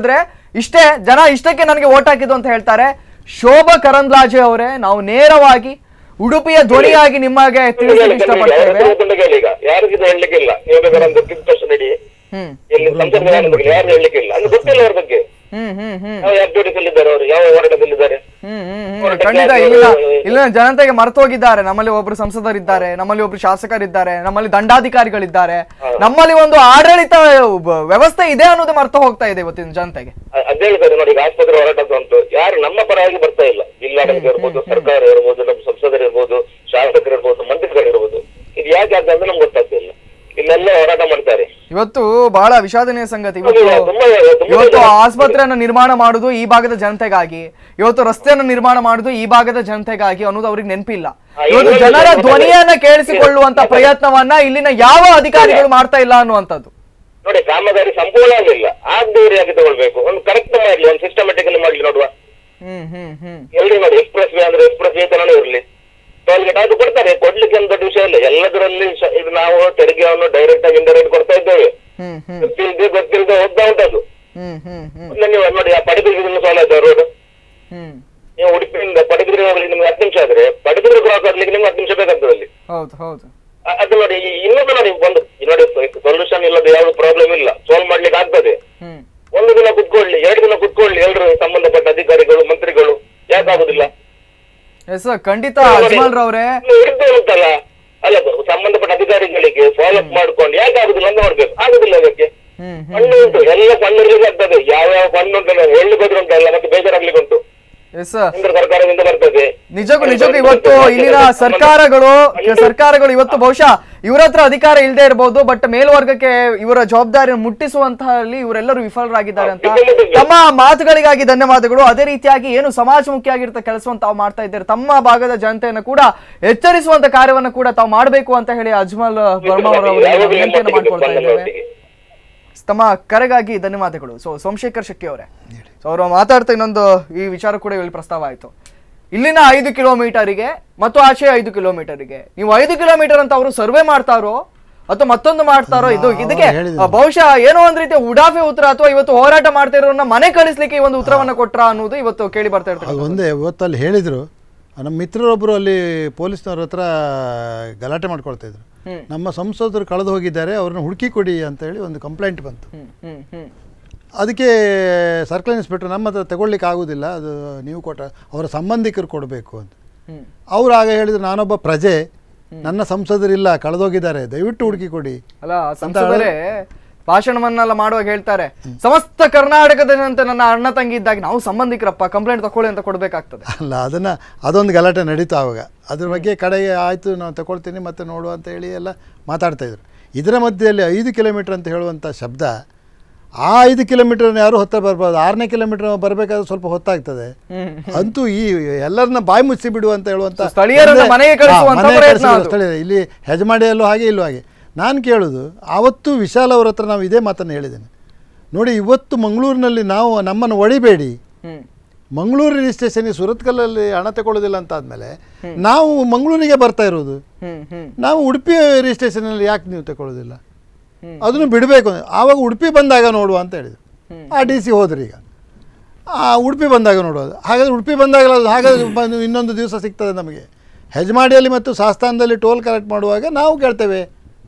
ಇಷ್ಟೇ ಜನ ಇಷ್ಟಕ್ಕೆ ನನಗೆ ಓಟ್ ಹಾಕಿದ್ದು ಅಂತ ಹೇಳ್ತಾರೆ ಶೋಭಾ ಕರಂದ್ಲಾಜೆ ಅವರೇ ನಾವು ನೇರವಾಗಿ ಉಡುಪಿಯ ಧ್ವನಿಯಾಗಿ ನಿಮಗೆ ತಿಳಿಸಲಿಕ್ಕೆ ಇಷ್ಟಪಡ್ತೇವೆ ಈಗ ಯಾರಿಗಿದು ಹೇಳಲಿಕ್ಕಿಲ್ಲ ನೀವು ಬೇಕಾದ್ರೆ ಒಂದು ಕಿತ್ತು ನಡಿ ಹ್ಮ್ ಇಲ್ಲಿ ಸಂಸದ ಬಗ್ಗೆ ಯಾರು ಹೇಳಲಿಕ್ಕಿಲ್ಲ ಅಂದ್ರೆ ಗೊತ್ತಿಲ್ಲ ಅವ್ರ ಬಗ್ಗೆ ಹ್ಮ್ ಹ್ಮ್ ಹ್ಮ್ ಯಾವ ಆಕ್ಟಿವಿಟೀಸ್ ಅವರು ಯಾವ ಹೋರಾಟದಲ್ಲಿದ್ದಾರೆ ಹ್ಮ್ ಹ್ಮ್ ಹ್ಮ್ ಖಂಡಿತ ಇಲ್ಲಿನ ಇಲ್ಲಿನ ಜನತೆಗೆ ಮರೆತು ಹೋಗಿದ್ದಾರೆ ನಮ್ಮಲ್ಲಿ ಒಬ್ರು ಸಂಸದರಿದ್ದಾರೆ ನಮ್ಮಲ್ಲಿ ಒಬ್ರು ಶಾಸಕರಿದ್ದಾರೆ ನಮ್ಮಲ್ಲಿ ದಂಡಾಧಿಕಾರಿಗಳಿದ್ದಾರೆ ನಮ್ಮಲ್ಲಿ ಒಂದು ಆಡಳಿತ ಬ- ವ್ಯವಸ್ಥೆ ಇದೆ ಅನ್ನೋದು ಮರೆತು ಹೋಗ್ತಾ ಇದೆ ಇವತ್ತಿನ ಜನತೆಗೆ ಅ- ಅದ್ ಹೇಳ್ತಾರೆ ನೋಡಿ ಈಗ ಆಸ್ಪತ್ರೆ ಹೋರಾಟ ಅಂತ ಉಂಟು ಯಾರು ನಮ್ಮ ಪರವಾಗಿ ಬರ್ತಾ ಇಲ್ಲ ಜಿಲ್ಲಾಡಳಿತ ಇರ್ಬೋದು ಸರ್ಕಾರ ಇರ್ಬೋದು ನಮ್ಮ ಸಂಸದರು ಇರ್ಬೋದು ಶಾಸಕರು ಇರ್ಬೋದು ಮಂತ್ರಿಗಳು ಇರ್ಬೋದು ಇದು ಯಾಕೆ ಅಂತ ಅಂದ್ರೆ ನಮ್ಗೆ ಗೊತ್ತಾಗ್ತಿಲ್ಲ ಇಲ್ಲೆಲ್ಲ ಹೋರಾಟ ಮಾಡ್ತಾರೆ ಇವತ್ತು ಬಹಳ ವಿಷಾದನೀಯ ಸಂಗತಿ ಇವತ್ತು ತುಂಬಾ- ತುಂಬಾ ಇವತ್ತು ಜನ- ಆಸ್ಪತ್ರೆಯನ್ನು ನಿರ್ಮಾಣ ಮಾಡುದು ಈ ಭಾಗದ ಜನತೆಗಾಗಿ ಇವತ್ತು ರಸ್ತೆಯನ್ನು ನಿರ್ಮಾಣ ಮಾಡುದು ಈ ಭಾಗದ ಜನತೆಗಾಗಿ ಅನ್ನೋದು ಅವ್ರಿಗೆ ನೆನಪಿಲ್ಲ ಆ, ಇವತ್ತು ಇನ್ನೊಂದು ಜನರ ಮಾತಾಡಿ. ಧ್ವನಿಯನ್ನ ಕೇಳಿಸಿಕೊಳ್ಳುವಂತ ಪ್ರಯತ್ನವನ್ನ ಇಲ್ಲಿನ ಯಾವ ಅಧಿಕಾರಿಗಳು ಮಾಡ್ತಾ ಇಲ್ಲ ಅನ್ನುವಂಥದ್ದು ನೋಡಿ ಕಾಮಗಾರಿ ಸಂಪೂರ್ಣ ಆಗಿಲ್ಲ ಆಗದವ್ರು ಯಾಕೆ ತಗೊಳ್ಬೇಕು ಒಂದು ಕರೆಕ್ಟ್ ಮಾಡ್ಲಿ ಒಂದು ಸಿಸ್ಟಮೆಟಿಕಲಿ ಮಾಡ್ಲಿ ನೋಡುವ ಹ್ಮ್ ಹ್ಮ್ ಹ್ಮ್ ಎಲ್ರಿ ನೋಡಿ ಎಕ್ಸ್ಪ್ರೆಸ್ ವೇ ಅಂದ್ರೆ ಎಕ್ಸ್ಪ್ರೆಸ್ ವೇ ತರನೇ ಇರಲಿ ಟೋಲ್ ಗೇಟ್ ಅದು ಕೊಡ್ತಾರೆ ಕೊಡ್ಲಿಕ್ಕೆ ಏನು ದೊಡ್ಡ ವಿಷಯ ಇಲ್ಲ ಎಲ್ಲದರಲ್ಲಿ ಶ- ಇದು ನಾವು ತೆರಿಗೆಯನ್ನು ಡೈರೆಕ್ಟ್ ಆಗಿ ಇಂಡೈರೆಕ್ಟ್ ಕೊಡ್ತಾ ಇದ್ದೇವೆ ಹ್ಮ್ ಹ್ಮ್ ಗೊತ್ತಿಲ್ಲದೆ ಗೊತ್ತಿಲ್ಲದೆ ಹೋಗ್ತಾ ಉಂಟದು ಹ್ಮ್ ಹ್ಮ್ ಹ್ಮ್ ಮೊನ್ನೆ ನೀವು ನೋಡಿ ಆ ಪಡುಬಿದ್ರಿಗೆ ಸೌಲಭ್ಯ ರೋಡ್ ಹ್ಮ್ ನೀವು ಉಡುಪಿಯಿಂದ ಪಡುಬಿದ್ರಿಗೆ ಹೋಗ್ಲಿಕ್ಕೆ ನಿಮ್ಗೆ ಹತ್ತು ನಿಮಿಷ ಆದ್ರೆ ಪಡುಬಿದ್ರಿ ಕ್ರಾಸ್ ಆಗ್ಲಿಕ್ಕೆ ನಿಮ್ಗೆ ಹತ್ತು ನಿಮಿಷ ಬೇಕಾಗ್ತದೆ ಅಲ್ಲಿ ಹೌದು ಹೌದು ಅ- ಅದು ನೋಡಿ ಈ- ಇನ್ನೊಂದು ನೋಡಿ ಒಂದು ಈ ನೋಡಿ ಸೊಲ್ಯೂಷನ್ ಇಲ್ಲದೆ ಯಾವ್ದು ಪ್ರಾಬ್ಲಮ್ ಇಲ್ಲ ಸಾಲ್ವ್ ಮಾಡ್ಲಿಕ್ಕೆ ಆಗ್ತದೆ ಹ್ಮ್ ಒಂದು ದಿನ ಕುತ್ಕೊಳ್ಳಿ ಎರಡು ದಿನ ಕುತ್ಕೊಳ್ಳಿ ಎಲ್ಲರೂ ಸಂಬಂಧಪಟ್ಟ ಅಧಿಕಾರಿಗಳು ಮಂತ್ರಿಗಳು ಯಾಕಾಗುದಿಲ್ಲ ಎಸ್ ಖಂಡಿತ ಅಜ್ಮಲ್ ರವ್ರೆ ಇರುತ್ತೆ ಉಂಟಲ್ಲ ಅಲ್ಲ ಸಂಬಂಧಪಟ್ಟ ಅಧಿಕಾರಿಗಳಿಗೆ ಫಾಲೋ ಅಪ್ ಮಾಡ್ಕೊಂಡು ಯಾಕೆ ಆಗುದಿಲ್ಲ ಅಂತ ನೋಡ್ಬೇಕು ಆಗುದಿಲ್ಲ ಅದಕ್ಕೆ ಹ್ಮ್ ಹ್ಮ್ ಫಂಡ್ ಉಂಟು ಎಲ್ಲ ಫಂಡ್ ರಿಲೀಸ್ ಆಗ್ತದೆ ಯಾವ ಯಾವ ಫಂಡ್ ಉಂಟು ಹೇಳಲಿಕ್ಕೆ ಹೋದ್ರೆ ಉಂಟಲ್ಲ ಮತ್ತೆ ಬೇಜಾರಾಗ್ಲಿಕ್ಕೆ ಉಂಟು ಎಸ್ ಕೇಂದ್ರ ಸರ್ಕಾರದಿಂದ ಬರ್ತದೆ ನಿಜಕ್ಕೂ ನಿಜಕ್ಕೂ ಇವತ್ತು ಇಲ್ಲಿನ ಸರ್ಕಾರಗಳು ಸರ್ಕಾರಗಳು ಇವತ್ತು ಬಹುಶಃ ಇವರ ಹತ್ರ ಅಧಿಕಾರ ಇಲ್ಲದೆ ಇರಬಹುದು ಬಟ್ ಮೇಲ್ವರ್ಗಕ್ಕೆ ಇವರ ಜವಾಬ್ದಾರಿಯನ್ನು ಮುಟ್ಟಿಸುವಂತಹಲ್ಲಿ ಇವರೆಲ್ಲರೂ ವಿಫಲರಾಗಿದ್ದಾರೆ ಅಂತ ತಮ್ಮ ಮಾತುಗಳಿಗಾಗಿ ಧನ್ಯವಾದಗಳು ಅದೇ ರೀತಿಯಾಗಿ ಏನು ಸಮಾಜಮುಖಿಯಾಗಿರ್ತ ಕೆಲಸವನ್ನು ತಾವು ಮಾಡ್ತಾ ಇದ್ದಾರೆ ತಮ್ಮ ಭಾಗದ ಜನತೆಯನ್ನು ಕೂಡ ಎಚ್ಚರಿಸುವಂತ ಕಾರ್ಯವನ್ನು ಕೂಡ ತಾವು ಮಾಡಬೇಕು ಅಂತ ಹೇಳಿ ಅಜ್ಮಲ್ ವರ್ಮಾ ಅವರವರಿಗೆ ನಾವು ವಿನಂತಿಯನ್ನು ಮಾಡ್ಕೊಳ್ತಾ ಇದ್ದೇವೆ ತಮ್ಮ ಕರೆಗಾಗಿ ಧನ್ಯವಾದಗಳು ಸೊ ಸೋಮಶೇಖರ್ ಶೆಟ್ಟಿ ಅವರೇ ಸೊ ಅವರು ಮಾತಾಡ್ತಾ ಇನ್ನೊಂದು ಈ ವಿಚಾರ ಕೂಡ ಇಲ್ಲಿ ಪ್ರಸ್ತಾವ ಆಯ್ತು ಇಲ್ಲಿನ ಐದು ಕಿಲೋಮೀಟರಿಗೆ ಮತ್ತು ಆಚೆ ಐದು ಕಿಲೋಮೀಟರಿಗೆ ನೀವು ಐದು ಕಿಲೋಮೀಟರ್ ಅಂತ ಅವರು ಸರ್ವೆ ಮಾಡ್ತಾರೋ ಅಥವಾ ಮತ್ತೊಂದು ಮಾಡ್ತಾರೋ ಇದು ಇದಕ್ಕೆ ಹೇಳಿದ್ರು. ಬಹುಶಃ ಏನೋ ಒಂದ್ ರೀತಿಯ ಉಡಾಫೆ ಉತ್ತರ ಅಥವಾ ಇವತ್ತು ಹೋರಾಟ ಮಾಡ್ತಾ ಇರೋರನ್ನ ಮನೆ ಕಳಿಸ್ಲಿಕ್ಕೆ ಈ ಒಂದು ಉತ್ತರವನ್ನ ಕೊಟ್ರ ಅನ್ನೋದು ಇವತ್ತು ಕೇಳಿ ಬರ್ತಾ ಅದು ಇರ್ತಕ್ಕಂಥದ್ದು ಒಂದೇ ಇವತ್ತು ಅಲ್ಲಿ ಹೇಳಿದರು ನಮ್ಮ ಮಿತ್ರರೊಬ್ಬರು ಅಲ್ಲಿ ಪೊಲೀಸ್ನವ್ರ ಹತ್ರ ಗಲಾಟೆ ಮಾಡ್ಕೊಳ್ತಾ ಇದ್ರು ನಮ್ಮ ಸಂಸದರು ಕಳೆದು ಹೋಗಿದ್ದಾರೆ ಅವ್ರನ್ನ ಹುಡುಕಿ ಕೊಡಿ ಅಂತ ಹೇಳಿ ಒಂದು ಕಂಪ್ಲೇಂಟ್ ಬಂತು ಹ್ಮ್ ಹ್ಮ್ ಹ್ಮ್ ಅದಕ್ಕೆ ಸರ್ಕಲ್ ಇನ್ಸ್ಪೆಕ್ಟರ್ ನಮ್ಮ ಹತ್ರ ತಗೊಳ್ಳಿಕ್ಕೆ ಆಗೋದಿಲ್ಲ ಅದು ನೀವು ಕೊಟ್ಟ ಅವರ ಸಂಬಂಧಿಕರು ಕೊಡಬೇಕು ಅಂತ ಹ್ಮ್ ಅವ್ರು ಆಗ ಹೇಳಿದ್ರು ನಾನೊಬ್ಬ ಪ್ರಜೆ ನನ್ನ ಸಂಸದರಿಲ್ಲ ಕಳೆದೋಗಿದ್ದಾರೆ ದಯವಿಟ್ಟು ಹುಡುಕಿ ಕೊಡಿ ಅಲ್ಲ ಸಂಸದರೇ ಭಾಷಣವನ್ನೆಲ್ಲ ಮಾಡುವಾಗ ಹೇಳ್ತಾರೆ ಸಮಸ್ತ ಕರ್ನಾಟಕದ ಜನತೆ ನನ್ನ ಅಣ್ಣ ತಂಗಿ ಇದ್ದಾಗ ನಾವು ಸಂಬಂಧಿಕರಪ್ಪ ಕಂಪ್ಲೇಂಟ್ ತಕೊಳ್ಳಿ ಅಂತ ಕೊಡ್ಬೇಕಾಗ್ತದೆ ಅಲ್ಲ ಅದನ್ನು ಅದೊಂದು ಗಲಾಟೆ ನಡೀತು ಆವಾಗ ಅದ್ರ ಬಗ್ಗೆ ಕಡೆಗೆ ಆಯಿತು ನಾನು ತಗೊಳ್ತೀನಿ ಮತ್ತೆ ನೋಡು ಅಂತ ಹೇಳಿ ಎಲ್ಲ ಮಾತಾಡ್ತಾಯಿದ್ರು ಇದರ ಮಧ್ಯೆಯಲ್ಲಿ ಐದು ಕಿಲೋಮೀಟ್ರ್ ಅಂತ ಹೇಳುವಂಥ ಶಬ್ದ ಆ ಐದು ಕಿಲೋಮೀಟರ್ನ ಯಾರು ಹೊತ್ತ ಬರ್ಬೋದು ಆರನೇ ಕಿಲೋಮೀಟರ್ ಬರಬೇಕಾದ್ರೆ ಸ್ವಲ್ಪ ಹೊತ್ತಾಗ್ತದೆ ಅಂತೂ ಈ ಎಲ್ಲರನ್ನ ಬಾಯಿ ಮುಚ್ಚಿ ಬಿಡು ಅಂತ ಹೇಳುವಂಥ So, ಸ್ಥಳೀಯರನ್ನ ಒಂದೇ- ಮನೆಗೆ ಕಳಿಸುವಂಥ ಹಾ, ಮನೆಗೆ ಪ್ರಯತ್ನ ಕಳಿಸುವ ಅದು. ಸ್ಥಳೀಯರು. ಇಲ್ಲಿ ಹೆಜಮಾಡಿಯಲ್ಲೂ ಹಾಗೆ ಇಲ್ಲೂ ಹಾಗೆ ನಾನು ಕೇಳೋದು ಆವತ್ತು ವಿಶಾಲ್ ಅವ್ರ ಹತ್ರ ನಾವು ಇದೇ ಮಾತನ್ನು ಹೇಳಿದ್ದೇನೆ ನೋಡಿ ಇವತ್ತು ಮಂಗಳೂರಿನಲ್ಲಿ ನಾವು ನಮ್ಮನ್ನು ಹೊಡಿಬೇಡಿ ಹ್ಮ್ ಮಂಗಳೂರು ರಿಜಿಸ್ಟ್ರೇಷನ್ಗೆ ಸುರತ್ಕಲ್ಲಲ್ಲಿ ಹಣ ತಗೊಳ್ಳೋದಿಲ್ಲ ಅಂತ ಆದಮೇಲೆ ನಾವು ಮಂಗಳೂರಿಗೆ ಬರ್ತಾ ಇರೋದು ಹ್ಮ್ ಹ್ಮ್ ನಾವು ಉಡುಪಿ ರಿಜಿಸ್ಟ್ರೇಷನಲ್ಲಿ ಯಾಕೆ ನೀವು ತಗೊಳ್ಳೋದಿಲ್ಲ ಅದನ್ನು ಬಿಡಬೇಕು ಆವಾಗ ಉಡುಪಿ ಬಂದಾಗ ನೋಡುವ ಅಂತ ಹೇಳಿದ್ರು ಆ ಡಿ ಸಿ ಹೋದ್ರಿ ಈಗ ಆ ಉಡುಪಿ ಬಂದಾಗ ನೋಡೋದು ಹಾಗಾದ್ರೆ ಉಡುಪಿ ಬಂದಾಗ ಹಾಗಾದ್ರೆ ಬಂದು ಇನ್ನೊಂದು ದಿವಸ ಸಿಗ್ತದೆ ನಮಗೆ ಹೆಜ್ಮಾಡಿಯಲ್ಲಿ ಮತ್ತು ಸಾಸ್ತಾನದಲ್ಲಿ ಟೋಲ್ ಕಲೆಕ್ಟ್ ಮಾಡುವಾಗ ನಾವು ಕೇಳ್ತೇವೆ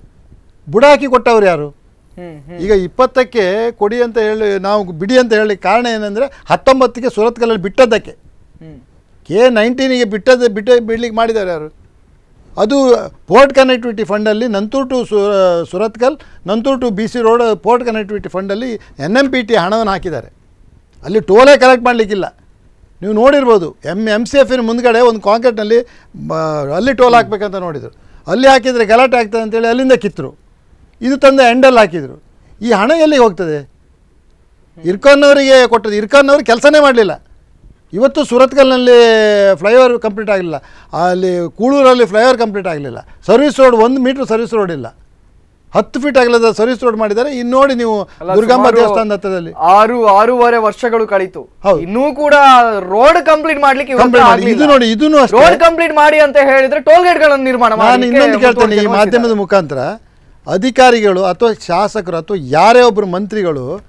ಬುಡ ಹಾಕಿ ಕೊಟ್ಟವ್ರು ಯಾರು ಹ್ಮ್ ಹ್ಮ್ ಈಗ ಇಪ್ಪತ್ತಕ್ಕೆ ಕೊಡಿ ಅಂತ ಹೇಳಿ ನಾವು ಬಿಡಿ ಅಂತ ಹೇಳಿ ಕಾರಣ ಏನಂದರೆ ಹತ್ತೊಂಬತ್ತಿಗೆ ಸುರತ್ಕಲ್ಲಲ್ಲಿ ಬಿಟ್ಟದ್ದಕ್ಕೆ ಹ್ಮ್ ಕೆ ನೈನ್ಟೀನಿಗೆ ಬಿಟ್ಟದ್ದು ಬಿಟ್ಟ ಬಿಡ್ಲಿಕ್ಕೆ ಮಾಡಿದ್ದಾರೆ ಯಾರು ಅದು ಪೋರ್ಟ್ ಕನೆಕ್ಟಿವಿಟಿ ಫಂಡಲ್ಲಿ ನಂತೂರ್ ಟು ಸು Surathkal Nanthoor to B C road port connectivity ಫಂಡಲ್ಲಿ ಎನ್ ಎಮ್ ಪಿ ಟಿ ಹಣವನ್ನು ಹಾಕಿದ್ದಾರೆ ಅಲ್ಲಿ ಟೋಲೇ ಕಲೆಕ್ಟ್ ಮಾಡಲಿಕ್ಕಿಲ್ಲ ನೀವು ನೋಡಿರ್ಬೋದು ಎಮ್ ಎಮ್ ಸಿ ಎಫಿನ ಮುಂದ್ಗಡೆ ಒಂದು ಕಾಂಕ್ರೀಟ್ನಲ್ಲಿ ಅಲ್ಲಿ ಟೋಲ್ ಹಾಕಬೇಕಂತ ನೋಡಿದರು ಅಲ್ಲಿ ಹಾಕಿದರೆ ಗಲಾಟೆ ಆಗ್ತದೆ ಅಂತೇಳಿ ಅಲ್ಲಿಂದ ಕಿತ್ತರು ಇದು ತಂದು ಎಂಡಲ್ಲಿ ಹಾಕಿದರು ಈ ಹಣ ಎಲ್ಲಿಗೆ ಹೋಗ್ತದೆ ಇರ್ಕಾನ್ನವರಿಗೆ ಕೊಟ್ಟದ್ದು ಇರ್ಕಾನ್ನವರು ಕೆಲಸನೇ ಮಾಡಲಿಲ್ಲ ಇವತ್ತು ಸುರತ್ಕಲ್ನಲ್ಲಿ ಫ್ಲೈಓವರ್ ಕಂಪ್ಲೀಟ್ ಆಗಲಿಲ್ಲ ಅಲ್ಲಿ ಕೂಳೂರಲ್ಲಿ ಫ್ಲೈಓವರ್ ಕಂಪ್ಲೀಟ್ ಆಗಲಿಲ್ಲ ಸರ್ವಿಸ್ ರೋಡ್ ಒಂದು ಮೀಟ್ರ್ ಸರ್ವಿಸ್ ರೋಡ್ ಇಲ್ಲ ಹತ್ತು ಫೀಟ್ ಆಗಲದ ಸರ್ವಿಸ್ ರೋಡ್ ಮಾಡಿದ್ದಾರೆ ಇನ್ನು ನೋಡಿ ನೀವು ಅಲ್ಲ, ದುರ್ಗಾಂಬ ಸುಮಾರು ದೇವಸ್ಥಾನದ ಹತ್ರದಲ್ಲಿ ಆರು ಆರೂವರೆ ವರ್ಷಗಳು ಕಳೀತು ಹೌದು. ಇನ್ನೂ ಕೂಡ ರೋಡ್ ಕಂಪ್ಲೀಟ್ ಮಾಡ್ಲಿಕ್ಕೆ Complete ಮಾಡಿ. ಇದು ನೋಡಿ, ಇದೂನು ಅಷ್ಟೇ. ರೋಡ್ ಕಂಪ್ಲೀಟ್ ಮಾಡಿ ಅಂತ ಹೇಳಿದ್ರೆ ಟೋಲ್ ಗೇಟ್ ಗಳನ್ನ ನಿರ್ಮಾಣ ನಾನು ಮಾಡ್ಲಿಕ್ಕೆ ಇನ್ನೊಂದು ಕೇಳ್ತೇನೆ ಈ ಮುತುವರ್ಜಿ ಮಾಧ್ಯಮದ ಮುಖಾಂತರ ಅಧಿಕಾರಿಗಳು ಅಥವಾ ಶಾಸಕರು ಅಥವಾ ಯಾರೇ ಒಬ್ಬರು ಮಂತ್ರಿಗಳು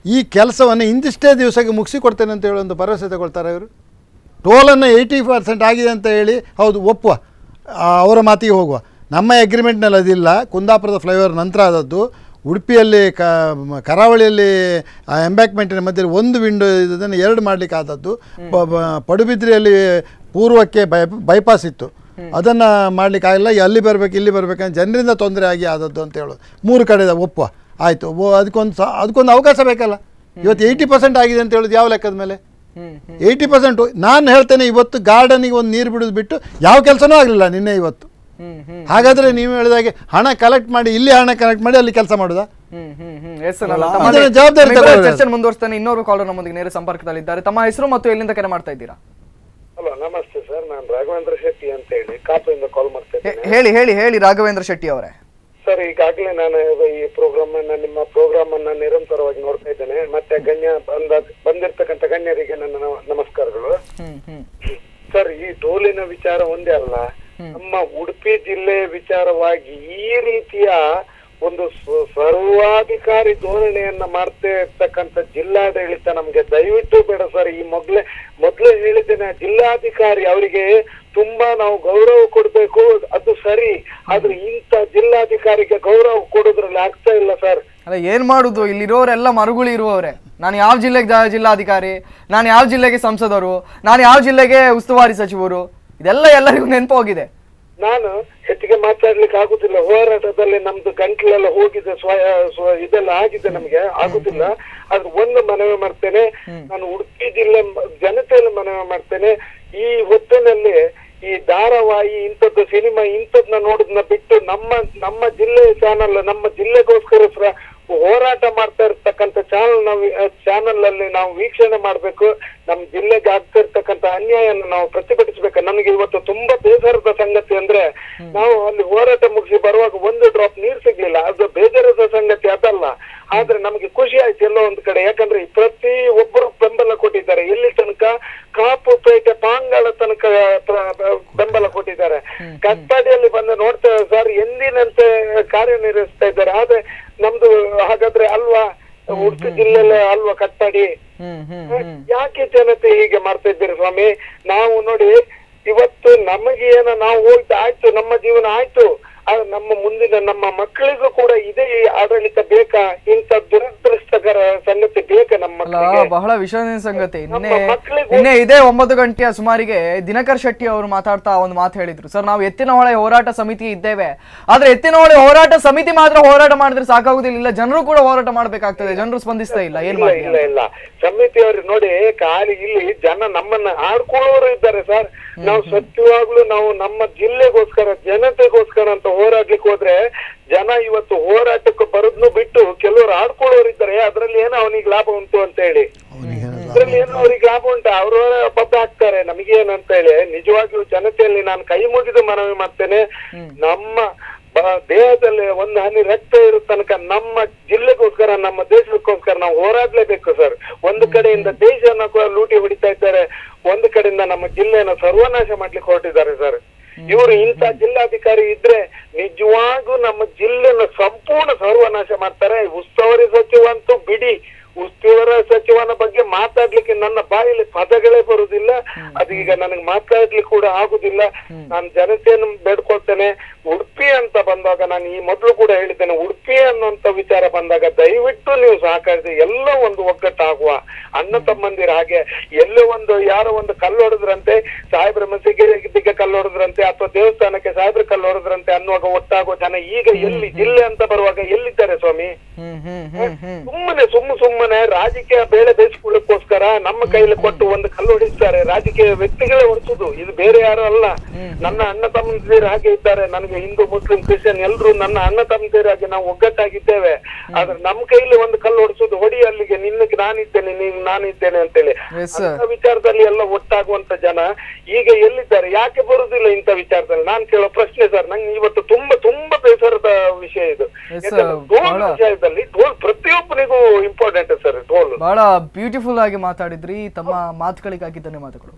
ಈ ಕೆಲಸವನ್ನು ಇಂದಿಷ್ಟೇ ದಿವಸಕ್ಕೆ ಮುಗಿಸಿ ಕೊಡ್ತೇನೆ ಅಂತ ಹೇಳಿ ಒಂದು ಭರವಸೆ ತಗೊಳ್ತಾರೆ ಇವರು ಟೋಲನ್ನು ಏಯ್ಟಿ ಪರ್ಸೆಂಟ್ ಆಗಿದೆ ಅಂತ ಹೇಳಿ ಹೌದು ಒಪ್ಪುವ ಆ, ಅವರ ಮಾತಿಗೆ ಹೋಗುವ ನಮ್ಮ ಅಗ್ರಿಮೆಂಟ್ನಲ್ಲಿ ಅದಿಲ್ಲ ಕುಂದಾಪುರದ ಫ್ಲೈಓವರ್ ನಂತರ ಆದದ್ದು ಉಡುಪಿಯಲ್ಲಿ ಕ ಮ- ಕರಾವಳಿಯಲ್ಲಿ ಎಂಬ್ಯಾಕ್ಮೆಂಟಿನ ಮಧ್ಯೆ ಒಂದು ವಿಂಡೋ ಇದನ್ನು ಎರಡು ಮಾಡಲಿಕ್ಕೆ ಆದದ್ದು ಪ- ಪ- ಪಡುಬಿದ್ರಿಯಲ್ಲಿ ಪೂರ್ವಕ್ಕೆ ಬೈ ಬೈಪಾಸ್ ಇತ್ತು ಅದನ್ನು ಮಾಡಲಿಕ್ಕೆ ಆಗಿಲ್ಲ ಅಲ್ಲಿ ಬರಬೇಕು ಇಲ್ಲಿ ಬರಬೇಕಂತ ಜನರಿಂದ ತೊಂದರೆ ಆಗಿ ಆದದ್ದು ಅಂತ ಹೇಳೋದು ಮೂರು ಕಡೆ ಒಪ್ಪುವ ಆಯಿತು ಅದಕ್ಕೊಂದು ಸ ಅದಕ್ಕೊಂದು ಅವಕಾಶ ಬೇಕಲ್ಲ ಇವತ್ತು ಏಯ್ಟಿ ಪರ್ಸೆಂಟ್ ಆಗಿದೆ ಅಂತ ಹೇಳೋದು ಯಾವ ಲೆಕ್ಕದ ಮೇಲೆ ಏಯ್ಟಿ ಪರ್ಸೆಂಟು ನಾನು ಹೇಳ್ತೇನೆ ಇವತ್ತು ಗಾರ್ಡನಿಗೆ ಒಂದು ನೀರು ಬಿಡೋದು ಬಿಟ್ಟು ಯಾವ ಕೆಲಸನೂ ಆಗಲಿಲ್ಲ ನಿನ್ನೆ ಇವತ್ತು ಹಾಗಾದರೆ ನೀವು ಹೇಳಿದಾಗೆ ಹಣ ಕಲೆಕ್ಟ್ ಮಾಡಿ ಇಲ್ಲಿ ಹಣ ಕಲೆಕ್ಟ್ ಮಾಡಿ ಅಲ್ಲಿ ಕೆಲಸ ಮಾಡೋದಾ ಹ್ಮ್ ಹ್ಮ್ ಹ್ಮ್ ಎಸ್ ಅಲ್ಲ ಅದನ್ನ ಜವಾಬ್ದಾರಿ ತಗೊಳ್ಳಿ. ಚರ್ಚೆ ಮುಂದುವರಿಸ್ತಾನೆ ಇನ್ನೊರು ಕಾಲರ್ ನಮ್ಮೊಂದಿಗೆ ನೇರ ಸಂಪರ್ಕದಲ್ಲಿದ್ದಾರೆ ತಮ್ಮ ಹೆಸರು ಮತ್ತು ಎಲ್ಲಿಂದ ಕರೆ ಮಾಡ್ತಾ ಇದ್ದೀರಾ ಹಲೋ ನಮಸ್ತೆ ಸರ್ ನಾನು ರಾಘವೇಂದ್ರ ಶೆಟ್ಟಿ ಅಂತ ಹೇಳಿ ಕಾಪುಯಿಂದ ಕಾಲ್ ಮಾಡ್ತಾ ಹೇ- ಇದ್ದೇನೆ ಹೇಳಿ ಹೇಳಿ ಹೇಳಿ ರಾಘವೇಂದ್ರ ಶೆಟ್ಟಿ ಅವರೇ ಸರ್ ಈಗಾಗಲೇ ನಾನು ಈ ಪ್ರೋಗ್ರಾಮ್ ಅನ್ನ ನಿಮ್ಮ ಪ್ರೋಗ್ರಾಮ್ ಅನ್ನ ನಿರಂತರವಾಗಿ ನೋಡ್ತಾ ಇದ್ದೇನೆ ಮತ್ತೆ ಗಣ್ಯ ಬಂದ ಬಂದಿರ್ತಕ್ಕಂಥ ಗಣ್ಯರಿಗೆ ನನ್ನ ನಮ- ನಮಸ್ಕಾರಗಳು ಹ್ಮ್ ಹ್ಮ್ ಸರ್ ಈ ಟೋಲಿನ ವಿಚಾರ ಒಂದೇ ಅಲ್ಲ ನಮ್ಮ ಉಡುಪಿ ಜಿಲ್ಲೆ ವಿಚಾರವಾಗಿ ಈ ರೀತಿಯ ಒಂದು ಸ- ಸರ್ವಾಧಿಕಾರಿ ಧೋರಣೆಯನ್ನ ಮಾಡ್ತಾ ಇರ್ತಕ್ಕಂಥ ಜಿಲ್ಲಾಡಳಿತ ನಮ್ಗೆ ದಯವಿಟ್ಟು ಬೇಡ ಸರ್ ಈ ಮೊದ್ಲೇ ಮೊದ್ಲೇ ಹೇಳಿದ್ದೇನೆ ಜಿಲ್ಲಾಧಿಕಾರಿ ಅವರಿಗೆ ತುಂಬಾ ನಾವು ಗೌರವ ಕೊಡ್ಬೇಕು ಅದು ಸರಿ ಆದ್ರೆ ಇಂಥ ಜಿಲ್ಲಾಧಿಕಾರಿಗೆ ಗೌರವ ಕೊಡೋದ್ರಲ್ಲಿ ಆಗ್ತಾ ಇಲ್ಲ ಸರ್ ಅಲ್ಲ ಏನ್ ಮಾಡುದು ಇಲ್ಲಿರೋರೆಲ್ಲ ಮರುಗುಳಿ ಇರುವವರೇ ನಾನು ಯಾವ ಜಿಲ್ಲೆಗೆ ಜ- ಜಿಲ್ಲಾಧಿಕಾರಿ ನಾನು ಯಾವ ಜಿಲ್ಲೆಗೆ ಸಂಸದರು ನಾನು ಯಾವ ಜಿಲ್ಲೆಗೆ ಉಸ್ತುವಾರಿ ಸಚಿವರು ಇದೆಲ್ಲ ಎಲ್ಲರಿಗೂ ನೆನಪು ಹೋಗಿದೆ ನಾನು ಹೆಚ್ಚಿಗೆ ಮಾತಾಡ್ಲಿಕ್ಕೆ ಆಗುದಿಲ್ಲ ಹೋರಾಟದಲ್ಲಿ ನಮ್ದು ಗಂಟ್ಲೆಲ್ಲ ಹೋಗಿದೆ ಸ್ವ ಸ್ವ- ಇದೆಲ್ಲ ಆಗಿದೆ ನಮ್ಗೆ ಆಗುದಿಲ್ಲ ಆದ್ರೆ ಒಂದು ಮನವಿ ಮಾಡ್ತೇನೆ ನಾನು ಉಡುಪಿ ಜಿಲ್ಲೆ ಮ- ಜನತೆಯಲ್ಲಿ ಮನವಿ ಮಾಡ್ತೇನೆ ಈ ಹೊತ್ತಿನಲ್ಲಿ ಈ ಧಾರಾವಾಹಿ ಇಂಥದ್ದು ಸಿನಿಮಾ ಇಂಥದ್ನ ನೋಡೋದನ್ನ ಬಿಟ್ಟು ನಮ್ಮ ನಮ್ಮ ಜಿಲ್ಲೆ ಚಾನಲ್ ನಮ್ಮ ಜಿಲ್ಲೆಗೋಸ್ಕರ ಪ್ರ- ಹೋರಾಟ ಮಾಡ್ತಾ ಇರ್ತಕ್ಕಂಥ ಚಾನಲ್ ನಾವು ಚಾನಲ್ ಅಲ್ಲಿ ನಾವು ವೀಕ್ಷಣೆ ಮಾಡ್ಬೇಕು ನಮ್ಮ ಜಿಲ್ಲೆಗೆ ಆಗ್ತಾ ಇರ್ತಕ್ಕಂಥ ಅನ್ಯಾಯನ ನಾವು ಪ್ರತಿಭಟಿಸ್ಬೇಕು ನನಗೆ ಇವತ್ತು ತುಂಬಾ ಬೇಸರದ ಸಂಗತಿ ಅಂದ್ರೆ ನಾವು ಅಲ್ಲಿ ಹೋರಾಟ ಮುಗಿಸಿ ಬರುವಾಗ ಒಂದು ಡ್ರಾಪ್ ನೀರ್ ಸಿಗ್ಲಿಲ್ಲ ಅದು ಬೇಜಾರದ ಸಂಗತಿ ಅದಲ್ಲ ಆದ್ರೆ ನಮಗೆ ಖುಷಿ ಆಯ್ತು ಎಲ್ಲೋ ಒಂದ್ ಕಡೆ ಯಾಕಂದ್ರೆ ಈ ಪ್ರತಿ ಒಬ್ಬರು ಬೆಂಬಲ ಕೊಟ್ಟಿದ್ದಾರೆ ಎಲ್ಲಿ ತನಕ ಕಾಪು ಪೇಟೆ ಪಾಂಗಾಳ ತನಕ ಪ್ರ- ಪ್ರ- ಬೆಂಬಲ ಕೊಟ್ಟಿದ್ದಾರೆ ಕಟ್ಪಾಡಿಯಲ್ಲಿ ಬಂದು ನೋಡ್ತೇವೆ ಸರ್ ಎಂದಿನಂತೆ ಕಾರ್ಯನಿರ್ವಹಿಸ್ತಾ ಇದ್ದಾರೆ ಆದ್ರೆ ನಮ್ದು ಹಾಗಾದ್ರೆ ಅಲ್ವಾ ಉಡುಪಿ ಜಿಲ್ಲೆಲ್ಲ ಅಲ್ವಾ ಕಟ್ಪಾಡಿ ಹ್ಮ್ ಹ್ಮ್ ಯಾಕೆ ಜನತೆ ಹೀಗೆ ಮಾಡ್ತಾ ಇದ್ದೀರಿ ಸ್ವಾಮಿ ನಾವು ನೋಡಿ ಇವತ್ತು ನಮಗೆ ಏನೋ ನಾವು ಹೋಗ್ತಾ ಆಯ್ತು ನಮ್ಮ ಜೀವನ ಆಯ್ತು ಆದ್ರೆ ನಮ್ಮ ಮುಂದಿನ ನಮ್ಮ ಮಕ್ಕಳಿಗೂ ಕೂಡ ಇದೇ ಆಡಳಿತ ಬೇಕಾ ಇಂಥ ದುರದೃಷ್ಟಕರ ಸಂಗತಿ ಬೇಕಾ ನಮ್ಮ ಅಲ್ಲ ಮಕ್ಕಳಿಗೆ ಬಹಳ ವಿಷಾದನೀಯ ಸಂಗತಿ ನಿನ್ನೆ ನಮ್ಮ ಮಕ್ಳಿಗೂ- ನಿನ್ನೆ ಇದೇ ಒಂಬತ್ತು ಗಂಟೆಯ ಸುಮಾರಿಗೆ ದಿನಕರ್ ಶೆಟ್ಟಿ ಅವರು ಮಾತಾಡ್ತಾ ಒಂದು ಮಾತು ಹೇಳಿದ್ರು ಸರ್ ನಾವು ಎತ್ತಿನಹೊಳೆ ಹೋರಾಟ ಸಮಿತಿ ಇದ್ದೇವೆ ಆದ್ರೆ ಎತ್ತಿನಹೊಳೆ ಹೋರಾಟ ಸಮಿತಿ ಮಾತ್ರ ಹೋರಾಟ ಮಾಡಿದ್ರೆ ಸಾಕಾಗುದಿಲ್ಲ ಇಲ್ಲ ಜನರು ಕೂಡ ಹೋರಾಟ ಮಾಡ್ಬೇಕಾಗ್ತದೆ ಜನರು ಸ್ಪಂದಿಸ್ತಾ ಇಲ್ಲ ಏನ್ ಇಲ್ಲ ಮಾಡಿ ಇಲ್ಲ ಇಲ್ಲ ಸಮಿತಿಯವರು ನೋಡಿ ಖಾಲಿ ಇಲ್ಲಿ ಜನ ನಮ್ಮನ್ನ ಆಡ್ಕೊಳ್ಳೋರು ಇದ್ದಾರೆ ಸರ್ ನಾವು ಸತ್ಯವಾಗ್ಲೂ ನಾವು ನಮ್ಮ ಜಿಲ್ಲೆಗೋಸ್ಕರ ಜನತೆಗೋಸ್ಕರ ಅಂತ ಹೋರಾಡ್ಲಿಕ್ಕೆ ಹೋದ್ರೆ ಜನ ಇವತ್ತು ಹೋರಾಟಕ್ಕೆ ಬರೋದ್ನು ಬಿಟ್ಟು ಕೆಲವರು ಆಡ್ಕೊಳ್ಳೋರು ಇದ್ದಾರೆ ಅದ್ರಲ್ಲಿ ಏನೋ ಅವನಿಗೆ ಲಾಭ ಉಂಟು ಅಂತ ಹೇಳಿ ಅದ್ರಲ್ಲಿ ಏನೋ ಅವ್ರಿಗೆ ಲಾಭ ಉಂಟು ಅವರು ಬದ್ಧ ಹಾಕ್ತಾರೆ ನಮಗೇನಂತ ಹೇಳಿ ನಿಜವಾಗ್ಲೂ ಜನತೆಯಲ್ಲಿ ನಾನು ಕೈ ಮುಗಿದು ಮನವಿ ಮಾಡ್ತೇನೆ ನಮ್ಮ ಬ- ದೇಹದಲ್ಲಿ ಒಂದು ಹನಿ ರಕ್ತ ಇರೋ ತನಕ ನಮ್ಮ ಜಿಲ್ಲೆಗೋಸ್ಕರ ನಮ್ಮ ದೇಶಕ್ಕೋಸ್ಕರ ನಾವು ಹೋರಾಡ್ಲೇಬೇಕು ಸರ್ ಒಂದು ಕಡೆಯಿಂದ ದೇಶನ ಕೂಡ ಲೂಟಿ ಹೊಡಿತಾ ಇದ್ದಾರೆ ಒಂದು ಕಡೆಯಿಂದ ನಮ್ಮ ಜಿಲ್ಲೆಯನ್ನು ಸರ್ವನಾಶ ಮಾಡ್ಲಿಕ್ಕೆ ಹೊರಟಿದ್ದಾರೆ ಸರ್ ಇವರು ಇಂಥ ಜಿಲ್ಲಾಧಿಕಾರಿ ಇದ್ರೆ ನಿಜವಾಗೂ ನಮ್ಮ ಜಿಲ್ಲೆನ ಸಂಪೂರ್ಣ ಸರ್ವನಾಶ ಮಾಡ್ತಾರೆ ಉಸ್ತುವಾರಿ ಸಚಿವ ಅಂತೂ ಬಿಡಿ ಉಸ್ತುವಾರಿ ಸಚಿವನ ಬಗ್ಗೆ ಮಾತಾಡ್ಲಿಕ್ಕೆ ನನ್ನ ಬಾಯಲ್ಲಿ ಪದಗಳೇ ಬರುವುದಿಲ್ಲ ಅದು ಈಗ ನನಗೆ ಮಾತಾಡ್ಲಿಕ್ಕೆ ಕೂಡ ಆಗುದಿಲ್ಲ ನಾನು ಜನತೆಯನ್ನು ಬೇಡ್ಕೊಳ್ತೇನೆ ಉಡುಪಿ ಅಂತ ಬಂದಾಗ ನಾನು ಈ ಮೊದಲು ಕೂಡ ಹೇಳಿದ್ದೇನೆ ಉಡುಪಿ ಅನ್ನುವಂತ ವಿಚಾರ ಬಂದಾಗ ದಯವಿಟ್ಟು ನೀವು ಸಹಕರಿಸಿ ಎಲ್ಲ ಒಂದು ಒಗ್ಗಟ್ಟಾಗುವ ಅಣ್ಣ ತಮ್ಮಂದಿರ ಹಾಗೆ ಎಲ್ಲೋ ಒಂದು ಯಾರೋ ಒಂದು ಕಲ್ಲು ಹೊಡೆದ್ರಂತೆ ಸಾಹೇಬ್ರ ಮಸೀದಿಗೆ ಕಲ್ಲು ಹೊಡೆದ್ರಂತೆ ಅಥವಾ ದೇವಸ್ಥಾನಕ್ಕೆ ಸಾಹೇಬ್ರ ಕಲ್ಲು ಹೊಡೆದ್ರಂತೆ ಅನ್ನುವಾಗ ಒಟ್ಟಾಗುವ ಜನ ಈಗ ಎಲ್ಲಿ ಜಿಲ್ಲೆ ಅಂತ ಬರುವಾಗ ಎಲ್ಲಿದ್ದಾರೆ ಸ್ವಾಮಿ ಹ್ಮ್ ಹ್ಮ್ ಹ್ಮ್ ಹ್ಮ್ ಸುಮ್ಮನೆ ಸುಮ್ಮ ಸುಮ್ಮನೆ ರಾಜಕೀಯ ಬೇಳೆ ಬೇಯಿಸ್ಕೊಳ್ಳೋಕ್ಕೋಸ್ಕರ ನಮ್ಮ ಕೈಯಲ್ಲಿ ಕೊಟ್ಟು ಒಂದು ಕಲ್ಲು ಹೊಡಿಸ್ತಾರೆ ರಾಜಕೀಯ ವ್ಯಕ್ತಿಗಳೇ ಹೊಡಿಸುದು ಇದು ಬೇರೆ ಯಾರು ಅಲ್ಲ ನನ್ನ ಅಣ್ಣ ತಮ್ಮಂದಿರು ಹಾಗೆ ಇದ್ದಾರೆ ನನಗೆ ಹಿಂದೂ ಮುಸ್ಲಿಂ ಕ್ರಿಶ್ಚಿಯನ್ ಎಲ್ರು ನನ್ನ ಅಣ್ಣ ತಮ್ಮಂದಿರಾಗಿ ನಾವು ಒಗ್ಗಟ್ಟಾಗಿದ್ದೇವೆ ಆದ್ರೆ ನಮ್ಮ ಕೈಯಲ್ಲಿ ಒಂದು ಕಲ್ಲು ಹೊಡಿಸೋದು ಹೊಡಿ ಅಲ್ಲಿಗೆ ನಿನ್ನಕ್ಕೆ ನಾನಿದ್ದೇನೆ ನೀನು ನಾನಿದ್ದೇನೆ ಅಂತೇಳಿ Yes, sir. ಅಂತ ವಿಚಾರದಲ್ಲಿ ಎಲ್ಲ ಒಟ್ಟಾಗುವಂತ ಜನ ಈಗ ಎಲ್ಲಿದ್ದಾರೆ ಯಾಕೆ ಬರುದಿಲ್ಲ ಇಂಥ ವಿಚಾರದಲ್ಲಿ ನಾನ್ ಕೇಳೋ ಪ್ರಶ್ನೆ ಸರ್ ನಂಗೆ ಇವತ್ತು ತುಂಬಾ ತುಂಬಾ ಬೇಸರದ ವಿಷಯ ಇದು Yes, ಯಾಕಂದ್ರೆ sir. ಢೋಲ್ ಬಹಳ- ವಿಷಯದಲ್ಲಿ ಢೋಲ್ ಪ್ರತಿಯೊಬ್ಬನಿಗೂ ಇಂಪಾರ್ಟೆಂಟ್ ಸರ್ ಢೋಲ್ ಬಹಳ ಬ್ಯೂಟಿಫುಲ್ ಆಗಿ ಮಾತಾಡಿದ್ರಿ ತಮ್ಮ ಮಾತುಗಳಿಗಾಗಿ ಧನ್ಯವಾದಗಳು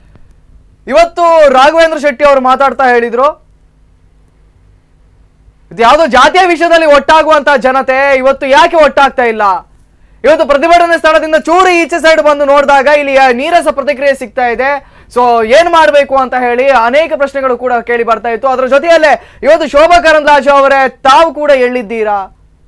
ಇವತ್ತು ರಾಘವೇಂದ್ರ ಶೆಟ್ಟಿ ಅವರು ಮಾತಾಡ್ತಾ ಹೇಳಿದ್ರು ಇದು ಯಾವುದೋ ಜಾತಿಯ ವಿಷಯದಲ್ಲಿ ಒಟ್ಟಾಗುವಂತ ಜನತೆ ಇವತ್ತು ಯಾಕೆ ಒಟ್ಟಾಗ್ತಾ ಇಲ್ಲ ಇವತ್ತು ಪ್ರತಿಭಟನೆ ಸ್ಥಳದಿಂದ ಚೂರು ಈಚೆ ಸೈಡ್ ಬಂದು ನೋಡಿದಾಗ ಇಲ್ಲಿ ಆ, ನೀರಸ ಪ್ರತಿಕ್ರಿಯೆ ಸಿಗ್ತಾ ಇದೆ ಸೊ ಏನ್ ಮಾಡ್ಬೇಕು ಅಂತ ಹೇಳಿ ಅನೇಕ ಪ್ರಶ್ನೆಗಳು ಕೂಡ ಕೇಳಿ ಬರ್ತಾ ಇತ್ತು ಅದರ ಜೊತೆಯಲ್ಲೇ ಇವತ್ತು ಶೋಭಾ ಕರಂದ್ಲಾಜೆ ಅವರೇ ತಾವು ಕೂಡ ಎಳ್ಳಿದ್ದೀರಾ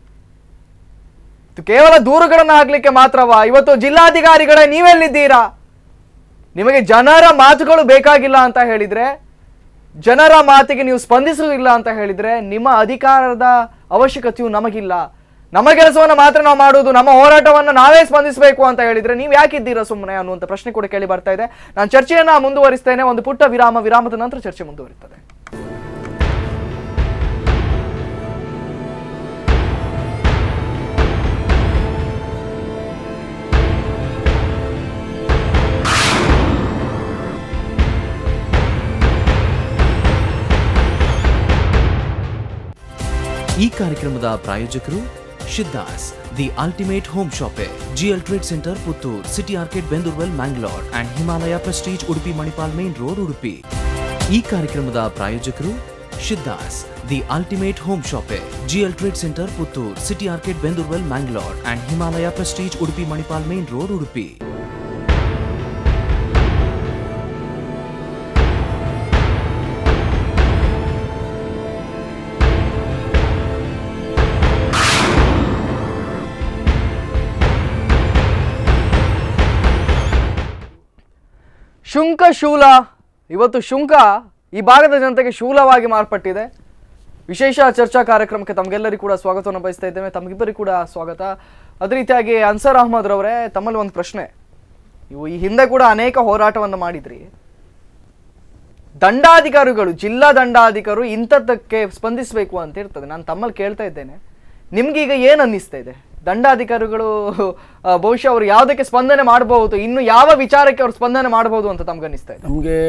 ಇದು ಕೇವಲ ದೂರುಗಳನ್ನ ಹಾಕ್ಲಿಕ್ಕೆ ಮಾತ್ರವಾ ಇವತ್ತು ಜಿಲ್ಲಾಧಿಕಾರಿಗಳೇ ನೀವೆಲ್ಲಿದ್ದೀರಾ ನಿಮಗೆ ಜನರ ಮಾತುಗಳು ಬೇಕಾಗಿಲ್ಲ ಅಂತ ಹೇಳಿದ್ರೆ ಜನರ ಮಾತಿಗೆ ನೀವು ಸ್ಪಂದಿಸುವುದಿಲ್ಲ ಅಂತ ಹೇಳಿದ್ರೆ ನಿಮ್ಮ ಅಧಿಕಾರದ ಅವಶ್ಯಕತೆಯು ನಮಗಿಲ್ಲ ನಮ್ಮ ಕೆಲಸವನ್ನ ಮಾತ್ರ ನಾವು ಮಾಡುವುದು ನಮ್ಮ ಹೋರಾಟವನ್ನ ನಾವೇ ಸ್ಪಂದಿಸಬೇಕು ಅಂತ ಹೇಳಿದ್ರೆ ನೀವು ಯಾಕಿದ್ದೀರಾ ಸುಮ್ಮನೆ ಅನ್ನುವಂಥ ಪ್ರಶ್ನೆ ಕೂಡ ಕೇಳಿ ಬರ್ತಾ ಇದೆ ನಾನು ಚರ್ಚೆಯನ್ನ ಮುಂದುವರಿಸ್ತೇನೆ ಒಂದು ಪುಟ್ಟ ವಿರಾಮ ವಿರಾಮದ ನಂತರ ಚರ್ಚೆ ಮುಂದುವರಿತದೆ ಈ ಕಾರ್ಯಕ್ರಮದ ಪ್ರಾಯೋಜಕರು Siddhas the ultimate home shoppe GL trade centre Puttur city ಆರ್ಕೆಟ್ ಬೆಂದೂರ್ವೆಲ್ Mangalore and Himalaya Prestige Udupi Manipal main road Udupi ಈ ಕಾರ್ಯಕ್ರಮದ ಪ್ರಾಯೋಜಕರು Siddhas the ultimate home shoppe GL trade centre Puttur city ಆರ್ಕೆಟ್ ಬೆಂದೂರ್ವೆಲ್ Mangalore and Himalaya Prestige Udupi Manipal main road Udupi ಶುಂಕ ಶೂಲ ಇವತ್ತು ಶುಂಕ ಈ ಭಾಗದ ಜನತೆಗೆ ಶೂಲವಾಗಿ ಮಾರ್ಪಟ್ಟಿದೆ ವಿಶೇಷ ಚರ್ಚಾ ಕಾರ್ಯಕ್ರಮಕ್ಕೆ ತಮಗೆಲ್ಲರಿಗೂ ಕೂಡ ಸ್ವಾಗತವನ್ನು ಬಯಸ್ತಾ ಇದ್ದೇವೆ ತಮಗಿಬ್ಬರಿಗೂ ಕೂಡ ಸ್ವಾಗತ ಅದೇ ರೀತಿಯಾಗಿ ಅನ್ಸರ್ ಅಹಮದ್ ರವರೇ ತಮ್ಮಲ್ಲಿ ಒಂದು ಪ್ರಶ್ನೆ ನೀವು ಈ ಹಿಂದೆ ಕೂಡ ಅನೇಕ ಹೋರಾಟವನ್ನು ಮಾಡಿದ್ರಿ ದಂಡಾಧಿಕಾರಿಗಳು ಜಿಲ್ಲಾ ದಂಡಾಧಿಕಾರು ಇಂಥದ್ದಕ್ಕೆ ಸ್ಪಂದಿಸಬೇಕು ಅಂತ ಇರ್ತದೆ ನಾನು ತಮ್ಮಲ್ಲಿ ಕೇಳ್ತಾ ಇದ್ದೇನೆ ನಿಮ್ಗೆ ಈಗ ಏನು ಅನ್ನಿಸ್ತಾ ಇದೆ ದಂಡಾಧಿಕಾರಿಗಳು ಆ, ಬಹುಶಃ ಅವರು ಯಾವುದಕ್ಕೆ ಸ್ಪಂದನೆ ಮಾಡಬಹುದು ಇನ್ನು ಯಾವ ವಿಚಾರಕ್ಕೆ ಅವ್ರು ಸ್ಪಂದನೆ ಮಾಡಬಹುದು ಅಂತ ತಮ್ಗೆ ಅನ್ನಿಸ್ತಾ ಇದೆ ನಮಗೆ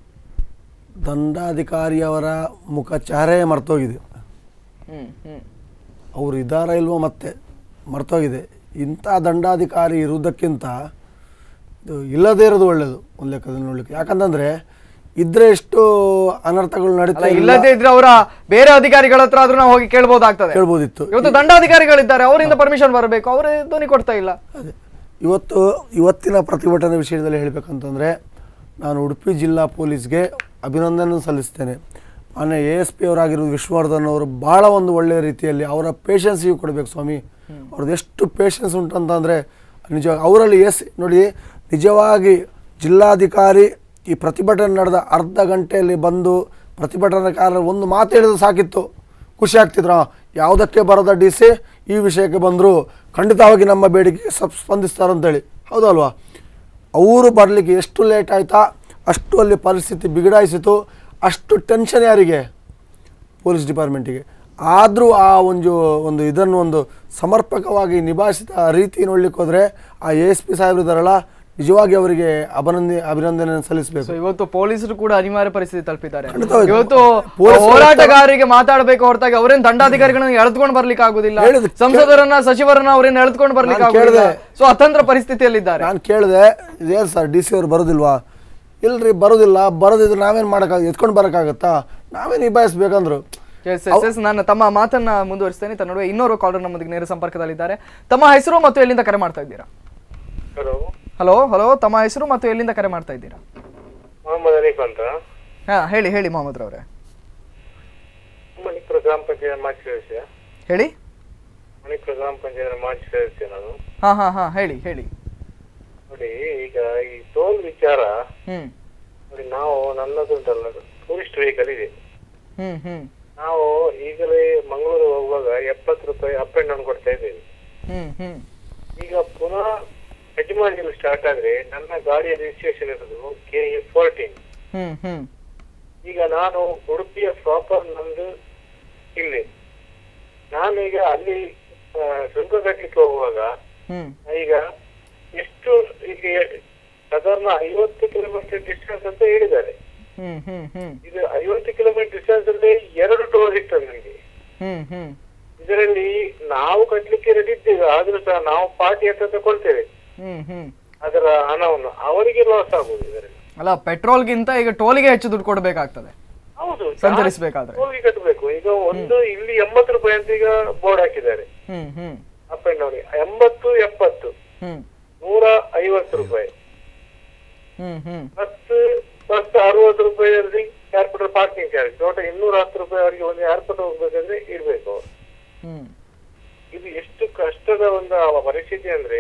ದಂಡಾಧಿಕಾರಿಯವರ ಮುಖ ಚಹರೆ ಮರ್ತೋಗಿದೆ ಹ್ಮ್ ಹ್ಮ್ ಅವರು ಇದ್ದಾರಾ ಇಲ್ವೋ ಮತ್ತೆ ಮರ್ತೋಗಿದೆ ಇಂಥ ದಂಡಾಧಿಕಾರಿ ಇರುವುದಕ್ಕಿಂತ ಇದು ಇಲ್ಲದೇ ಇರೋದು ಒಳ್ಳೆಯದು ಒಂದು ಲೆಕ್ಕದಲ್ಲಿ ನೋಡ್ಲಿಕ್ಕೆ ಯಾಕಂತಂದ್ರೆ ಇದ್ರೆ ಎಷ್ಟು ಅನರ್ಥಗಳು ನಡೀತಾ ಅಲ್ಲ ಇಲ್ಲ ಇಲ್ಲದೇ ಇದ್ರೆ ಅವರ ಬೇರೆ ಅಧಿಕಾರಿಗಳ ಹತ್ರ ಆದ್ರೂ ನಾವು ಹೋಗಿ ಕೇಳ್ಬೋದಾಗ್ತದೆ ಕೇಳ್ಬೋದಿತ್ತು ಇವತ್ತು ದಂಡಾಧಿಕಾರಿಗಳಿದ್ದಾರೆ ಅವರಿಂದ ಪರ್ಮಿಷನ್ ಬರಬೇಕು ಅವರೇ ಧ್ವನಿ ಕೊಡ್ತಾ ಇಲ್ಲ ಅದೇ ಇವತ್ತು ಇವತ್ತಿನ ಪ್ರತಿಭಟನೆ ವಿಷಯದಲ್ಲಿ ಹೇಳಬೇಕಂತಂದರೆ ನಾನು ಉಡುಪಿ ಜಿಲ್ಲಾ ಪೊಲೀಸ್ಗೆ ಅಭಿನಂದನೆ ಸಲ್ಲಿಸ್ತೇನೆ ಮಾನ್ಯ ಎ ಎಸ್ ಪಿ ಅವರಾಗಿರೋದು ವಿಶ್ವವರ್ಧನ್ ಅವರು ಭಾಳ ಒಂದು ಒಳ್ಳೆಯ ರೀತಿಯಲ್ಲಿ ಅವರ ಪೇಷನ್ಸಿಗೆ ಕೊಡಬೇಕು ಸ್ವಾಮಿ ಅವ್ರದ್ದು ಎಷ್ಟು ಪೇಷನ್ಸ್ ಉಂಟಂತಂದರೆ ನಿಜ ಅವರಲ್ಲಿ ಎಸ್ ನೋಡಿ ನಿಜವಾಗಿ ಜಿಲ್ಲಾಧಿಕಾರಿ ಈ ಪ್ರತಿಭಟನೆ ನಡೆದ ಅರ್ಧ ಗಂಟೆಯಲ್ಲಿ ಬಂದು ಪ್ರತಿಭಟನಾಕಾರರು ಒಂದು ಮಾತು ಹೇಳಿದ್ರೆ ಸಾಕಿತ್ತು ಖುಷಿ ಆಗ್ತಿದ್ರ ಯಾವುದಕ್ಕೆ ಬರದ ಡಿ ಸಿ ಈ ವಿಷಯಕ್ಕೆ ಬಂದರು ಖಂಡಿತವಾಗಿ ನಮ್ಮ ಬೇಡಿಕೆಗೆ ಸಪ್ ಸ್ಪಂದಿಸ್ತಾರಂತೇಳಿ ಹೌದಲ್ವಾ ಅವರು ಬರಲಿಕ್ಕೆ ಎಷ್ಟು ಲೇಟ್ ಆಯ್ತಾ ಅಷ್ಟು ಅಲ್ಲಿ ಪರಿಸ್ಥಿತಿ ಬಿಗಡಾಯಿಸಿತು ಅಷ್ಟು ಟೆನ್ಷನ್ ಯಾರಿಗೆ ಪೊಲೀಸ್ ಡಿಪಾರ್ಟ್ಮೆಂಟಿಗೆ ಆದರೂ ಆ ಒಂದು ಒಂದು ಇದನ್ನು ಒಂದು ಸಮರ್ಪಕವಾಗಿ ನಿಭಾಯಿಸಿದ ರೀತಿ ನೋಡ್ಲಿಕ್ಕೆ ಹೋದರೆ ಆ ಎ ಎಸ್ ಪಿ ಸಾಹೇಬ್ರಿದಾರಲ್ಲ ನಿಜವಾಗಿ ಅವರಿಗೆ ಅಭಿನಂದನೆ ಅಭಿನಂದನೆ ಸಲ್ಲಿಸಬೇಕು ಸೊ ಇವತ್ತು ಪೊಲೀಸರು ಕೂಡ ಅನಿವಾರ್ಯ ಪರಿಸ್ಥಿತಿ ತಲುಪಿದ್ದಾರೆ ಖಂಡಿತವಾಗಿ. ಇವತ್ತು ಪೊಲೀಸ್ ಹೋರಾಟಗಾರರಿಗೆ ಮಾತಾಡಬೇಕು ಹೊರತಾಗಿ ಅವರೇನ್ ದಂಡಾಧಿಕಾರಿಗಳನ್ನ ಎಳೆದುಕೊಂಡು ಬರ್ಲಿಕ್ಕೆ ಆಗುದಿಲ್ಲ ಹೇಳಿದ್ದು ಕೇ- ಸಂಸದರನ್ನ ಸಚಿವರನ್ನ ಅವ್ರೇನ್ ಎಳೆದುಕೊಂಡು ಬರ್ಲಿಕ್ಕೆ ನಾನು ಆಗುದಿಲ್ಲ ಕೇಳ್ದೆ. ಸೊ ಅತಂತ್ರ ಪರಿಸ್ಥಿತಿಯಲ್ಲಿದ್ದಾರೆ ನಾನು ಕೇಳಿದೆ ಏನು ಸರ್ ಡಿ ಸಿ ಅವ್ರು ಬರೋದಿಲ್ವಾ ಇಲ್ರಿ ಬರೋದಿಲ್ಲ ಬರೋದಿದ್ರೆ ನಾವೇನು ಮಾಡೋಕ್ಕಾಗ ಎತ್ಕೊಂಡು ಬರೋಕ್ಕಾಗತ್ತಾ ನಾವೇ ನಿಭಾಯಿಸ್ಬೇಕಂದ್ರು ಎಸ್ ಎಸ್ ಎಸ್ ನಾನು ತಮ್ಮ ಮಾತನ್ನ ಮುಂದುವರಿಸ್ತೇನೆ ತನ್ನ ನಡುವೆ ಇನ್ನೋರು ಕಾಲರ್ ನಮ್ಮೊಂದಿಗೆ ನೇರ ಸಂಪರ್ಕದಲ್ಲಿದ್ದಾರೆ ತಮ್ಮ ಹೆಸರು ಮತ್ತು ಎಲ್ಲಿಂದ ಕರೆ ಮಾಡ್ತಾ ಇದ್ದೀರಾ ಹಲೋ ಹಲೋ ಹಲೋ ತಮ್ಮ ಹೆಸರು ಮತ್ತು ಎಲ್ಲಿಂದ ಕರೆ ಮಾಡ್ತಾ ಇದ್ದೀರಾ ಮೊಹಮ್ಮದ್ ಹನೀಫ್ ಅಂತ ಹಾ ಹೇಳಿ ಹೇಳಿ ಮೊಹಮ್ಮದ್ ರವರೇ ಮಣಿಪುರ ಗ್ರಾಮ ಪಂಚಾಯತ್ ಮಾಜಿ ಸದಸ್ಯ ಹೇಳಿ ಮಣಿಪುರ ಗ್ರಾಮ ಪಂಚಾಯತ್ ಮಾಜಿ ಸದಸ್ಯ ನಾನು ಹಾ ಹಾ ಹಾ ಹೇಳಿ ಹೇಳಿ ನೋಡಿ ಈಗ ಈ ಟೋಲ್ ವಿಚಾರ ಹ್ಮ್ ನೋಡಿ ನಾವು ನನ್ನದುಂಟಲ್ಲ ಟೂರಿಸ್ಟ್ ವೆಹಿಕಲ್ ಇದೆ ಹ್ಮ್ ಹ್ಮ್ ನಾವು ಈಗಲೇ ಮಂಗಳೂರು ಹೋಗುವಾಗ ಎಪ್ಪತ್ತು ರೂಪಾಯಿ ಅಪ್ ಅಂಡ್ ಡೌನ್ ಕೊಡ್ತಾ ಇದ್ದೇವೆ ಹ್ಮ್ ಹ್ಮ್ ಈಗ ಪುನಃ ಯಜಮಾನಿಗಳು ಸ್ಟಾರ್ಟ್ ಆದ್ರೆ ನನ್ನ ಗಾಡಿಯ ರಿಜಿಸ್ಟ್ರೇಷನ್ ಇರೋದು ಕೆ ಎ ಫೋರ್ಟೀನ್ ಹ್ಮ್ ಹ್ಮ್ ಈಗ ನಾನು ಉಡುಪಿಯ ಪ್ರಾಪರ್ ನಮ್ದು ಇಲ್ಲಿ ನಾನು ಈಗ ಅಲ್ಲಿ ಆ, ಶುಲ್ಕ ಕಟ್ಟಲಿಕ್ಕೆ ಹೋಗುವಾಗ ಹ್ಮ್ ಈಗ ಎಷ್ಟು ಈಗ ಸಾಧಾರಣ ಐವತ್ತು ಕಿಲೋಮೀಟರ್ ಡಿಸ್ಟೆನ್ಸ್ ಅಂತ ಹೇಳಿದ್ದಾರೆ ಹ್ಮ್ ಹ್ಮ್ ಹ್ಮ್ ಇದು ಐವತ್ತು ಕಿಲೋಮೀಟರ್ ಡಿಸ್ಟೆನ್ಸ್ ಅಲ್ಲಿ ಎರಡು ಟೋಲ್ ಸಿಗ್ತದೆ ನನಗೆ ಹ್ಮ್ ಹ್ಮ್ ಇದರಲ್ಲಿ ನಾವು ಕಟ್ಲಿಕ್ಕೆ ರೆಡಿ ಇದ್ದೇವೆ ಆದ್ರೂ ಸಹ ನಾವು ಪಾರ್ಟಿ ಹತ್ರ ತಗೊಳ್ತೇವೆ ಹ್ಮ್ ಹ್ಮ್ ಅದರ ಹಣವನ್ನು ಅವರಿಗೆ ಲಾಸ್ ಆಗುದು ಇದರಲ್ಲಿ ಅಲ್ಲ ಪೆಟ್ರೋಲ್ಗಿಂತ ಈಗ ಟೋಲಿಗೆ ಹೆಚ್ಚು ದುಡ್ಡು ಕೊಡ್ಬೇಕಾಗ್ತದೆ ಹೌದು ಸಂಚರಿಸ್ಬೇಕಾದ್ರೆ. ಟೋಲ್ಗೆ ಕಟ್ಟಬೇಕು ಈಗ ಒಂದು ಇಲ್ಲಿ ಎಂಬತ್ತು ರೂಪಾಯಿ ಅಂತ ಈಗ ಬೋರ್ಡ್ ಹಾಕಿದ್ದಾರೆ ಹ್ಮ್ ಹ್ಮ್ ಅಪ್ ಅಂಡ್ ಡೌನ್ ಎಂಬತ್ತು ಎಪ್ಪತ್ತು ಹ್ಮ್ ನೂರ ಐವತ್ತು ರೂಪಾಯಿ ಹ್ಮ್ ಹ್ಮ್ ಬಸ್ ಬಸ್ ಅರವತ್ತು ರೂಪಾಯಿಯಲ್ಲಿ ಏರ್ಪೋರ್ಟ್ ಪಾರ್ಕಿಂಗ್ ಚಾರ್ಜ್ ಟೋಟಲ್ ಇನ್ನೂರ ಹತ್ತು ರೂಪಾಯಿ ಅವರಿಗೆ ಒಂದು ಏರ್ಪೋರ್ಟ್ ಹೋಗ್ಬೇಕಂದ್ರೆ ಇರ್ಬೇಕು ಅವ್ರು. ಹ್ಮ್ ಇದು ಎಷ್ಟು ಕಷ್ಟದ ಒಂದು ಆ ಪರಿಸ್ಥಿತಿ ಅಂದ್ರೆ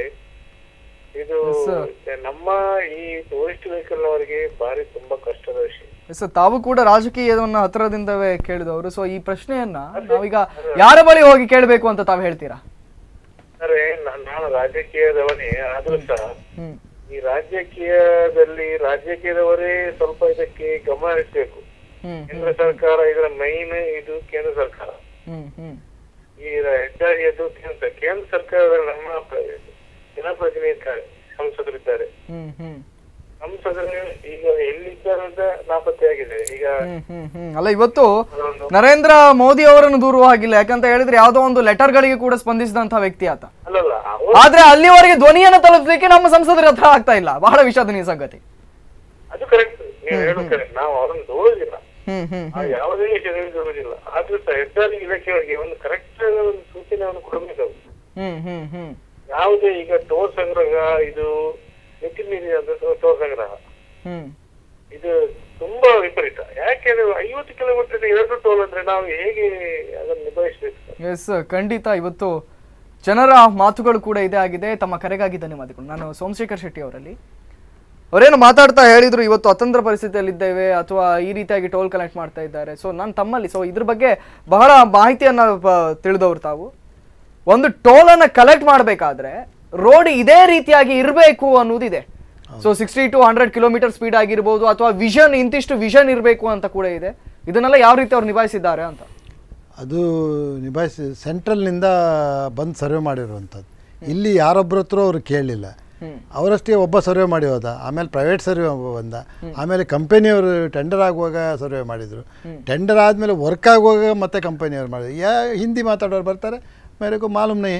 ಇದು Yes, ನಮ್ಮ ಈ ಟೂರಿಸ್ಟ್ ವೆಹಿಕಲ್ ಅವರಿಗೆ ಬಾರಿ ತುಂಬಾ ಕಷ್ಟದ ವಿಷಯ ಎಸ್ ತಾವು ಕೂಡ ರಾಜಕೀಯವನ್ನು ಹತ್ತಿರದಿಂದವೇ ಕೇಳಿದವರು ಸೊ ಈ ಪ್ರಶ್ನೆಯನ್ನ ನಾವೀಗ ಯಾರ ಬಳಿ ಹೋಗಿ ಕೇಳಬೇಕು ಅಂತ ತಾವು ಹೇಳ್ತೀರಾ ಅಂದ್ರೆ ನಾ- ನಾನು ರಾಜಕೀಯದವನೇ ಆದ್ರೂ ಸಹ ಹ್ಮ್ ಈ ರಾಜಕೀಯದಲ್ಲಿ ರಾಜಕೀಯದವರೇ ಸ್ವಲ್ಪ ಇದಕ್ಕೆ ಗಮನ ಹರಿಸಬೇಕು ಹ್ಮ್ ಕೇಂದ್ರ ಸರ್ಕಾರ ಇದರ ಮೈನ್ ಇದು ಕೇಂದ್ರ ಸರ್ಕಾರ ಹ್ಮ್ ಹ್ಮ್ ಈ ಹೆದ್ದಾರಿಯದ್ದು ಕೇಂದ್ರ ಕೇಂದ್ರ ಸರ್ಕಾರದಲ್ಲಿ ನಮ್ಮ ಪ್ರ- ಜನಪ್ರತಿನಿಧಿ ಇದ್ದಾರೆ ಸಂಸದರಿದ್ದಾರೆ ಹ್ಮ್ ಹ್ಮ್ ಸಂಸದರು ಈಗ ಎಲ್ಲಿದ್ದಾರೆ ಅಂತ ನಾಪತ್ತೆಯಾಗಿದೆ ಈಗ ಹ್ಮ್ ಹ್ಮ್ ಹ್ಮ್ ಅಲ್ಲ ಇವತ್ತು ನರೇಂದ್ರ ಮೋದಿ ಅವರನ್ನು ದೂರುವ ಹಾಗಿಲ್ಲ ಯಾಕಂತ ಹೇಳಿದ್ರೆ ಯಾವುದೋ ಒಂದು ಲೆಟರ್ ಗಳಿಗೆ ಕೂಡ ಸ್ಪಂದಿಸಿದಂತಹ ವ್ಯಕ್ತಿ ಆತ ಅಲ್ಲಲ್ಲ ಅವ್ರು ಆದ್ರೆ ಅಲ್ಲಿವರೆಗೆ ಧ್ವನಿಯನ್ನು ತಲುಪಲಿಕ್ಕೆ ನಮ್ಮ ಸಂಸದರ ಹತ್ರ ಆಗ್ತಾ ಇಲ್ಲ ಬಹಳ ವಿಷಾದನೀಯ ಸಂಗತಿ ಅದು ಕರೆಕ್ಟ್ ನೀವು ಹೇಳೋದು ಕರೆಕ್ಟ್ ನಾವು ಅವರನ್ನು ದೂರುದಿಲ್ಲ ಹ್ಮ್ ಹ್ಮ್ ಆ ಯಾವುದೇ ವಿಷಯದಲ್ಲಿ ದೂರುದಿಲ್ಲ ಆದ್ರೂ ಸಹ ಹೆದ್ದಾರಿ ಇಲಾಖೆಯವರಿಗೆ ಒಂದು ಕರೆಕ್ಟ್ ಒಂದು ಸೂಚನೆಯನ್ನು ಕೊಡಬೇಕು ಅವ್ರು. ಹ್ಮ್ ಹ್ಮ್ ಹ್ಮ್ ಯಾವುದೇ ಈಗ ಟೋಲ್ ಸಂಗ್ರಹ ಇದು ಮಿತಿ ಮೀರಿದ ಟೋಲ್ ಸಂಗ್ರಹ ಹ್ಮ್ ಇದು ತುಂಬಾ ವಿಪರೀತ ಯಾಕೆಂದ್ರೆ ಐವತ್ತು ಕಿಲೋಮೀಟರ್ ಎರಡು ಟೋಲ್ ಅಂದ್ರೆ ನಾವು ಹೇಗೆ ಅದನ್ನು ನಿಭಾಯಿಸಬೇಕು ಎಸ್ ಖಂಡಿತ ಇವತ್ತು ಜನರ ಮಾತುಗಳು ಕೂಡ ಇದೇ ಆಗಿದೆ ತಮ್ಮ ಕರೆಗಾಗಿ ಧನ್ಯವಾದಗಳು ನಾನು ಸೋಮಶೇಖರ್ ಶೆಟ್ಟಿ ಅವರಲ್ಲಿ ಅವರೇನು ಮಾತಾಡ್ತಾ ಹೇಳಿದ್ರು ಇವತ್ತು ಅತಂತ್ರ ಪರಿಸ್ಥಿತಿಯಲ್ಲಿದ್ದೇವೆ ಅಥವಾ ಈ ರೀತಿಯಾಗಿ ಟೋಲ್ ಕಲೆಕ್ಟ್ ಮಾಡ್ತಾ ಇದ್ದಾರೆ ಸೊ ನಾನು ತಮ್ಮಲ್ಲಿ ಸೊ ಇದ್ರ ಬಗ್ಗೆ ಬಹಳ ಮಾಹಿತಿಯನ್ನ ಪ- ತಿಳಿದವರು ತಾವು ಒಂದು ಟೋಲನ್ನು ಕಲೆಕ್ಟ್ ಮಾಡಬೇಕಾದ್ರೆ ರೋಡ್ ಇದೇ ರೀತಿಯಾಗಿ ಇರಬೇಕು ಅನ್ನೋದಿದೆ so sixty to hundred kilometre speed ಆಗಿರ್ಬೋದು ಅಥವಾ ವಿಷನ್ ಇಂತಿಷ್ಟು ವಿಷನ್ ಇರಬೇಕು ಅಂತ ಕೂಡ ಇದೆ ಇದನ್ನೆಲ್ಲ ಯಾವ ರೀತಿ ಅವ್ರು ನಿಭಾಯಿಸಿದ್ದಾರೆ ಅಂತ ಅದು ನಿಭಾಯಿಸಿ ಸೆಂಟ್ರಲ್ನಿಂದ ಬಂದು ಸರ್ವೆ ಮಾಡಿರುವಂಥದ್ದು ಇಲ್ಲಿ ಯಾರೊಬ್ಬರ ಹತ್ರ ಅವರು ಕೇಳಲಿಲ್ಲ ಅವರಷ್ಟೇ ಒಬ್ಬ ಸರ್ವೆ ಮಾಡಿ ಹೋದ ಆಮೇಲೆ ಪ್ರೈವೇಟ್ ಸರ್ವೆ ಒಬ್ಬ ಬಂದ ಆಮೇಲೆ ಕಂಪನಿಯವರು ಟೆಂಡರ್ ಆಗುವಾಗ ಸರ್ವೆ ಮಾಡಿದರು ಟೆಂಡರ್ ಆದಮೇಲೆ ವರ್ಕ್ ಆಗುವಾಗ ಮತ್ತೆ ಕಂಪನಿಯವ್ರು ಮಾಡಿದ್ರು ಯಾ ಹಿಂದಿ ಮಾತಾಡೋರು ಬರ್ತಾರೆ ಮೇರೆಗೂ ಮಾಲೂಮ್ ನೈ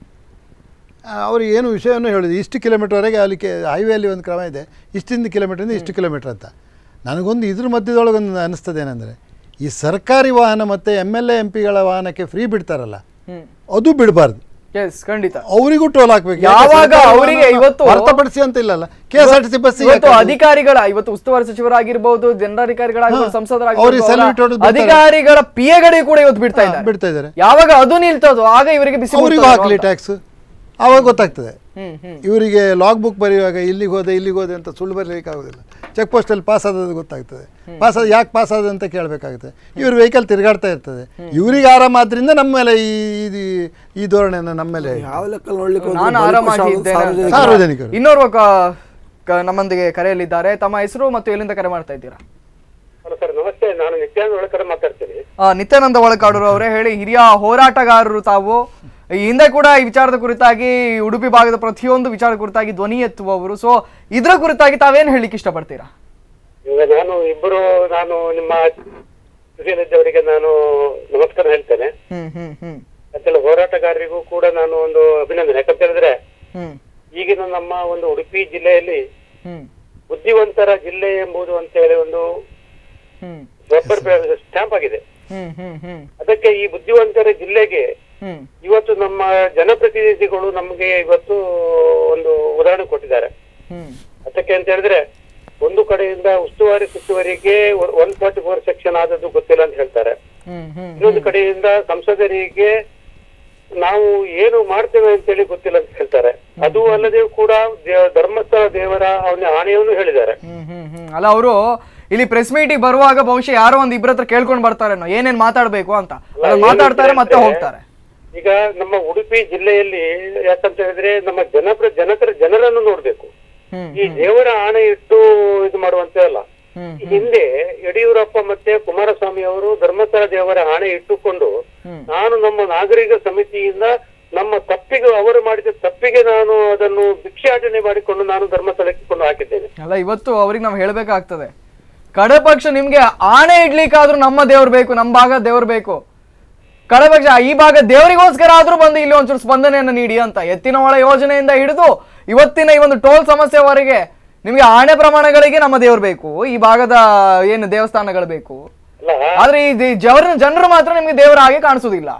ಅವ್ರಿಗೆ ಏನು ವಿಷಯವನ್ನು ಹೇಳಿದ್ರು ಇಷ್ಟು ಕಿಲೋಮೀಟ್ರ್ವರೆಗೆ ಅಲ್ಲಿ ಕೆ ಹೈವೇಲಿ ಒಂದು ಕ್ರಮ ಇದೆ ಇಷ್ಟಿಂದ ಕಿಲೋಮೀಟ್ರಿಂದ ಇಷ್ಟು ಕಿಲೋಮೀಟ್ರ್ ಅಂತ ನನಗೊಂದು ಇದ್ರ ಮಧ್ಯದೊಳಗೆ ಒಂದು ಅನಿಸ್ತದೆ ಏನಂದರೆ ಈ ಸರ್ಕಾರಿ ವಾಹನ ಮತ್ತು ಎಮ್ ಎಲ್ ಎ ಎಂ ಪಿಗಳ ವಾಹನಕ್ಕೆ ಫ್ರೀ ಬಿಡ್ತಾರಲ್ಲ ಅದು ಬಿಡಬಾರ್ದು ಎಸ್ ಖಂಡಿತ ಅವರಿಗೂ ಟೋಲ್ ಹಾಕ್ಬೇಕು ಯಾವಾಗ ಅವರಿಗೆ ಇವತ್ತು- ಹೊರತುಪಡಿಸಿ ಅಂತ ಇಲ್ಲಲ್ಲ K S R T C bus ಇವತ್ತು ಅಧಿಕಾರಿಗಳ ಇವತ್ತು ಉಸ್ತುವಾರಿ ಸಚಿವರಾಗಿರ್ಬೋದು ದಂಡಾಧಿಕಾರಿಗಳಾಗಿರ್ಬೋದು ಹಾ. ಸಂಸದರಾಗಿರ್ಬೋದು ಅವ್ರಿಗೆ salute ಹೊಡೆದು ಅವರ ಬಿಡ್ತಾರೆ. ಅಧಿಕಾರಿಗಳ ಪಿಎಗಳಿಗೆ ಕೂಡ ಇವತ್ತು ಬಿಡ್ತಾ ಹಾ, ಇದ್ದಾರೆ ಬಿಡ್ತಾ ಇದ್ದಾರೆ. ಯಾವಾಗ ಅದು ನಿಲ್ತದೋ ಆಗ ಇವರಿಗೆ ಬಿಸಿ ಅವರಿಗೂ ಮುಟ್ಟೋದು ಹಾಕಲಿ ಅಂತ. ಟ್ಯಾಕ್ಸ್ ಆವಾಗ ಗೊತ್ತಾಗ್ತದೆ ಹ್ಮ್ ಹ್ಮ್ ಇವರಿಗೆ ಲಾಗ್ ಬುಕ್ ಬರೆಯುವಾಗ ಇಲ್ಲಿಗೆ ಹೋದೆ ಇಲ್ಲಿಗೆ ಹೋದೆ ಅಂತ ಸುಳ್ಳು ಬರಲಿಕ್ಕೆ ಆಗೋದಿಲ್ಲ ಚೆಕ್ ಪೋಸ್ಟಲ್ಲಿ ಪಾಸ್ ಆದದ್ದು ಗೊತ್ತಾಗ್ತದೆ ಪಾಸ್ ಆದ ಯಾಕೆ ಪಾಸ್ ಆದ ಅಂತ ಕೇಳಬೇಕಾಗುತ್ತೆ ಇವ್ರ ವೆಹಿಕಲ್ ತಿರುಗಾಡ್ತಾ ಇರ್ತದೆ ಇವರಿಗೆ ಆರಾಮಾದ್ರಿಂದ ನಮ್ಮ ಮೇಲೆ ಈ ಈ- ಈ ಧೋರಣೆಯನ್ನು ನಮ್ಮ ಮೇಲೆ ಯಾವ ಲೆಕ್ಕ ನೋಡ್ಲಿಕ್ಕೆ ಹೋದ್ರೆ ನಾನು ಬಲಿಕ ಆರಾಮಾಗಿ ಸಾರ್ವ- ಇದ್ದೇನೆ ಅಂತ. ಸಾರ್ವಜನಿಕ- ಸಾರ್ವಜನಿಕರು ಇನ್ನೋರ್ವ ಕ- ಕ- ನಮ್ಮೊಂದಿಗೆ ಕರೆಯಲಿದ್ದಾರೆ ತಮ್ಮ ಹೆಸರು ಮತ್ತು ಎಲ್ಲಿಂದ ಕರೆ ಮಾಡ್ತಾ ಇದ್ದೀರಾ ಹಲೋ ಸರ್ ನಮಸ್ತೆ ನಾನು ನಿತ್ಯಾನಂದ ಒಳಕಡೆ ಮಾತಾಡ್ತೀನಿ ಆ, ನಿತ್ಯಾನಂದ ಒಳಕಾಡೂರು ಅವರೇ ಹೇಳಿ ಹಿರಿಯ ಹೋರಾಟಗಾರರು ತಾವು ಈ ಹಿಂದೆ ಕೂಡ ಈ ವಿಚಾರದ ಕುರಿತಾಗಿ ಉಡುಪಿ ಭಾಗದ ಪ್ರತಿಯೊಂದು ವಿಚಾರ ಕುರಿತಾಗಿ ಧ್ವನಿ ಎತ್ತುವವರು ಸೊ ಇದ್ರ ಕುರಿತಾಗಿ ತಾವೇನ್ ಹೇಳಿಕ್ಕೆ ಇಷ್ಟಪಡ್ತೀರಾ ಈಗ ನಾನು ಇಬ್ಬರು ನಾನು ನಿಮ್ಮ ಸುಶೀಲಿದ್ದವರಿಗೆ ನಾನು ನಮಸ್ಕಾರ ಹೇಳ್ತೇನೆ ಹ್ಮ್ ಹ್ಮ್ ಹ್ಮ್ ಮತ್ತೆ ಹೋರಾಟಗಾರರಿಗೂ ಕೂಡ ನಾನು ಒಂದು ಅಭಿನಂದನೆ ಯಾಕಂತ ಹೇಳಿದ್ರೆ ಹ್ಮ್ ಈಗಿನ ನಮ್ಮ ಒಂದು ಉಡುಪಿ ಜಿಲ್ಲೆಯಲ್ಲಿ ಹ್ಮ್ ಬುದ್ಧಿವಂತರ ಜಿಲ್ಲೆ ಎಂಬುದು ಅಂತ ಹೇಳಿ ಒಂದು ಹ್ಮ್ ರಬ್ಬರ್ ಸ್ಟ್ಯಾಂಪ್ ಆಗಿದೆ ಹ್ಮ್ ಹ್ಮ್ ಹ್ಮ್ ಅದಕ್ಕೆ ಈ ಬುದ್ಧಿವಂತರ ಜಿಲ್ಲೆಗೆ ಹ್ಮ್ ಇವತ್ತು ನಮ್ಮ ಜನಪ್ರತಿನಿಧಿಗಳು ನಮಗೆ ಇವತ್ತು ಒಂದು ಉದಾಹರಣೆ ಕೊಟ್ಟಿದ್ದಾರೆ ಹ್ಮ್ ಅದಕ್ಕೆ ಅಂತ ಹೇಳಿದ್ರೆ ಒಂದು ಕಡೆಯಿಂದ ಉಸ್ತುವಾರಿ ಸಚಿವರಿಗೆ ಒನ್ ಫಾರ್ಟಿ ಫೋರ್ ಸೆಕ್ಷನ್ ಆದದ್ದು ಗೊತ್ತಿಲ್ಲ ಅಂತ ಹೇಳ್ತಾರೆ ಹ್ಮ್ ಹ್ಮ್ ಇನ್ನೊಂದು ಕಡೆಯಿಂದ ಸಂಸದರಿಗೆ ನಾವು ಏನು ಮಾಡ್ತೇವೆ ಅಂತೇಳಿ ಗೊತ್ತಿಲ್ಲ ಅಂತ ಹೇಳ್ತಾರೆ ಅದು ಅಲ್ಲದೆ ಕೂಡ ದೇ- ಧರ್ಮಸ್ಥಳ ದೇವರ ಅವನ ಆಣೆಯನ್ನು ಹೇಳಿದ್ದಾರೆ ಹ್ಮ್ ಹ್ಮ್ ಹ್ಮ್ ಅಲ್ಲ ಅವರು ಇಲ್ಲಿ ಪ್ರೆಸ್ ಮೀಟಿಗೆ ಬರುವಾಗ ಬಹುಶಃ ಯಾರೋ ಒಂದ್ ಇಬ್ಬರ ಹತ್ರ ಕೇಳ್ಕೊಂಡ್ ಬರ್ತಾರೇನೋ ಏನೇನ್ ಮಾತಾಡ್ಬೇಕು ಅಂತ ಅದನ್ನ ಮಾತಾಡ್ತಾರೆ ಮತ್ತೆ ಹೋಗ್ತಾರೆ ಈಗ ನಮ್ಮ ಉಡುಪಿ ಜಿಲ್ಲೆಯಲ್ಲಿ ಯಾಕಂತ ಹೇಳಿದ್ರೆ ನಮ್ಮ ಜನಪ್ರ ಜನತರ ಜನರನ್ನು ನೋಡ್ಬೇಕು ಹ್ಮ್ ಈ ದೇವರ ಆಣೆ ಇಟ್ಟು ಇದು ಮಾಡುವಂತೆ ಅಲ್ಲ ಹ್ಮ್ ಈ ಹಿಂದೆ ಯಡಿಯೂರಪ್ಪ ಮತ್ತೆ ಕುಮಾರಸ್ವಾಮಿ ಅವರು ಧರ್ಮಸ್ಥಳ ದೇವರ ಆಣೆ ಇಟ್ಟುಕೊಂಡು ಹ್ಮ್. ನಾನು ನಮ್ಮ ನಾಗರಿಕ ಸಮಿತಿಯಿಂದ ನಮ್ಮ ತಪ್ಪಿಗೆ ಅವರು ಮಾಡಿದ ತಪ್ಪಿಗೆ ನಾನು ಅದನ್ನು ಭಿಕ್ಷಾಟನೆ ಮಾಡಿಕೊಂಡು ನಾನು ಧರ್ಮಸ್ಥಳಕ್ಕೆ ಕೊಂಡು ಹಾಕಿದ್ದೇನೆ ಅಲ್ಲ ಇವತ್ತು ಅವ್ರಿಗೆ ನಾವು ಹೇಳ್ಬೇಕಾಗ್ತದೆ ಕಡೆ ಪಕ್ಷ ನಿಮ್ಗೆ ಆಣೆ ಇಡ್ಲಿಕ್ಕಾದ್ರೂ ನಮ್ಮ ದೇವ್ರು ಬೇಕು ನಮ್ಮ ಭಾಗ ದೇವ್ರು ಬೇಕು ಕಡೆ ಪಕ್ಷ ಈ ಭಾಗ ದೇವರಿಗೋಸ್ಕರ ಆದ್ರೂ ಬಂದು ಇಲ್ಲಿ ಒಂಚೂರು ಸ್ಪಂದನೆಯನ್ನು ನೀಡಿ ಅಂತ ಎತ್ತಿನ ಹೊಳೆ ಯೋಜನೆಯಿಂದ ಹಿಡಿದು ಇವತ್ತಿನ ಈ ಒಂದು ಟೋಲ್ ಸಮಸ್ಯೆವರೆಗೆ ನಿಮ್ಗೆ ಆಣೆ ಪ್ರಮಾಣಗಳಿಗೆ ನಮ್ಮ ದೇವ್ರು ಬೇಕು ಈ ಭಾಗದ ಏನು ದೇವಸ್ಥಾನಗಳು ಬೇಕು ಅಲ್ಲ ಆದ್ರೆ ಈ ದೇ- ಜವರ ಜನರು ಮಾತ್ರ ನಿಮ್ಗೆ ದೇವರ ಹಾಗೆ ಕಾಣಿಸೋದಿಲ್ಲ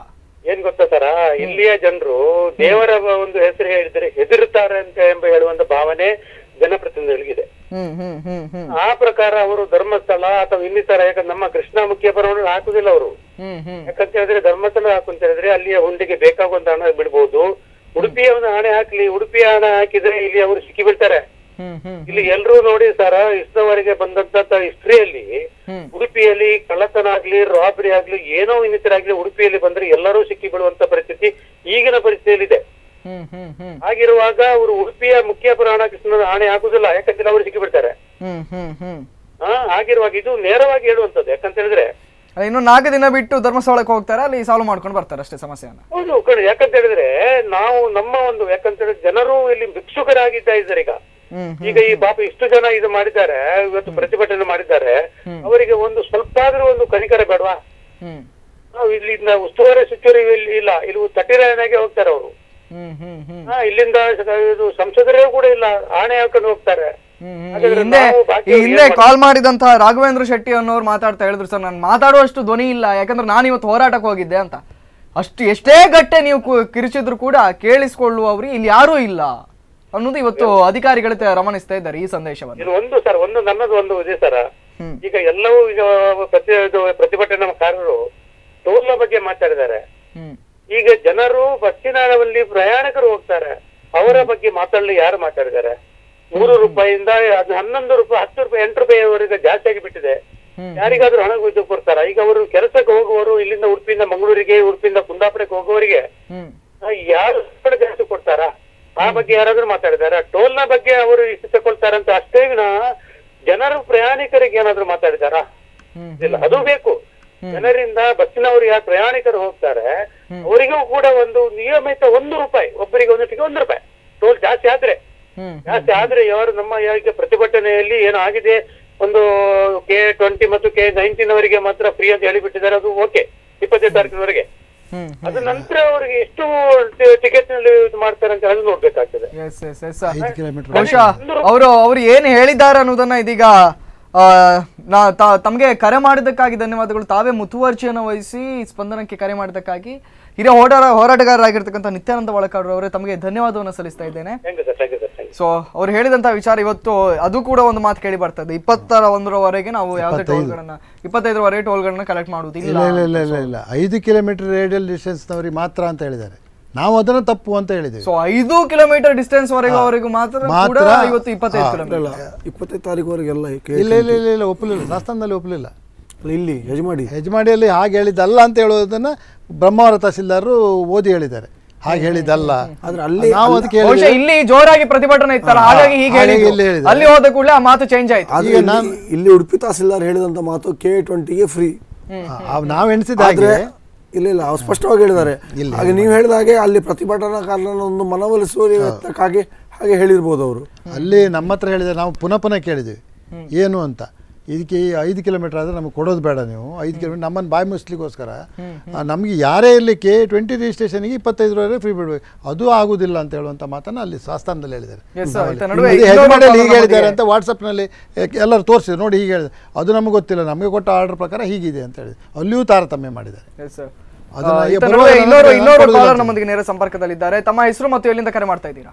ಏನ್ ಗೊತ್ತಾ ಸರ ಇಲ್ಲಿಯ ಜನರು ದೇವರ ಒಂದು ಹೆಸರು ಹೇಳಿದರೆ ಹೆದರುತ್ತಾರೆ ಅಂತ ಎಂಬ ಹೇಳುವಂತ ಭಾವನೆ ಜನಪ್ರತಿನಿಧಿಗಳಿಗಿದೆ ಹ್ಮ್ ಹ್ಮ್ ಹ್ಮ್ ಹ್ಮ್ ಆ ಪ್ರಕಾರ ಅವರು ಧರ್ಮಸ್ಥಳ ಅಥವಾ ಇನ್ನಿತರ ಯಾಕಂದ್ರೆ ನಮ್ಮ ಕೃಷ್ಣ ಮುಖ್ಯ ಪರವನ್ನು ಹಾಕುದಿಲ್ಲ ಅವರು ಹ್ಮ್ ಹ್ಮ್ ಯಾಕಂತ ಹೇಳಿದ್ರೆ ಧರ್ಮಸ್ಥಳ ಹಾಕುಂತ ಹೇಳಿದ್ರೆ ಅಲ್ಲಿಯ ಹುಂಡಿಗೆ ಬೇಕಾಗುವಂತ ಹಣ ಬಿಡ್ಬೋದು ಉಡುಪಿಯ ಒಂದು ಹಣೆ ಹಾಕ್ಲಿ ಉಡುಪಿಯ ಹಣ ಹಾಕಿದ್ರೆ ಇಲ್ಲಿ ಅವರು ಸಿಕ್ಕಿ ಬೀಳ್ತಾರೆ ಹ್ಮ್ ಹ್ಮ್ ಇಲ್ಲಿ ಎಲ್ರೂ ನೋಡಿ ಸರ ಇಷ್ಟವರೆಗೆ ಬಂದಂತ ಹಿಸ್ಟ್ರಿಯಲ್ಲಿ ಉಡುಪಿಯಲ್ಲಿ ಕಳ್ಳತನ ಆಗ್ಲಿ ರಾಬರಿ ಆಗ್ಲಿ ಏನೋ ಇನ್ನಿತರ ಆಗ್ಲಿ ಉಡುಪಿಯಲ್ಲಿ ಬಂದ್ರೆ ಎಲ್ಲರೂ ಸಿಕ್ಕಿ ಬೀಳುವಂತ ಪರಿಸ್ಥಿತಿ ಈಗಿನ ಪರಿಸ್ಥಿತಿಯಲ್ಲಿದೆ ಹ್ಮ್ ಹ್ಮ್ ಹ್ಮ್ ಹಾಗಿರುವಾಗ ಅವರು ಉಡುಪಿಯ ಮುಖ್ಯ ಪುರಾಣ ಕೃಷ್ಣನ ಆಣೆ ಹಾಕುದಿಲ್ಲ ಯಾಕಂದ್ರೆ ಅವರು ಸಿಕ್ಕಿ ಬಿಡ್ತಾರೆ ಹ್ಮ್ ಹ್ಮ್ ಹ್ಮ್ ಹಾ ಹಾಗಿರುವಾಗ ಇದು ನೇರವಾಗಿ ಹೇಳುವಂತದ್ದು ಯಾಕಂತ ಹೇಳಿದ್ರೆ ಅಲ್ಲ, ಇನ್ನು ನಾಲ್ಕು ದಿನ ಬಿಟ್ಟು ಧರ್ಮಸ್ಥಳಕ್ಕೆ ಹೋಗ್ತಾರೆ ಅಲ್ಲಿ ಸಾಲ್ವ್ ಮಾಡ್ಕೊಂಡು ಬರ್ತಾರೆ ಅಷ್ಟೇ ಸಮಸ್ಯೆಯನ್ನ ಹೌದು ಕಣೆ ಯಾಕಂತ ಹೇಳಿದ್ರೆ ನಾವು ನಮ್ಮ ಒಂದು ಯಾಕಂತ ಹೇಳಿದ್ರೆ ಜನರು ಇಲ್ಲಿ ಭಿಕ್ಷುಕರಾಗಿದ್ದ ಇದ್ದಾರೆ ಈಗ ಹ್ಮ್ ಈಗ ಈ ಪಾಪ ಇಷ್ಟು ಜನ ಇದು ಮಾಡಿದ್ದಾರೆ ಇವತ್ತು ಪ್ರತಿಭಟನೆ ಮಾಡಿದ್ದಾರೆ ಅವರಿಗೆ ಒಂದು ಸ್ವಲ್ಪ ಆದ್ರೂ ಒಂದು ಕನಿಕರ ಬೇಡವಾ ಹ್ಮ್ ನಾವು ಇಲ್ಲಿಂದ ಉಸ್ತುವಾರಿ ಸಚಿವರು ಇಲ್ಲಿ ಇಲ್ಲ ಇಲ್ಲಿ ತಟಿರಾಯನಾಗೆ ಹೋಗ್ತಾರೆ ಅವರು ಹ್ಮ್ ಹ್ಮ್ ಹ್ಮ್ ಹಾ ಇಲ್ಲಿಂದ ಸ- ಇದು ಸಂಸದರೇ ಕೂಡ ಇಲ್ಲ ಆಣೆ ಹಾಕೊಂಡು ಹೋಗ್ತಾರೆ ಹ್ಮ್, ಹ್ಮ್. ಈ ಹಾಗಾದ್ರೆ ಹಿಂದೆ ನಾವು ಈ ಬಾಕಿಯವ್ರು ಹಿಂದೆ ಏನ್ ಕಾಲ್ ಮಾಡಿದಂತಹ ರಾಘವೇಂದ್ರ ಶೆಟ್ಟಿ ಅನ್ನೋರು ಮಾತಾಡ್ತಾ ಹೇಳಿದ್ರು ಸರ್ ನಾನು ಮಾತಾಡುವಷ್ಟು ಧ್ವನಿ ಇಲ್ಲ ಯಾಕಂದ್ರೆ ನಾನು ಇವತ್ತು ಹೋರಾಟಕ್ಕೆ ಹೋಗಿದ್ದೆ ಅಂತ ಅಷ್ಟು ಎಷ್ಟೇ ಗಟ್ಟೆ ನೀವು ಕು- ಕಿರಿಚಿದ್ರು ಕೂಡ ಕೇಳಿಸ್ಕೊಳ್ಳುವವರು ಇಲ್ಲಿ ಯಾರೂ ಇಲ್ಲ ಅನ್ನೋದು ಇವತ್ತು ಅಧಿಕಾರಿಗಳು ತ- ರಮಣಿಸ್ತಾ ಇದ್ದಾರೆ ಈ ಸಂದೇಶವನ್ನು ಇದು ಒಂದು ಸರ್ ಒಂದು ನನ್ನದು ಒಂದು ಇದೆ ಸರ್ ಹ್ಮ್. ಈಗ ಎಲ್ಲವೂ ಈಗ ಪ್ರತಿ ಇದು ಪ್ರತಿಭಟನಾಕಾರರು ಟೋಲ್ನ ಬಗ್ಗೆ ಮಾತಾಡಿದ್ದಾರೆ ಹ್ಮ್ ಈಗ ಜನರು ಬಸ್ಸಿನಲ್ಲಿ ಪ್ರಯಾಣಿಕರು ಹೋಗ್ತಾರೆ ಅವರ ಬಗ್ಗೆ ಮಾತಾಡಲಿ ಯಾರು ಮಾತಾಡಿದ್ದಾರೆ ಮೂರು ರೂಪಾಯಿಂದ ಅದು ಹನ್ನೊಂದು ರೂಪಾಯಿ ಹತ್ತು ರೂಪಾಯಿ ಎಂಟು ರೂಪಾಯಿವರೆಗೆ ಜಾಸ್ತಿ ಆಗಿ ಬಿಟ್ಟಿದೆ ಯಾರಿಗಾದ್ರೂ ಹಣ ಇದು ಕೊಡ್ತಾರ ಈಗ ಅವರು ಕೆಲಸಕ್ಕೆ ಹೋಗುವವರು ಇಲ್ಲಿಂದ ಉಡುಪಿಯಿಂದ ಮಂಗಳೂರಿಗೆ ಉಡುಪಿಯಿಂದ ಕುಂದಾಪುರಕ್ಕೆ ಹೋಗುವವರಿಗೆ ಹ್ಮ್ ಆ, ಯಾರು ಹಣ ಜಾಸ್ತಿ ಕೊಡ್ತಾರಾ ಆ ಬಗ್ಗೆ ಯಾರಾದ್ರೂ ಮಾತಾಡಿದಾರ ಟೋಲ್ನ ಬಗ್ಗೆ ಅವರು ಇಷ್ಟು ತಗೊಳ್ತಾರಂತ ಅಷ್ಟೇ ವಿನಃ ಜನರು ಪ್ರಯಾಣಿಕರಿಗೆ ಏನಾದ್ರೂ ಮಾತಾಡಿದಾರಾ ಹ್ಮ್ ಇಲ್ಲ ಅದು ಬೇಕು ಜನರಿಂದ ಬಸ್ಸಿನವರು ಯಾರು ಪ್ರಯಾಣಿಕರು ಹೋಗ್ತಾರೆ ಅವರಿಗೂ ಕೂಡ ಒಂದು ನಿಯಮಿತ ಒಂದು ರೂಪಾಯಿ ಒಬ್ಬರಿಗೆ ಒಂದೊಟ್ಟಿಗೆ ಒಂದು ರೂಪಾಯಿ ಟೋಲ್ ಜಾಸ್ತಿ ಆದ್ರೆ ಹ್ಮ್ ಜಾಸ್ತಿ ಆದ್ರೆ ಯಾರು ನಮ್ಮ ಈಗ ಪ್ರತಿಭಟನೆಯಲ್ಲಿ ಏನು ಆಗಿದೆ ಒಂದು ಕೆ ಟ್ವೆಂಟಿ ಮತ್ತು ಕೆ ನೈನ್ಟೀನ್ ಅವರಿಗೆ ಮಾತ್ರ ಫ್ರೀ ಅಂತ ಹೇಳಿಬಿಟ್ಟಿದ್ದಾರೆ ಅದು ಓಕೆ ಇಪ್ಪತ್ತೈದು ತಾರೀಕಿನವರೆಗೆ ಹ್ಮ್ ಅದ ನಂತರ ಅವರಿಗೆ ಎಷ್ಟು ಟಿಕೆಟ್ ನಲ್ಲಿ ಇದು ಮಾಡ್ತಾರೆ ಅಂತ ಹೇಳಿ ನೋಡ್ಬೇಕಾಗ್ತದೆ ಎಸ್ ಎಸ್ ಎಸ್ ಐದು ಕಿಲೋಮೀಟರ್ ಬಹುಶಃ ಅವರು ಅವರು ಏನು ಹೇಳಿದ್ದಾರೆ ಅನ್ನೋದನ್ನ ಇದೀಗ ಆ, ನಾ ತ- ತಮಗೆ ಕರೆ ಮಾಡಿದ್ದಕ್ಕಾಗಿ ಧನ್ಯವಾದಗಳು ತಾವೇ ಮುತುವರ್ಜಿಯನ್ನು ವಹಿಸಿ ಸ್ಪಂದನಕ್ಕೆ ಕರೆ ಮಾಡಿದ್ದಕ್ಕಾಗಿ ಹಿರಿಯ ಹೋರಾಟ ಹೋರಾಟಗಾರರಾಗಿರ್ತಕ್ಕಂಥ ನಿತ್ಯಾನಂದ ಒಳಕಾಡ್ರು ಅವರೇ ತಮಗೆ ಧನ್ಯವಾದವನ್ನು ಸಲ್ಲಿಸ್ತಾ ಇದ್ದೇನೆ thank you sir thank you sir thank you so ಅವ್ರು ಹೇಳಿದಂತ ವಿಚಾರ ಇವತ್ತು ಅದು ಕೂಡ ಒಂದು ಮಾತು ಕೇಳಿ ಬರ್ತದೆ ಇಪ್ಪತ್ತರ ಒಂದರವರೆಗೆ ನಾವು ಯಾವುದೇ ಟೋಲ್ಗಳನ್ನ ಇಪ್ಪತ್ತೈದರವರೆಗೆ ಟೋಲ್ಗಳನ್ನ ಕಲೆಕ್ಟ್ ಮಾಡುವುದಿಲ್ಲ ಇಲ್ಲ ಇಲ್ಲ ಇಲ್ಲ ಇಲ್ಲ ಇಲ್ಲ ಐದು ಕಿಲೋಮೀಟರ್ ರೇಡಿಯಲ್ ಡಿಸ್ಟೆನ್ಸ್ನವರಿಗೆ ಮಾತ್ರ ಅಂತ ಹೇಳಿದ್ದಾರೆ ನಾವು ಅದನ್ನು ತಪ್ಪು ಅಂತ ಹೇಳಿದ್ದೇವೆ ಸೊ ಐದು ಕಿಲೋಮೀಟರ್ ಡಿಸ್ಟೆನ್ಸ್ ವರೆಗೂ ಅವರಿಗೂ ಮಾತ್ರ ಕೂಡ ಮಾತ್ರ, ಇವತ್ತು ಇಪ್ಪತ್ತೈದು ಹಾ. ಕಿಲೋಮೀಟರ್ ಇಲ್ಲ ಇಪ್ಪತ್ತೈದು ತಾರೀಕುವರೆಗೆಲ್ಲ ಈ ಕೆ- ಇಲ್ಲ ಇಲ್ಲ ಇಲ್ಲ ಇಲ್ಲ ಒಪ್ಪಲಿಲ್ಲ ರಾಜಸ್ಥಾನದಲ್ಲಿ ಒಪ್ಪಲಿಲ್ಲ ಇಲ್ಲಿ ಯಜಮಾಡಿ ಯಜಮಾಡಿಯಲ್ಲಿ ಹಾಗೆ ಹೇಳಿದ್ದಲ್ಲ ಅಂತ ಹೇಳೋದನ್ನ ಬ್ರಹ್ಮಾವರ ತಹಸೀಲ್ದಾರರು ಓದಿ ಹೇಳಿದ್ದಾರೆ ಹಾಗೆ ಹೇಳಿದ್ದಲ್ಲ ಆದ್ರೆ ಅಲ್ಲಿ ನಾವು ಅದಕ್ಕೆ ಬಹುಶಃ ಹೇಳಿದ್ದೇವೆ. ಇಲ್ಲಿ ಜೋರಾಗಿ ಪ್ರತಿಭಟನೆ ಇತ್ತಲ್ಲ ಹಾಗಾಗಿ ಹೀಗೆ ಹಾಗಾಗಿ ಹೇಳಿದ್ರು. ಇಲ್ಲಿ ಹೇಳಿದ್ದಾರೆ. ಅಲ್ಲಿ ಹೋದ ಕೂಡಲೇ ಆ ಮಾತು ಚೇಂಜ್ ಆಯ್ತು ಆದ್ರೆ ಈಗ ಇಲ್ಲಿ- ನಾನು- ಇಲ್ಲಿ ಉಡುಪಿ ತಹಸೀಲ್ದಾರ್ ಹೇಳಿದಂತ ಮಾತು ಕೆ ಟ್ವೆಂಟಿಗೆ ಫ್ರೀ ಆ, ನಾವು ಎಣಿಸಿದ ಆದ್ರೆ ಹಾಗೆ ಇಲ್ಲ ಇಲ್ಲ ಅವ್ರು ಸ್ಪಷ್ಟವಾಗಿ ಹೇಳಿದ್ದಾರೆ ಹಾಗೆ ನೀವು ಹೇಳಿದ ಹಾಗೆ ಅಲ್ಲಿ ಪ್ರತಿಭಟನಾಕಾರನ ಒಂದು ಮನವೊಲಿಸುವ ಯತ್ನಕ್ಕಾಗಿ ಹಾಗೆ ಹೇಳಿರ್ಬೋದು ಅವರು ಅಲ್ಲಿ ನಮ್ಮ ಹತ್ರ ಹೇಳಿದ್ರೆ ನಾವು ಪುನಃ ಪುನಃ ಕೇಳಿದ್ವಿ ಏನು ಅಂತ ಇದಕ್ಕೆ ಈ ಐದು ಕಿಲೋಮೀಟರ್ ಆದರೆ ನಮಗೆ ಕೊಡೋದು ಬೇಡ ನೀವು ಐದು ಕಿಲೋಮೀಟರ್ ನಮ್ಮನ್ನು ಬಾಯಿ ಮುಚ್ಚಲಿಕ್ಕೋಸ್ಕರ ಆ, ನಮಗೆ ಯಾರೇ ಇರಲಿ ಕೆ ಟ್ವೆಂಟಿ ರಿಜಿಸ್ಟ್ರೇಷನ್ಗೆ ಇಪ್ಪತ್ತೈದರವರೆಗೆ ಫ್ರೀ ಬಿಡಬೇಕು ಅದು ಆಗುದಿಲ್ಲ ಅಂತ ಹೇಳುವಂಥ ಮಾತನ್ನು ಅಲ್ಲಿ ಶಾಸ್ತಾನದಲ್ಲಿ ಹೇಳಿದ್ದಾರೆ Yes, sir. ನಾವಲ್ಲಿ. ಇತ್ತ ನಡುವೆ ಇದು ಇನ್ನೊಬ್ಬ ಹೆಜ್ಮಾಡಿಯಲ್ಲಿ ಹೀಗೆ ನಮ್ಮೊಂದಿಗೆ- ಹೇಳಿದ್ದಾರೆ ಅಂತ ವಾಟ್ಸಪ್ನಲ್ಲಿ ಎಲ್ಲರೂ ತೋರಿಸಿದ್ರು ನೋಡಿ ಹೀಗೆ ಹೇಳಿದೆ ಅದು ನಮಗೆ ಗೊತ್ತಿಲ್ಲ ನಮಗೆ ಕೊಟ್ಟ ಆರ್ಡರ್ ಪ್ರಕಾರ ಹೀಗಿದೆ ಅಂತ ಹೇಳಿದೆ ಅಲ್ಲಿಯೂ ತಾರತಮ್ಯ ಮಾಡಿದ್ದಾರೆ Yes, sir. ಅದನ್ನ ಆ, ಈಗ ಇತ್ತ ಬರುವ ನಡುವೆ ಜನರಿಗೆ ಇನ್ನೋರು ನಾನು ಇನ್ನೋರು ಕೊಡುವುದಿಲ್ಲ ಕಾಲರ್ ಅಂತ ನಮ್ಮೊಂದಿಗೆ ನೇರ ಸಂಪರ್ಕದಲ್ಲಿದ್ದಾರೆ ತಮ್ಮ ಹೆಸರು ಮತ್ತು ಎಲ್ಲಿಂದ ಕರೆ ಮಾಡ್ತಾ ಇದ್ದೀರಾ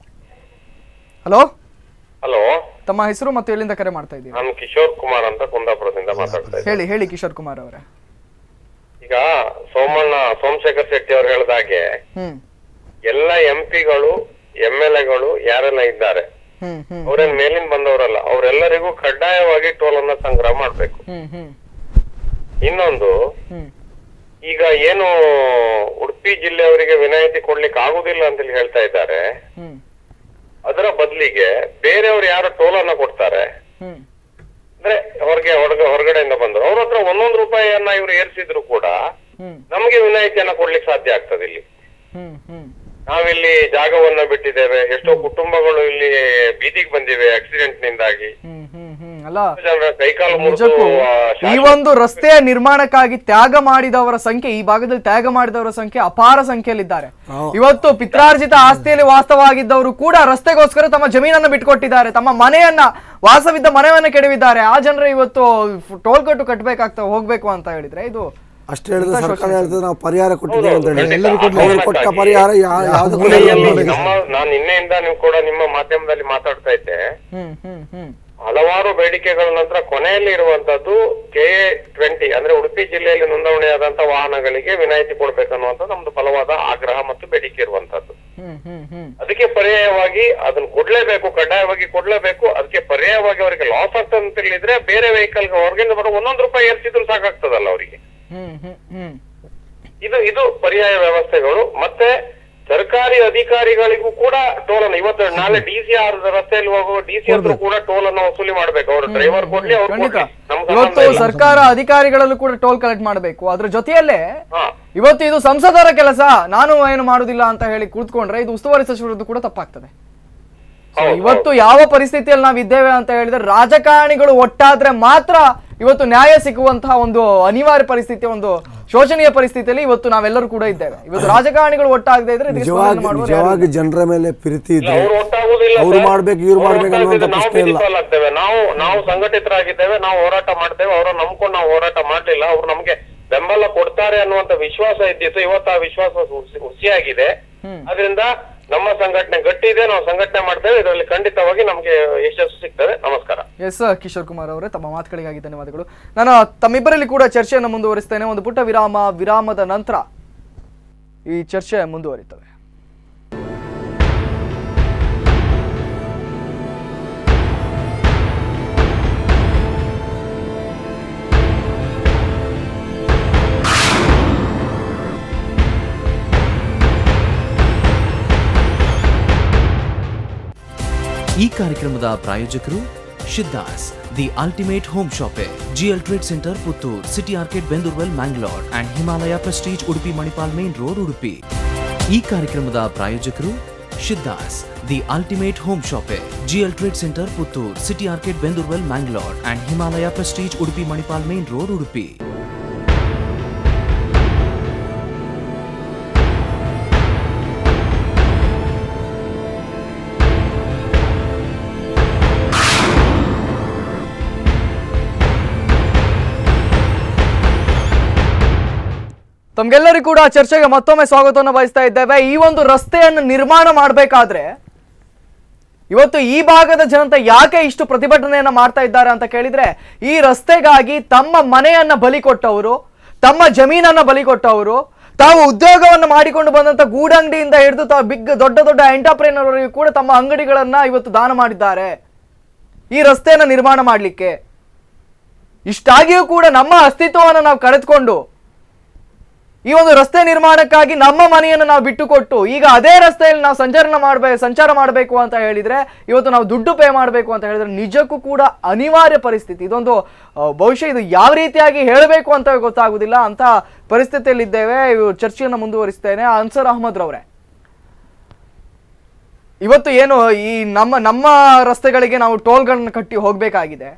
ಹಲೋ ಹಲೋ ತಮ್ಮ ಹೆಸರು ಮತ್ತು ಎಲ್ಲಿಂದ ಕರೆ ಮಾಡ್ತಾ ಇದ್ದೀರಾ ನಾನು ಕಿಶೋರ್ ಕುಮಾರ್ ಅಂತ ಕುಂದಾಪುರದಿಂದ ಮಾತಾಡ್ತಾ ಇದ್ದೀನಿ ಹೇಳಿ ಹೇಳಿ ಕಿಶೋರ್ ಕುಮಾರ್ ಅವರೇ ಈಗ ಸೋಮಣ್ಣ ಸೋಮಶೇಖರ್ ಶೆಟ್ಟಿ ಅವ್ರು ಹೇಳ್ದ ಹಾಗೆ ಹ್ಮ್ ಎಲ್ಲ ಎಂ ಪಿಗಳು ಎಂ ಎಲ್ ಎಗಳು ಯಾರೆಲ್ಲ ಇದ್ದಾರೆ ಹ್ಮ್ ಹ್ಮ್ ಅವ್ರೇನ್ ಮೇಲಿಂದ ಬಂದವರಲ್ಲ ಅವರೆಲ್ಲರಿಗೂ ಕಡ್ಡಾಯವಾಗಿ ಟೋಲ್ ಅನ್ನ ಸಂಗ್ರಹ ಮಾಡ್ಬೇಕು ಹ್ಮ್ ಹ್ಮ್ ಇನ್ನೊಂದು ಹ್ಮ್ ಈಗ ಏನು ಉಡುಪಿ ಜಿಲ್ಲೆಯವರಿಗೆ ವಿನಾಯಿತಿ ಕೊಡ್ಲಿಕ್ಕೆ ಆಗುದಿಲ್ಲ ಅಂತ ಹೇಳಿ ಹೇಳ್ತಾ ಇದ್ದಾರೆ ಹ್ಮ್ ಅದರ ಬದಲಿಗೆ ಬೇರೆಯವರು ಯಾರು ಟೋಲ್ ಅನ್ನ ಕೊಡ್ತಾರೆ ಹ್ಮ್ ಅಂದ್ರೆ ಹೊರಗೆ ಹೊರಗ ಹೊರಗಡೆಯಿಂದ ಬಂದ್ರು ಅವ್ರ ಹತ್ರ ಒಂದೊಂದು ರೂಪಾಯಿಯನ್ನ ಇವ್ರು ಏರ್ಸಿದ್ರು ಕೂಡ ಹ್ಮ್ ನಮಗೆ ವಿನಾಯಿತಿಯನ್ನ ಕೊಡ್ಲಿಕ್ಕೆ ಸಾಧ್ಯ ಆಗ್ತದೆ ಇಲ್ಲಿ ಹ್ಮ್ ಹ್ಮ್ ನಾವಿಲ್ಲಿ ಜಾಗವನ್ನ ಬಿಟ್ಟಿದ್ದೇವೆ ಎಷ್ಟೋ ಕುಟುಂಬಗಳು ಇಲ್ಲಿ ಬೀದಿಗೆ ಬಂದಿವೆ ಆಕ್ಸಿಡೆಂಟ್ ನಿಂದಾಗಿ ಹ್ಮ್ ಹ್ಮ್ ಹ್ಮ್ ಅಲ್ಲ ಜನರ ಕೈಕಾಲು ಮುರಿದು ನಿಜಕ್ಕೂ ಆ, ಈ ಶಾಶ್ವತ- ಒಂದು ರಸ್ತೆಯ ನಿರ್ಮಾಣಕ್ಕಾಗಿ ತ್ಯಾಗ ಮಾಡಿದವರ ಸಂಖ್ಯೆ ಈ ಭಾಗದಲ್ಲಿ ತ್ಯಾಗ ಮಾಡಿದವರ ಸಂಖ್ಯೆ ಅಪಾರ ಸಂಖ್ಯೆಯಲ್ಲಿದ್ದಾರೆ ಇವತ್ತು ಪಿತ್ರಾರ್ಜಿತ ಆಸ್ತಿಯಲ್ಲಿ ವಾಸ್ತವಾಗಿದ್ದವರು ಕೂಡ ರಸ್ತೆಗೋಸ್ಕರ ತಮ್ಮ ಜಮೀನನ್ನು ಬಿಟ್ಕೊಟ್ಟಿದ್ದಾರೆ ತಮ್ಮ ಮನೆಯನ್ನ ವಾಸವಿದ್ದ ಮನೆಯನ್ನ ಕೆಡವಿದ್ದಾರೆ ಆ ಜನರು ಇವತ್ತು ಟೋಲ್ ಕಟ್ಟು ಕಟ್ಟಬೇಕಾಗ್ತಾ ಹೋಗ್ಬೇಕು ಅಂತ ಹೇಳಿದ್ರೆ ಇದು ಅಷ್ಟೇ ಹೇಳಿದ್ರೆ ಸರ್ಕಾರ ಹೇಳ್ತದೆ ನಾವು ಪರಿಹಾರ ಕೊಟ್ಟಿದ್ದೇವೆ ಅಂತ ಹೇಳಿ ಎಲ್ಲರಿಗೂ ಕೊಡ್ಲಿ. ಅವರು ಕೊಟ್ಟ ಪರಿಹಾರ ಯಾ- ಯಾವ್ದು ಕೂಡ ಮೂಲೆಯಲ್ಲಿ ಇಲ್ಲ. ನೋಡಿ. ನಮ್ಮ ನಾನು ನಿನ್ನೆಯಿಂದ ನೀವು ಕೂಡ ನಿಮ್ಮ ಮಾಧ್ಯಮದಲ್ಲಿ ಮಾತಾಡ್ತಾ ಇದ್ದೆ ಹ್ಮ್ ಹ್ಮ್ ಹ್ಮ್ ಹಲವಾರು ಬೇಡಿಕೆಗಳ ನಂತರ ಕೊನೆಯಲ್ಲಿ ಇರುವಂತದ್ದು ಕೆ ಎ ಟ್ವೆಂಟಿ ಅಂದ್ರೆ ಉಡುಪಿ ಜಿಲ್ಲೆಯಲ್ಲಿ ನೋಂದಣಿಯಾದಂತ ವಾಹನಗಳಿಗೆ ವಿನಾಯಿತಿ ಕೊಡ್ಬೇಕನ್ನುವಂತ ನಮ್ದು ಬಲವಾದ ಆಗ್ರಹ ಮತ್ತು ಬೇಡಿಕೆ ಇರುವಂತದ್ದು ಹ್ಮ್ ಹ್ಮ್ ಹ್ಮ್ ಅದಕ್ಕೆ ಪರ್ಯಾಯವಾಗಿ ಅದನ್ನ ಕೊಡ್ಲೇಬೇಕು ಕಡ್ಡಾಯವಾಗಿ ಕೊಡ್ಲೇಬೇಕು ಅದಕ್ಕೆ ಪರ್ಯಾಯವಾಗಿ ಅವರಿಗೆ ಲಾಸ್ ಆಗ್ತದೆ ಅಂತ ಹೇಳಿದ್ರೆ ಬೇರೆ ವೆಹಿಕಲ್ ಹೊರಗಿಂದ ಬರೋ ಒಂದೊಂದು ರೂಪಾಯಿ ಏರ್ಸಿದ್ರು ಸಾಕಾಗ್ತದಲ್ಲ ಅವರಿಗೆ ಹ್ಮ್ ಹ್ಮ್ ಹ್ಮ್ ಇದು ಇದು ಪರ್ಯಾಯ ವ್ಯವಸ್ಥೆಗಳು ಮತ್ತೆ ಸರ್ಕಾರಿ ಅಧಿಕಾರಿಗಳಿಗೂ ಕೂಡ ಟೋಲ್ ಅನ್ನು ಇವತ್ತು ನಾಳೆ ಡಿ ಸಿ ಆರ್ ರಸ್ತೆಯಲ್ಲಿ ಹೋಗುವ ಡಿ ಸಿ ಹತ್ರ ಕೂಡ ಟೋಲ್ ಅನ್ನು ವಸೂಲಿ ಮಾಡ್ಬೇಕು ಅವರು ಡ್ರೈವರ್ ಕೊಡ್ಲಿ ಅವ್ರು ಖಂಡಿತ ಕೊಡ್ಲಿ ನಮ್ ಸಂಬಂಧ ಇವತ್ತು ಇಲ್ಲ. ಸರ್ಕಾರ ಅಧಿಕಾರಿಗಳಲ್ಲೂ ಕೂಡ ಟೋಲ್ ಕಲೆಕ್ಟ್ ಮಾಡಬೇಕು ಅದ್ರ ಜೊತೆಯಲ್ಲೇ ಹಾ. ಇವತ್ತು ಇದು ಸಂಸದರ ಕೆಲಸ ನಾನು ಏನು ಮಾಡುದಿಲ್ಲ ಅಂತ ಹೇಳಿ ಕೂತ್ಕೊಂಡ್ರೆ ಇದು ಉಸ್ತುವಾರಿ ಸಚಿವರದ್ದು ಕೂಡ ತಪ್ಪಾಗ್ತದೆ So, ಹೌದು, ಇವತ್ತು ಯಾವ ಪರಿಸ್ಥಿತಿಯಲ್ಲಿ ನಾವು ಇದ್ದೇವೆ ಅಂತ ಹೇಳಿದ್ರೆ ರಾಜಕಾರಣಿಗಳು ಒಟ್ಟಾದ್ರೆ ಮಾತ್ರ ಇವತ್ತು ನ್ಯಾಯ ಸಿಗುವಂತಹ ಒಂದು ಅನಿವಾರ್ಯ ಪರಿಸ್ಥಿತಿ ಒಂದು ಶೋಚನೀಯ ಪರಿಸ್ಥಿತಿಯಲ್ಲಿ ಇವತ್ತು ನಾವೆಲ್ಲರೂ ಕೂಡ ಇದ್ದೇವೆ ಇವತ್ತು ರಾಜಕಾರಣಿಗಳು ಒಟ್ಟಾಗದೇ ಇದ್ರೆ ಇದಕ್ಕೆ ಸ್ಪಂದನೆ ನಿಜವಾಗಿ ಮಾಡುವವರು ಯಾರು ನಿಜವಾಗಿ ಜನರ ಮೇಲೆ ಪ್ರೀತಿ ಇಲ್ಲ, ಇದ್ರೆ ಅವ್ರು ಒಟ್ಟಾಗುದಿಲ್ಲ ಅವ್ರು ಸರ್. ಮಾಡ್ಬೇಕು ಇವ್ರು ಅವ್ರು ಮಾಡ್ಬೇಕು ಅನ್ನುವಂಥ ಒಟ್ಟಾಗಿದ್ರೆ ನಾವು ಪ್ರಶ್ನೆ ಇಲ್ಲ ಬೀದಿಪಾಲಾಗ್ತೇವೆ. ನಾವು ನಾವು ಸಂಘಟಿತರಾಗಿದ್ದೇವೆ ನಾವು ಹೋರಾಟ ಮಾಡ್ತೇವೆ ಅವರ ನಂಬ್ಕೊಂಡು ನಾವು ಹೋರಾಟ ಮಾಡ್ಲಿಲ್ಲ ಅವ್ರು ನಮ್ಗೆ ಬೆಂಬಲ ಕೊಡ್ತಾರೆ ಅನ್ನುವಂತ ವಿಶ್ವಾಸ ಇದ್ದಿತ್ತು ಇವತ್ತು ಆ ವಿಶ್ವಾಸ ಹುಸಿ- ಹುಸಿಯಾಗಿದೆ ಅದರಿಂದ ನಮ್ಮ ಸಂಘಟನೆ ಗಟ್ಟಿ ಇದೆ ನಾವು ಸಂಘಟನೆ ಮಾಡ್ತೇವೆ ಇದರಲ್ಲಿ ಖಂಡಿತವಾಗಿ ನಮ್ಗೆ ಯಶಸ್ಸು ಸಿಗ್ತದೆ ನಮಸ್ಕಾರ ಎಸ್ ಕಿಶೋರ್ ಕುಮಾರ್ ಅವರೇ ತಮ್ಮ ಮಾತುಗಳಿಗಾಗಿ ಧನ್ಯವಾದಗಳು ನಾನು ತಮ್ಮಿಬ್ಬರಲ್ಲಿ ಕೂಡ ಚರ್ಚೆಯನ್ನು ಮುಂದುವರಿಸ್ತೇನೆ ಒಂದು ಪುಟ್ಟ ವಿರಾಮ ವಿರಾಮದ ನಂತರ ಈ ಚರ್ಚೆ ಮುಂದುವರಿತದೆ ಈ ಕಾರ್ಯಕ್ರಮದ ಪ್ರಾಯೋಜಕರು Siddhas the ultimate home shoppe GL trade centre Puttur city ಆರ್ಕೆಟ್ ಬೆಂದೂರ್ವೆಲ್ Mangalore and Himalaya Prestige Udupi Manipal main road Udupi ಈ ಕಾರ್ಯಕ್ರಮದ ಪ್ರಾಯೋಜಕರು Siddhas the ultimate home shoppe GL trade centre Puttur city ಆರ್ಕೆಟ್ ಬೆಂದೂರ್ವೆಲ್ Mangalore and Himalaya Prestige Udupi Manipal main road Udupi ತಮ್ಗೆಲ್ಲರಿಗೂ ಕೂಡ ಚರ್ಚೆಗೆ ಮತ್ತೊಮ್ಮೆ ಸ್ವಾಗತವನ್ನು ಬಯಸ್ತಾ ಇದ್ದೇವೆ ಈ ಒಂದು ರಸ್ತೆಯನ್ನು ನಿರ್ಮಾಣ ಮಾಡಬೇಕಾದ್ರೆ ಇವತ್ತು ಈ ಭಾಗದ ಜನತೆ ಯಾಕೆ ಇಷ್ಟು ಪ್ರತಿಭಟನೆಯನ್ನ ಮಾಡ್ತಾ ಇದ್ದಾರೆ ಅಂತ ಕೇಳಿದ್ರೆ ಈ ರಸ್ತೆಗಾಗಿ ತಮ್ಮ ಮನೆಯನ್ನ ಬಲಿ ಕೊಟ್ಟವರು ತಮ್ಮ ಜಮೀನನ್ನ ಬಲಿ ಕೊಟ್ಟವರು ತಾವು ಉದ್ಯೋಗವನ್ನು ಮಾಡಿಕೊಂಡು ಬಂದಂತ ಗೂಡಂಗಡಿಯಿಂದ ಹಿಡಿದು ತಾವು ಬಿಗ್ ದೊಡ್ಡ ದೊಡ್ಡ ಎಂಟರ್ಪ್ರೈನರ್ ಕೂಡ ತಮ್ಮ ಅಂಗಡಿಗಳನ್ನ ಇವತ್ತು ದಾನ ಮಾಡಿದ್ದಾರೆ ಈ ರಸ್ತೆಯನ್ನ ನಿರ್ಮಾಣ ಮಾಡಲಿಕ್ಕೆ ಇಷ್ಟಾಗಿಯೂ ಕೂಡ ನಮ್ಮ ಅಸ್ತಿತ್ವವನ್ನು ನಾವು ಕಳೆದುಕೊಂಡು ಈ ಒಂದು ರಸ್ತೆ ನಿರ್ಮಾಣಕ್ಕಾಗಿ ನಮ್ಮ ಮನೆಯನ್ನು ನಾವು ಬಿಟ್ಟುಕೊಟ್ಟು ಈಗ ಅದೇ ರಸ್ತೆಯಲ್ಲಿ ನಾವು ಸಂಚಾರ ಮಾಡಬೇಕು ಸಂಚಾರ ಮಾಡಬೇಕು ಅಂತ ಹೇಳಿದ್ರೆ ಇವತ್ತು ನಾವು ದುಡ್ಡು ಪೇ ಮಾಡಬೇಕು ಅಂತ ಹೇಳಿದ್ರೆ ನಿಜಕ್ಕೂ ಕೂಡ ಅನಿವಾರ್ಯ ಪರಿಸ್ಥಿತಿ ಇದೊಂದು ಆ, ಬಹುಶಃ ಇದು ಯಾವ ರೀತಿಯಾಗಿ ಹೇಳಬೇಕು ಅಂತ ಗೊತ್ತಾಗುದಿಲ್ಲ ಅಂತ ಪರಿಸ್ಥಿತಿಯಲ್ಲಿದ್ದೇವೆ ಇವು ಚರ್ಚೆಯನ್ನು ಮುಂದುವರಿಸ್ತೇನೆ ಅನ್ಸರ್ ಅಹಮದ್ ರವರೇ ಇವತ್ತು ಏನು ಈ ನಮ್ಮ ನಮ್ಮ ರಸ್ತೆಗಳಿಗೆ ನಾವು ಟೋಲ್ಗಳನ್ನ ಕಟ್ಟಿ ಹೋಗಬೇಕಾಗಿದೆ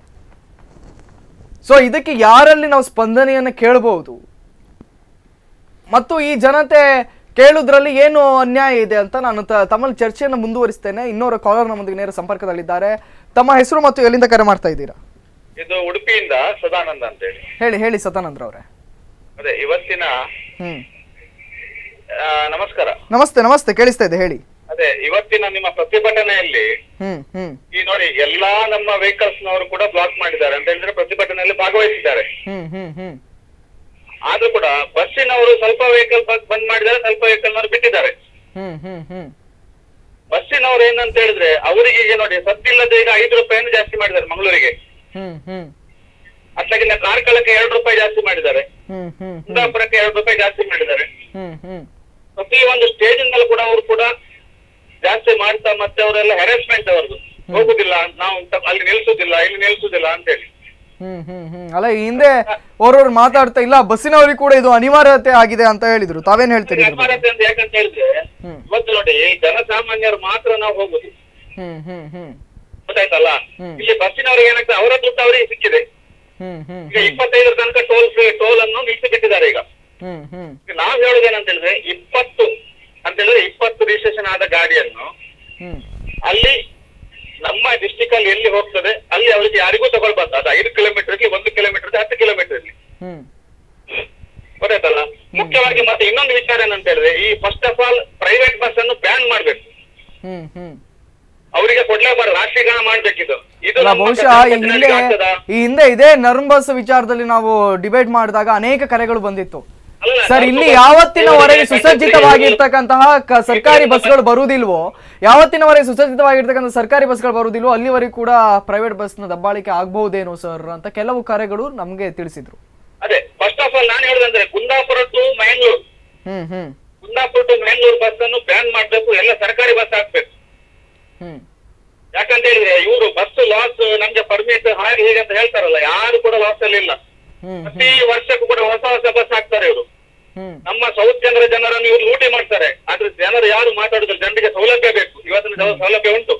ಸೊ ಇದಕ್ಕೆ ಯಾರಲ್ಲಿ ನಾವು ಸ್ಪಂದನೆಯನ್ನು ಕೇಳಬಹುದು ಮತ್ತು ಈ ಜನತೆ ಕೇಳುದ್ರಲ್ಲಿ ಏನು ಅನ್ಯಾಯ ಇದೆ ಅಂತ ನಾನು ತ- ತಮ್ಮಲ್ಲಿ ಚರ್ಚೆಯನ್ನು ಮುಂದುವರಿಸ್ತೇನೆ ಇನ್ನೋರು ಕಾಲರ್ ನಮ್ಮೊಂದಿಗೆ ನೇರ ಸಂಪರ್ಕದಲ್ಲಿದ್ದಾರೆ ತಮ್ಮ ಹೆಸರು ಮತ್ತು ಎಲ್ಲಿಂದ ಕರೆ ಮಾಡ್ತಾ ಇದ್ದೀರಾ ಇದು ಉಡುಪಿಯಿಂದ ಸದಾನಂದ ಅಂತ ಹೇಳಿ ಹೇಳಿ ಹೇಳಿ ಸತಾನಂದ್ರ ಅವರೇ ಅದೇ ಇವತ್ತಿನ ಹ್ಮ್ ಆ, ನಮಸ್ಕಾರ ನಮಸ್ತೆ ನಮಸ್ತೆ ಕೇಳಿಸ್ತಾ ಇದೆ ಹೇಳಿ ಅದೇ ಇವತ್ತಿನ ನಿಮ್ಮ ಪ್ರತಿಭಟನೆಯಲ್ಲಿ ಹ್ಮ್ ಹ್ಮ್ ಈ ನೋಡಿ ಎಲ್ಲಾ ನಮ್ಮ ವೆಹಿಕಲ್ಸ್ ನವರು ಕೂಡ ಬ್ಲಾಕ್ ಮಾಡಿದ್ದಾರೆ ಅಂತ ಹೇಳಿದ್ರೆ ಪ್ರತಿಭಟನೆಯಲ್ಲಿ ಭಾಗವಹಿಸಿದ್ದಾರೆ ಹ್ಮ್ ಹ್ಮ್ ಹ್ಮ್ ಆದ್ರೂ ಕೂಡ ಬಸ್ಸಿನವರು ಸ್ವಲ್ಪ ವೆಹಿಕಲ್ ಬಂದ್ ಮಾಡಿದ್ದಾರೆ ಸ್ವಲ್ಪ ವೆಹಿಕಲ್ ನವರು ಬಿಟ್ಟಿದ್ದಾರೆ ಹ್ಮ್ ಹ್ಮ್ ಹ್ಮ್ ಬಸ್ಸಿನವ್ರು ಏನಂತ ಹೇಳಿದ್ರೆ ಅವರಿಗೆ ಈಗ ನೋಡಿ ಸದ್ದಿಲ್ಲದೆ ಈಗ ಐದು ರೂಪಾಯಿಯನ್ನು ಜಾಸ್ತಿ ಮಾಡಿದ್ದಾರೆ ಮಂಗಳೂರಿಗೆ ಹ್ಮ್ ಹ್ಮ್ ಅట్లాಗಿನ ಕಾರ್ಕಳಕ್ಕೆ ಎರಡು ರೂಪಾಯಿ ಜಾಸ್ತಿ ಮಾಡಿದ್ದಾರೆ ಹ್ಮ್ ಹ್ಮ್ ಕುಂದಾಪುರಕ್ಕೆ ಎರಡು ರೂಪಾಯಿ ಜಾಸ್ತಿ ಮಾಡಿದ್ದಾರೆ ಹ್ಮ್ ಹ್ಮ್ ಪ್ರತಿ ಒಂದು ಸ್ಟೇಜ್ ಇಂದಲೂ ಕೂಡ ಅವರು ಕೂಡ ಜಾಸ್ತಿ ಮಾಡ್ತಾ ಮತ್ತೆ ಅವರೆಲ್ಲ ಹೆರಾಸ್ಮೆಂಟ್ ಅವರದು ಹೋಗುದಿಲ್ಲ ನಾವು ತ- ಅಲ್ಲಿ ನಿಲ್ಸುದಿಲ್ಲ ಇಲ್ಲಿ ನಿಲ್ಸುದಿಲ್ಲ ಅಂತ ಹೇಳಿ ಹ್ಮ್ ಹ್ಮ್ ಹ್ಮ್ ಅಲ್ಲ ಈ ಹಿಂದೆ ಅವ್ರವ್ರು ಮಾತಾಡ್ತಾ ಇಲ್ಲ ಬಸ್ಸಿನವ್ರಿಗೆ ಕೂಡ ಇದು ಅನಿವಾರ್ಯತೆ ಆಗಿದೆ ಅಂತ ಹೇಳಿದ್ರು ತಾವೇನ್ ಹೇಳ್ತೀರಿ ಇದ್ರ ಬಗ್ಗೆ? ವ್ಯಾಪಾರತೆ ಅಂತ ಯಾಕಂತ ಹೇಳಿದ್ರೆ ಹ್ಮ್. ಇವತ್ತು ನೋಡಿ ಜನಸಾಮಾನ್ಯರು ಮಾತ್ರ ನಾವು ಹೋಗುದು ಹ್ಮ್ ಹ್ಮ್ ಹ್ಮ್ ಗೊತ್ತಾಯ್ತಲ್ಲ ಹ್ಮ್. ಇಲ್ಲಿ ಬಸ್ಸಿನವ್ರಿಗೆ ಏನಾಗ್ತದೆ ಅವರ ದುಡ್ಡು ಅವರಿಗೆ ಸಿಕ್ಕಿದೆ ಹ್ಮ್ ಹ್ಮ್ ಈಗ ಇಪ್ಪತ್ತೈದರ ತನಕ ಟೋಲ್ ಫ್ರೀ ಟೋಲ್ ಅನ್ನು ನಿಲ್ಲಿಸಿಬಿಟ್ಟಿದ್ದಾರೆ ಈಗ ಹ್ಮ್ ಹ್ಮ್ ಈಗ ನಾವ್ ಹೇಳುದೇನಂತ ಹೇಳಿದ್ರೆ ಇಪ್ಪತ್ತು ಅಂತ ಹೇಳಿದ್ರೆ ಇಪ್ಪತ್ತು ರಿಜಿಸ್ಟ್ರೇಷನ್ ಆದ ಗಾಡಿಯನ್ನು ಹ್ಮ್ ಅಲ್ಲಿ ನಮ್ಮ ಡಿಸ್ಟಿಕ್ ಅಲ್ಲಿ ಎಲ್ಲಿ ಹೋಗ್ತದೆ ಅಲ್ಲಿ ಅವರಿಗೆ ಯಾರಿಗೂ ತಗೊಳ್ಬಾರ್ದು ಅದು ಐದು ಕಿಲೋಮೀಟರ್ ಇರ್ಲಿ ಒಂದು ಕಿಲೋಮೀಟರ್ ಹತ್ತು ಕಿಲೋಮೀಟರ್ ಇರ್ಲಿ ಹ್ಮ್ ಗೊತ್ತಾಯ್ತಲ್ಲ ಮುಖ್ಯವಾಗಿ ಮತ್ತೆ ಇನ್ನೊಂದು ವಿಚಾರ ಏನಂತ ಹೇಳಿದ್ರೆ ಈ first of all private bus ಅನ್ನು ಬ್ಯಾನ್ ಮಾಡ್ಬೇಕು ಹ್ಮ್ ಹ್ಮ್ ಅವರಿಗೆ ಕೊಡ್ಲೇಬಾರ್ದು ರಾಷ್ಟ್ರೀಕರಣ ಮಾಡ್ಬೇಕಿದು ಇದು ಅಲ್ಲ ನಮ್ಮ ಬಹುಶಃ ಈ ಹಿಂದೆ ಕರ್ನಾಟಕದಲ್ಲಿ ಆಗ್ತದಾ? ಈ ಹಿಂದೆ ಇದೇ ನರ್ಮಬಸ್ ವಿಚಾರದಲ್ಲಿ ನಾವು ಡಿಬೇಟ್ ಮಾಡಿದಾಗ ಅನೇಕ ಕರೆಗಳು ಬಂದಿತ್ತು ಅಲ್ಲ, ಸರ್ ಇಲ್ಲಿ ನರ್ಮಬಸ್ ಯಾವತ್ತಿನವರೆಗೆ ಇವರಿಗೆ ಸುಸಜ್ಜಿತವಾಗಿರ್ತಕ್ಕಂತಹ ಕ- ಸರ್ಕಾರಿ ಬಸ್ಗಳು ಬರುವುದಿಲ್ವೋ ಯಾವತ್ತಿನವರೆಗೆ ಸುಸಜ್ಜಿತವಾಗಿರ್ತಕ್ಕಂಥ ಸರ್ಕಾರಿ ಬಸ್ಗಳು ಬರುವುದಿಲ್ವೋ ಅಲ್ಲಿವರೆಗೂ ಕೂಡ ಪ್ರೈವೇಟ್ ಬಸ್ನ ದಬ್ಬಾಳಿಕೆ ಆಗ್ಬಹುದೇನೋ ಸರ್ ಅಂತ ಕೆಲವು ಕರೆಗಳು ನಮ್ಗೆ ತಿಳಿಸಿದ್ರು ಅದೇ ಫಸ್ಟ್ ಆಫ್ ಆಲ್ ನಾನು ಹೇಳುದಂದ್ರೆ ಕುಂದಾಪುರ ಟು ಮ್ಯಾಂಗ್ಳೂರ್ ಹ್ಮ್ ಹ್ಮ್ ಕುಂದಾಪುರ ಟು ಮ್ಯಾಂಗ್ಳೂರ್ ಬಸ್ ಅನ್ನು ಬ್ಯಾನ್ ಮಾಡ್ಬೇಕು ಎಲ್ಲ ಸರ್ಕಾರಿ ಬಸ್ ಹಾಕ್ಬೇಕು ಹ್ಮ್ ಯಾಕಂತ ಹೇಳಿದ್ರೆ ಇವರು ಬಸ್ ಲಾಸ್ ನಮ್ಗೆ ಪರ್ಮಿಟ್ ಹಾಗೆ ಹೀಗೆ ಅಂತ ಹೇಳ್ತಾರಲ್ಲ ಯಾರು ಕೂಡ ಲಾಸ್ ಅಲ್ಲಿ ಇಲ್ಲ ಹ್ಮ್ ಪ್ರತಿ ವರ್ಷಕ್ಕೂ ಕೂಡ ಹೊಸ ಹೊಸ ಬಸ್ ಹಾಕ್ತಾರೆ ಇವರು ಹ್ಮ್ ನಮ್ಮ ಸೌತ್ ಜನರ ಜನರನ್ನು ಇವರು ಲೂಟಿ ಮಾಡ್ತಾರೆ ಆದ್ರೆ ಜನರು ಯಾರು ಮಾತಾಡುದಿಲ್ಲ ಜನರಿಗೆ ಸೌಲಭ್ಯ ಬೇಕು ಇವತ್ತಿನ ಸೌ- ಸೌಲಭ್ಯ ಉಂಟು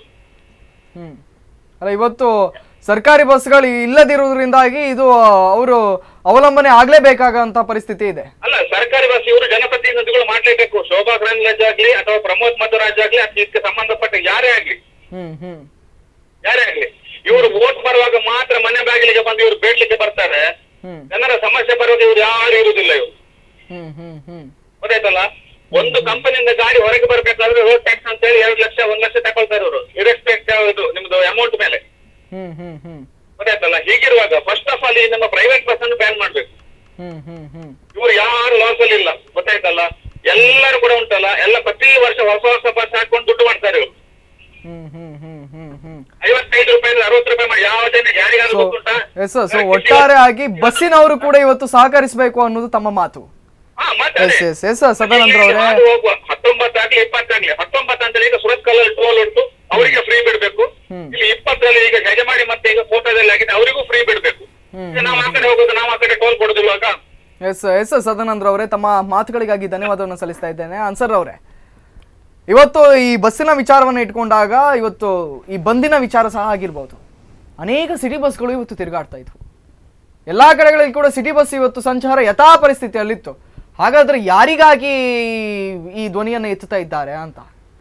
ಹ್ಮ್ ಅಲ್ಲ ಇವತ್ತು ಸರ್ಕಾರಿ ಬಸ್ಗಳು ಇಲ್ಲದಿರುವುದರಿಂದಾಗಿ ಇದು ಅವರು ಅವಲಂಬನೆ ಆಗ್ಲೇಬೇಕಾಗಂತ ಪರಿಸ್ಥಿತಿ ಇದೆ ಅಲ್ಲ ಸರ್ಕಾರಿ ಬಸ್ ಇವರು ಜನಪ್ರತಿನಿಧಿಗಳು ಮಾಡ್ಲೇಬೇಕು ಶೋಭಾ ಕರಂದ್ಲಾಜೆ ಆಗ್ಲಿ ಅಥವಾ ಪ್ರಮೋದ್ ಮಧುರಾಜ್ ಆಗ್ಲಿ ಅಥವಾ ಇದಕ್ಕೆ ಸಂಬಂಧಪಟ್ಟ ಯಾರೇ ಆಗ್ಲಿ ಹ್ಮ್ ಹ್ಮ್ ಯಾರೇ ಆಗ್ಲಿ ಇವರು ವೋಟ್ ಬರುವಾಗ ಮಾತ್ರ ಮನೆ ಬಾಗಿಲಿಗೆ ಬಂದು ಇವರು ಬೇಡ್ಲಿಕ್ಕೆ ಬರ್ತಾರೆ ಹ್ಮ್ ಜನರ ಸಮಸ್ಯೆ ಬರುವಾಗ ಇವರು ಯಾರು ಇರುವುದಿಲ್ಲ ಇವರು ಹ್ಮ್ ಹ್ಮ್ ಹ್ಮ್ ಗೊತ್ತಾಯ್ತಲ್ಲ ಒಂದು ಕಂಪನಿಯಿಂದ ಗಾಡಿ ಹೊರಗೆ ಬರ್ಬೇಕಾದ್ರೆ ರೋಡ್ ಟ್ಯಾಕ್ಸ್ ಅಂತ ಹೇಳಿ ಎರಡು ಲಕ್ಷ ಒಂದ್ ಲಕ್ಷ ತಗೊಳ್ತಾರೆ ಇವರು ಇರೆಸ್ಪೆಕ್ಟ್ ಇದು ನಿಮ್ದು ಅಮೌಂಟ್ ಮೇಲೆ ಹ್ಮ್ ಹ್ಮ್ ಹ್ಮ್ ಗೊತ್ತಾಯ್ತಲ್ಲ ಹೀಗಿರುವಾಗ ಫಸ್ಟ್ ಆಫ್ ಆಲ್ ಈ ನಮ್ಮ ಪ್ರೈವೇಟ್ ಬಸ್ ಅನ್ನು ಬ್ಯಾನ್ ಮಾಡ್ಬೇಕು ಹ್ಮ್ ಹ್ಮ್ ಹ್ಮ್ ಇವರು ಯಾರು ಲಾಸ್ ಅಲ್ಲಿ ಇಲ್ಲ ಗೊತ್ತಾಯ್ತಲ್ಲ ಎಲ್ಲರೂ ಕೂಡ ಉಂಟಲ್ಲ ಎಲ್ಲ ಪ್ರತಿ ವರ್ಷ ಹೊಸ ಹೊಸ ಬಸ್ ಹಾಕೊಂಡು ದುಡ್ಡು ಮಾಡ್ತಾರೆ ಇವರು ಹ್ಮ್ ಹ್ಮ್ ಹ್ಮ್ ಹ್ಮ್ ಹ್ಮ್ ಐವತ್ತೈದು ರೂಪಾಯಿ ಅರವತ್ತು ರೂಪಾಯಿ ಮಾಡಿ ಯಾವ ಜನ ಯಾರಿಗಾದ್ರೂ ಸೊ ಗೊತ್ತುಂಟಾ ಎಸ್ ಸೊ ಒಟ್ಟಾರೆ ಆಗಿ ಬಸ್ಸಿನವರು ಕೂಡ ಇವತ್ತು ಸಹಕರಿಸಬೇಕು ಅನ್ನೋದು ತಮ್ಮ ಮಾತು ಹಾ, ಮತ್ತೆ ಎಸ್ ಅದೇ. ಎಸ್ ಎಸ್ ಸದಾನಂದ್ರ ಇಲ್ಲಿ ಅವರೇ ಹಾದು ಹೋಗುವ ಹತ್ತೊಂಬತ್ತಾಗ್ಲಿ ಇಪ್ಪತ್ತಾಗ್ಲಿ ಹತ್ತೊಂಬತ್ತು ಅಂತ ಈಗ ಸುರತ್ ಕಲ್ಲಲ್ಲಿ ಟೋಲ್ ಉಂಟು ಅವರಿಗೆ ಫ್ರೀ ಬಿಡ್ಬೇಕು ಹ್ಮ್. ಇಲ್ಲಿ ಇಪ್ಪತ್ತರಲ್ಲಿ ಈಗ ಯಜಮಾನಿ ಮತ್ತೆ ಈಗ ಫೋಟೋದಲ್ಲಿ ಆಗಿದೆ ಅವರಿಗೂ ಫ್ರೀ ಬಿಡ್ಬೇಕು ಹ್ಮ್. ಈಗ ನಾವು ಆ ಕಡೆ ಹೋಗೋದು ನಾವು ಆ ಕಡೆ ಟೋಲ್ ಕೊಡುದಿಲ್ವಾಗ ಎಸ್ ಎಸ್ ಸದಾನಂದ್ರ ಅವರೇ ತಮ್ಮ ಮಾತುಗಳಿಗಾಗಿ ಧನ್ಯವಾದವನ್ನು ಸಲ್ಲಿಸ್ತಾ ಇದ್ದೇನೆ ಅನ್ಸರ್ ಅವರೇ ಇವತ್ತು ಈ ಬಸ್ಸಿನ ವಿಚಾರವನ್ನು ಇಟ್ಕೊಂಡಾಗ ಇವತ್ತು ಈ ಬಂದಿನ ವಿಚಾರ ಸಹ ಆಗಿರ್ಬೋದು ಅನೇಕ ಸಿಟಿ ಬಸ್ಗಳು ಇವತ್ತು ತಿರುಗಾಡ್ತಾ ಇದ್ವು ಎಲ್ಲಾ ಕಡೆಗಳಲ್ಲಿ ಕೂಡ ಸಿಟಿ ಬಸ್ ಇವತ್ತು ಸಂಚಾರ ಯಥಾ ಪರಿಸ್ಥಿತಿಯಲ್ಲಿತ್ತು ಹಾಗಾದ್ರೆ ಯಾರಿಗಾಗಿ ಈ ಧ್ವನಿಯನ್ನು ಎತ್ತುತ್ತಾ ಇದ್ದಾರೆ ಅಂತ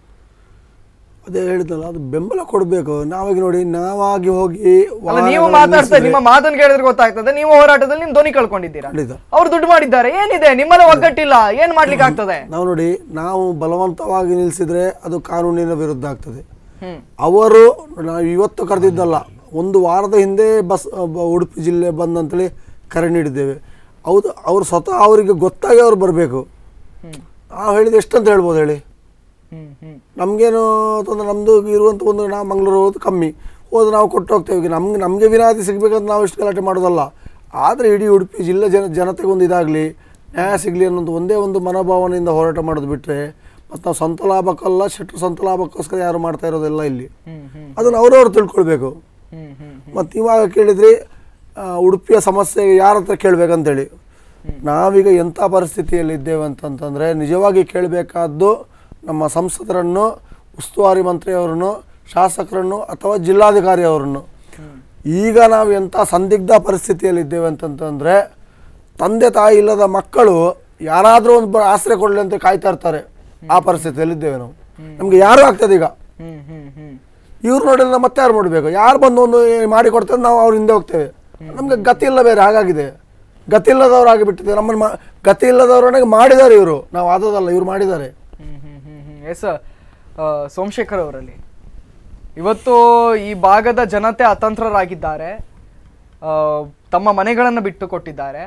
ಅದೇ ಹೇಳಿದ್ನಲ್ಲ ಅದು ಬೆಂಬಲ ಕೊಡಬೇಕು ನಾವಾಗಿ ನೋಡಿ ನಾವಾಗಿ ಹೋಗಿ ಅಲ್ಲ ನೀವು ವಾಹನಗಳನ್ನು ಮಾತಾಡ್ತಾ ನಿಲ್ಲಿಸಿದ್ರೆ- ನಿಮ್ಮ ಮಾತನ್ನು ಕೇಳಿದ್ರೆ ಗೊತ್ತಾಗ್ತದೆ ನೀವು ಹೋರಾಟದಲ್ಲಿ ನಿಮ್ ಧ್ವನಿ ಕಳ್ಕೊಂಡಿದ್ದೀರಾ ಖಂಡಿತ. ಅವ್ರು ದುಡ್ಡು ಮಾಡಿದ್ದಾರೆ ಏನಿದೆ ನಿಮ್ಮಲ್ಲಿ ಒಗ್ಗಟ್ಟಿಲ್ಲ ಏನ್ ಮಾಡ್ಲಿಕ್ಕೆ ಆಗ್ತದೆ ನಾವು ನೋಡಿ ನಾವು ಬಲವಂತವಾಗಿ ನಿಲ್ಲಿಸಿದ್ರೆ ಅದು ಕಾನೂನಿನ ವಿರುದ್ಧ ಆಗ್ತದೆ ಹ್ಮ್ ಅವರು ನಾವು ಇವತ್ತು ಕರೆದಿದ್ದಲ್ಲ ಒಂದು ವಾರದ ಹಿಂದೆ ಬಸ್ ಬ- ಉಡುಪಿ ಜಿಲ್ಲೆ ಬಂದಂತೇಳಿ ಕರೆ ನೀಡಿದ್ದೇವೆ ಹೌದು ಅವ್ರು ಸ್ವತಃ ಅವರಿಗೆ ಗೊತ್ತಾಗಿ ಅವ್ರು ಬರಬೇಕು ನಾವು ಹೇಳಿದ ಎಷ್ಟಂತ ಹೇಳ್ಬೋದು ಹೇಳಿ ಹ್ಮ್ ಹ್ಮ್ ನಮಗೇನು ತೊಂದರೆ ನಮ್ಮದು ಇರುವಂಥ ಒಂದು ನಾವು ಮಂಗಳೂರು ಹೋಗೋದು ಕಮ್ಮಿ ಹೋದ್ರೆ ನಾವು ಕೊಟ್ಟು ಹೋಗ್ತೇವೆ ಈಗ ನಮ್ಗೆ ನಮಗೆ ವಿನಾಯಿತಿ ಸಿಗಬೇಕಂತ ನಾವು ಇಷ್ಟು ಗಲಾಟೆ ಮಾಡೋದಲ್ಲ ಆದರೆ ಇಡೀ ಉಡುಪಿ ಜಿಲ್ಲೆ ಜನ ಜನತೆಗೆ ಒಂದು ಇದಾಗಲಿ ನ್ಯಾಯ ಸಿಗಲಿ ಅನ್ನೋದು ಒಂದೇ ಒಂದು ಮನೋಭಾವನೆಯಿಂದ ಹೋರಾಟ ಮಾಡೋದು ಬಿಟ್ಟರೆ ಮತ್ತು ನಾವು ಸ್ವಂತ ಲಾಭಕ್ಕಲ್ಲ ಶೆಟ್ರು ಸ್ವಂತ ಲಾಭಕ್ಕೋಸ್ಕರ ಯಾರು ಮಾಡ್ತಾ ಇರೋದಿಲ್ಲ ಇಲ್ಲಿ ಹ್ಮ್ ಹ್ಮ್ ಅದನ್ನು ಅವರವರು ತಿಳ್ಕೊಳ್ಬೇಕು ಹ್ಮ್ ಹ್ಮ್ ಮತ್ತು ಇವಾಗ ಕೇಳಿದ್ರಿ ಆ, ಉಡುಪಿಯ ಸಮಸ್ಯೆ ಯಾರ ಹತ್ರ ಕೇಳಬೇಕಂತೇಳಿ ನಾವೀಗ ಎಂಥ ಪರಿಸ್ಥಿತಿಯಲ್ಲಿ ಇದ್ದೇವೆ ಅಂತಂತಂದರೆ ನಿಜವಾಗಿ ಕೇಳಬೇಕಾದ್ದು ನಮ್ಮ ಸಂಸದರನ್ನು ಉಸ್ತುವಾರಿ ಮಂತ್ರಿಯವರನ್ನು ಶಾಸಕರನ್ನು ಅಥವಾ ಜಿಲ್ಲಾಧಿಕಾರಿ ಅವರನ್ನು ಈಗ ನಾವು ಎಂಥ ಸಂದಿಗ್ಧ ಪರಿಸ್ಥಿತಿಯಲ್ಲಿ ಇದ್ದೇವೆ ಅಂತಂತಂದರೆ ತಂದೆ ತಾಯಿ ಇಲ್ಲದ ಮಕ್ಕಳು ಯಾರಾದರೂ ಒಂದು ಬ- ಆಶ್ರಯ ಕೊಡಲಿ ಅಂತ ಕಾಯ್ತಾ ಇರ್ತಾರೆ ಆ ಪರಿಸ್ಥಿತಿಯಲ್ಲಿ ಇದ್ದೇವೆ ನಾವು ನಮಗೆ ಯಾರು ಆಗ್ತದೆ ಈಗ ಹ್ಮ್ ಹ್ಮ್ ಹ್ಮ್ ಇವ್ರು ನೋಡಿದ್ರೆ ಮತ್ತೆ ಯಾರು ಮಾಡಬೇಕು ಯಾರು ಬಂದು ಒಂದು ಮಾಡಿ ಕೊಡ್ತಾರೆ ನಾವು ಅವ್ರ ಹಿಂದೆ ಹೋಗ್ತೇವೆ ನಮಗೆ ಗತಿ ಇಲ್ಲ ಬೇರೆ ಹಾಗಾಗಿದೆ ಗತಿ ಇಲ್ಲದವ್ರು ಆಗಿಬಿಟ್ಟಿದೆ ನಮ್ಮನ್ನು ಮಾ ಗತಿ ಇಲ್ಲದವ್ರೊಳಗೆ ಮಾಡಿದ್ದಾರೆ ಇವರು ನಾವು ಆದದಲ್ಲ ಇವ್ರು ಮಾಡಿದ್ದಾರೆ ಹ್ಮ್ ಹ್ಮ್ ಹ್ಮ್ ಹ್ಮ್ ಎಸ್ ಸೋಮಶೇಖರ್ ಅವರಲ್ಲಿ ಇವತ್ತು ಈ ಭಾಗದ ಜನತೆ ಅತಂತ್ರರಾಗಿದ್ದಾರೆ ಆ, ತಮ್ಮ ಮನೆಗಳನ್ನು ಬಿಟ್ಟು ಕೊಟ್ಟಿದ್ದಾರೆ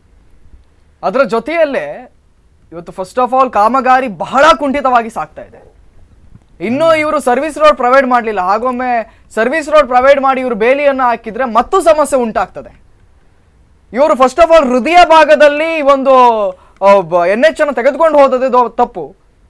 ಅದರ ಜೊತೆಯಲ್ಲೇ ಇವತ್ತು ಫಸ್ಟ್ ಆಫ್ ಆಲ್ ಕಾಮಗಾರಿ ಬಹಳ ಕುಂಠಿತವಾಗಿ ಸಾಗ್ತಾ ಇದೆ ಇನ್ನು ಇವರು ಸರ್ವಿಸ್ ರೋಡ್ ಪ್ರೊವೈಡ್ ಮಾಡಲಿಲ್ಲ ಹಾಗೊಮ್ಮೆ ಸರ್ವಿಸ್ ರೋಡ್ ಪ್ರೊವೈಡ್ ಮಾಡಿ ಇವರು ಬೇಲಿಯನ್ನು ಹಾಕಿದ್ರೆ ಮತ್ತೂ ಸಮಸ್ಯೆ ಉಂಟಾಗ್ತದೆ ಇವರು ಫಸ್ಟ್ ಆಫ್ ಆಲ್ ಹೃದಯ ಭಾಗದಲ್ಲಿ ಈ ಒಂದು ಎನ್ ಎಚ್ ಅನ್ನು ತೆಗೆದುಕೊಂಡು ಹೋದದೇ ದೊ- ತಪ್ಪು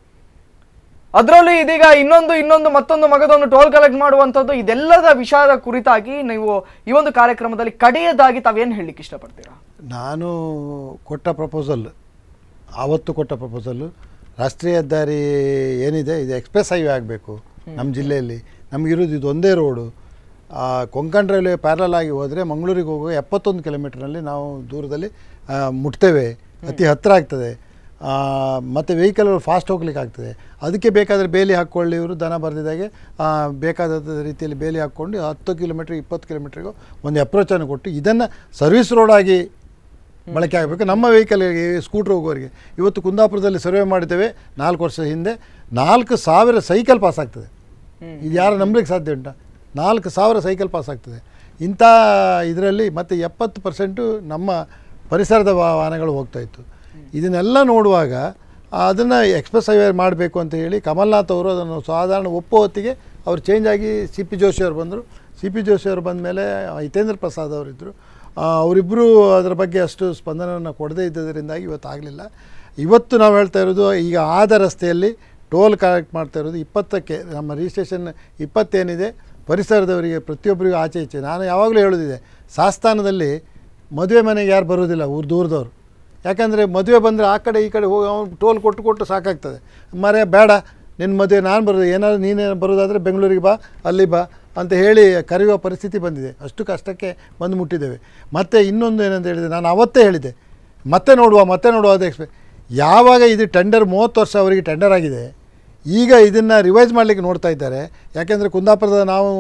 ಅದರಲ್ಲೂ ಇದೀಗ ಇನ್ನೊಂದು ಇನ್ನೊಂದು ಮತ್ತೊಂದು ಮಗದೊಂದು ಟೋಲ್ ಕಲೆಕ್ಟ್ ಮಾಡುವಂಥದ್ದು ಇದೆಲ್ಲದ ವಿಷಯದ ಕುರಿತಾಗಿ ನೀವು ಈ ಒಂದು ಕಾರ್ಯಕ್ರಮದಲ್ಲಿ ಕಡೆಯದಾಗಿ ತಾವೇನು ಹೇಳಲಿಕ್ಕೆ ಇಷ್ಟಪಡ್ತೀರಾ ನಾನು ಕೊಟ್ಟ ಪ್ರಪೋಸಲ್ ಆವತ್ತು ಕೊಟ್ಟ ಪ್ರಪೋಸಲ್ಲು ರಾಷ್ಟ್ರೀಯ ಹೆದ್ದಾರಿ ಏನಿದೆ ಇದು ಎಕ್ಸ್ಪ್ರೆಸ್ ಹೈವೇ ಆಗಬೇಕು ನಮ್ಮ ಜಿಲ್ಲೆಯಲ್ಲಿ ನಮಗಿರೋದು ಇದು ಒಂದೇ ರೋಡು ಆ, ಕೊಂಕಣ್ ರೈಲ್ವೆ ಪ್ಯಾರಲ್ ಆಗಿ ಹೋದರೆ ಮಂಗಳೂರಿಗೆ ಹೋಗುವ ಎಪ್ಪತ್ತೊಂದು ಕಿಲೋಮೀಟ್ರ್ನಲ್ಲಿ ನಾವು ದೂರದಲ್ಲಿ ಆ, ಮುಟ್ತೇವೆ ಅತಿ ಹತ್ತಿರ ಆಗ್ತದೆ ಮತ್ತು ವೆಹಿಕಲ್ಗಳು ಫಾಸ್ಟ್ ಹೋಗ್ಲಿಕ್ಕೆ ಆಗ್ತದೆ ಅದಕ್ಕೆ ಬೇಕಾದರೆ ಬೇಲಿ ಹಾಕ್ಕೊಳ್ಳಿ ಇವರು ದನ ಬರೆದಿದ್ದಾಗೆ ಬೇಕಾದ ರೀತಿಯಲ್ಲಿ ಬೇಲಿ ಹಾಕ್ಕೊಂಡು ಹತ್ತು ಕಿಲೋಮೀಟ್ರ್ ಇಪ್ಪತ್ತು ಕಿಲೋಮೀಟ್ರಿಗೂ ಒಂದು ಅಪ್ರೋಚನ್ನು ಕೊಟ್ಟು ಇದನ್ನು ಸರ್ವಿಸ್ ರೋಡಾಗಿ ಬಳಕೆ ಆಗಬೇಕು ನಮ್ಮ ವೆಹಿಕಲ್ಗೆ ಸ್ಕೂಟ್ರ್ ಹೋಗೋರಿಗೆ ಇವತ್ತು ಕುಂದಾಪುರದಲ್ಲಿ ಸರ್ವೆ ಮಾಡಿದ್ದೇವೆ ನಾಲ್ಕು ವರ್ಷ ಹಿಂದೆ ನಾಲ್ಕು ಸಾವಿರ ಸೈಕಲ್ ಪಾಸ್ ಆಗ್ತದೆ ಇದು ಯಾರು ನಂಬಲಿಕ್ಕೆ ಸಾಧ್ಯ ಉಂಟಾ ನಾಲ್ಕು ಸಾವಿರ ಸೈಕಲ್ ಪಾಸ್ ಆಗ್ತದೆ ಇಂಥ ಇದರಲ್ಲಿ ಮತ್ತು ಎಪ್ಪತ್ತು ಪರ್ಸೆಂಟು ನಮ್ಮ ಪರಿಸರದ ವಾ- ವಾಹನಗಳು ಹೋಗ್ತಾ ಇತ್ತು ಇದನ್ನೆಲ್ಲ ನೋಡುವಾಗ ಅದನ್ನು ಎಕ್ಸ್ಪ್ರೆಸ್ ಹೈವೇ ಮಾಡಬೇಕು ಅಂತ ಹೇಳಿ ಕಮಲ್ನಾಥ್ ಅವರು ಅದನ್ನು ಸಾಧಾರಣ ಒಪ್ಪೋ ಹೊತ್ತಿಗೆ ಅವ್ರು ಚೇಂಜ್ ಆಗಿ ಸಿ ಪಿ ಜೋಶಿ ಅವರು ಬಂದರು ಸಿ ಪಿ ಜೋಶಿ ಅವರು ಬಂದ ಮೇಲೆ ಹಿತೇಂದ್ರ ಪ್ರಸಾದ್ ಅವರಿದ್ದರು ಅವರಿಬ್ಬರು ಅದರ ಬಗ್ಗೆ ಅಷ್ಟು ಸ್ಪಂದನವನ್ನು ಕೊಡದೇ ಇದ್ದದರಿಂದಾಗಿ ಇವತ್ತು ಆಗಲಿಲ್ಲ ಇವತ್ತು ನಾವು ಹೇಳ್ತಾ ಇರೋದು ಈಗ ಆದ ರಸ್ತೆಯಲ್ಲಿ ಟೋಲ್ ಕಲೆಕ್ಟ್ ಮಾಡ್ತಾ ಇರೋದು ಇಪ್ಪತ್ತಕ್ಕೆ ನಮ್ಮ ರಿಜಿಸ್ಟ್ರೇಷನ್ ಇಪ್ಪತ್ತೇನಿದೆ ಪರಿಸರದವರಿಗೆ ಪ್ರತಿಯೊಬ್ಬರಿಗೂ ಆಚೆ ಈಚೆ ನಾನು ಯಾವಾಗಲೂ ಹೇಳೋದಿದೆ ಸಾಸ್ತಾನದಲ್ಲಿ ಮದುವೆ ಮನೆಗೆ ಯಾರು ಬರೋದಿಲ್ಲ ಊರು ದೂರದವ್ರು ಯಾಕಂದರೆ ಮದುವೆ ಬಂದರೆ ಆ ಕಡೆ ಈ ಕಡೆ ಹೋಗಿ ಅವ್ನು ಟೋಲ್ ಕೊಟ್ಟು ಕೊಟ್ಟು ಸಾಕಾಗ್ತದೆ ಮರೆ ಬೇಡ ನಿನ್ನ ಮದುವೆ ನಾನು ಬರೋದು ಏನಾದ್ರು ನೀನೇ ಬರೋದಾದರೆ ಬೆಂಗಳೂರಿಗೆ ಬಾ ಅಲ್ಲಿ ಬಾ ಅಂತ ಹೇಳಿ ಕರೆಯುವ ಪರಿಸ್ಥಿತಿ ಬಂದಿದೆ ಅಷ್ಟು ಕಷ್ಟಕ್ಕೆ ಬಂದು ಮುಟ್ಟಿದ್ದೇವೆ ಮತ್ತು ಇನ್ನೊಂದು ಏನಂತ ಹೇಳಿದೆ ನಾನು ಅವತ್ತೇ ಹೇಳಿದೆ ಮತ್ತೆ ನೋಡುವ ಮತ್ತೆ ನೋಡುವ ಅದು ಎಕ್ಸ್ಪೆ ಯಾವಾಗ ಇದು ಟೆಂಡರ್ ಮೂವತ್ತು ವರ್ಷ ಅವರಿಗೆ ಟೆಂಡರ್ ಆಗಿದೆ ಈಗ ಇದನ್ನು ರಿವೈಸ್ ಮಾಡಲಿಕ್ಕೆ ನೋಡ್ತಾ ಇದ್ದಾರೆ ಯಾಕೆಂದರೆ ಕುಂದಾಪುರದ ನಾವು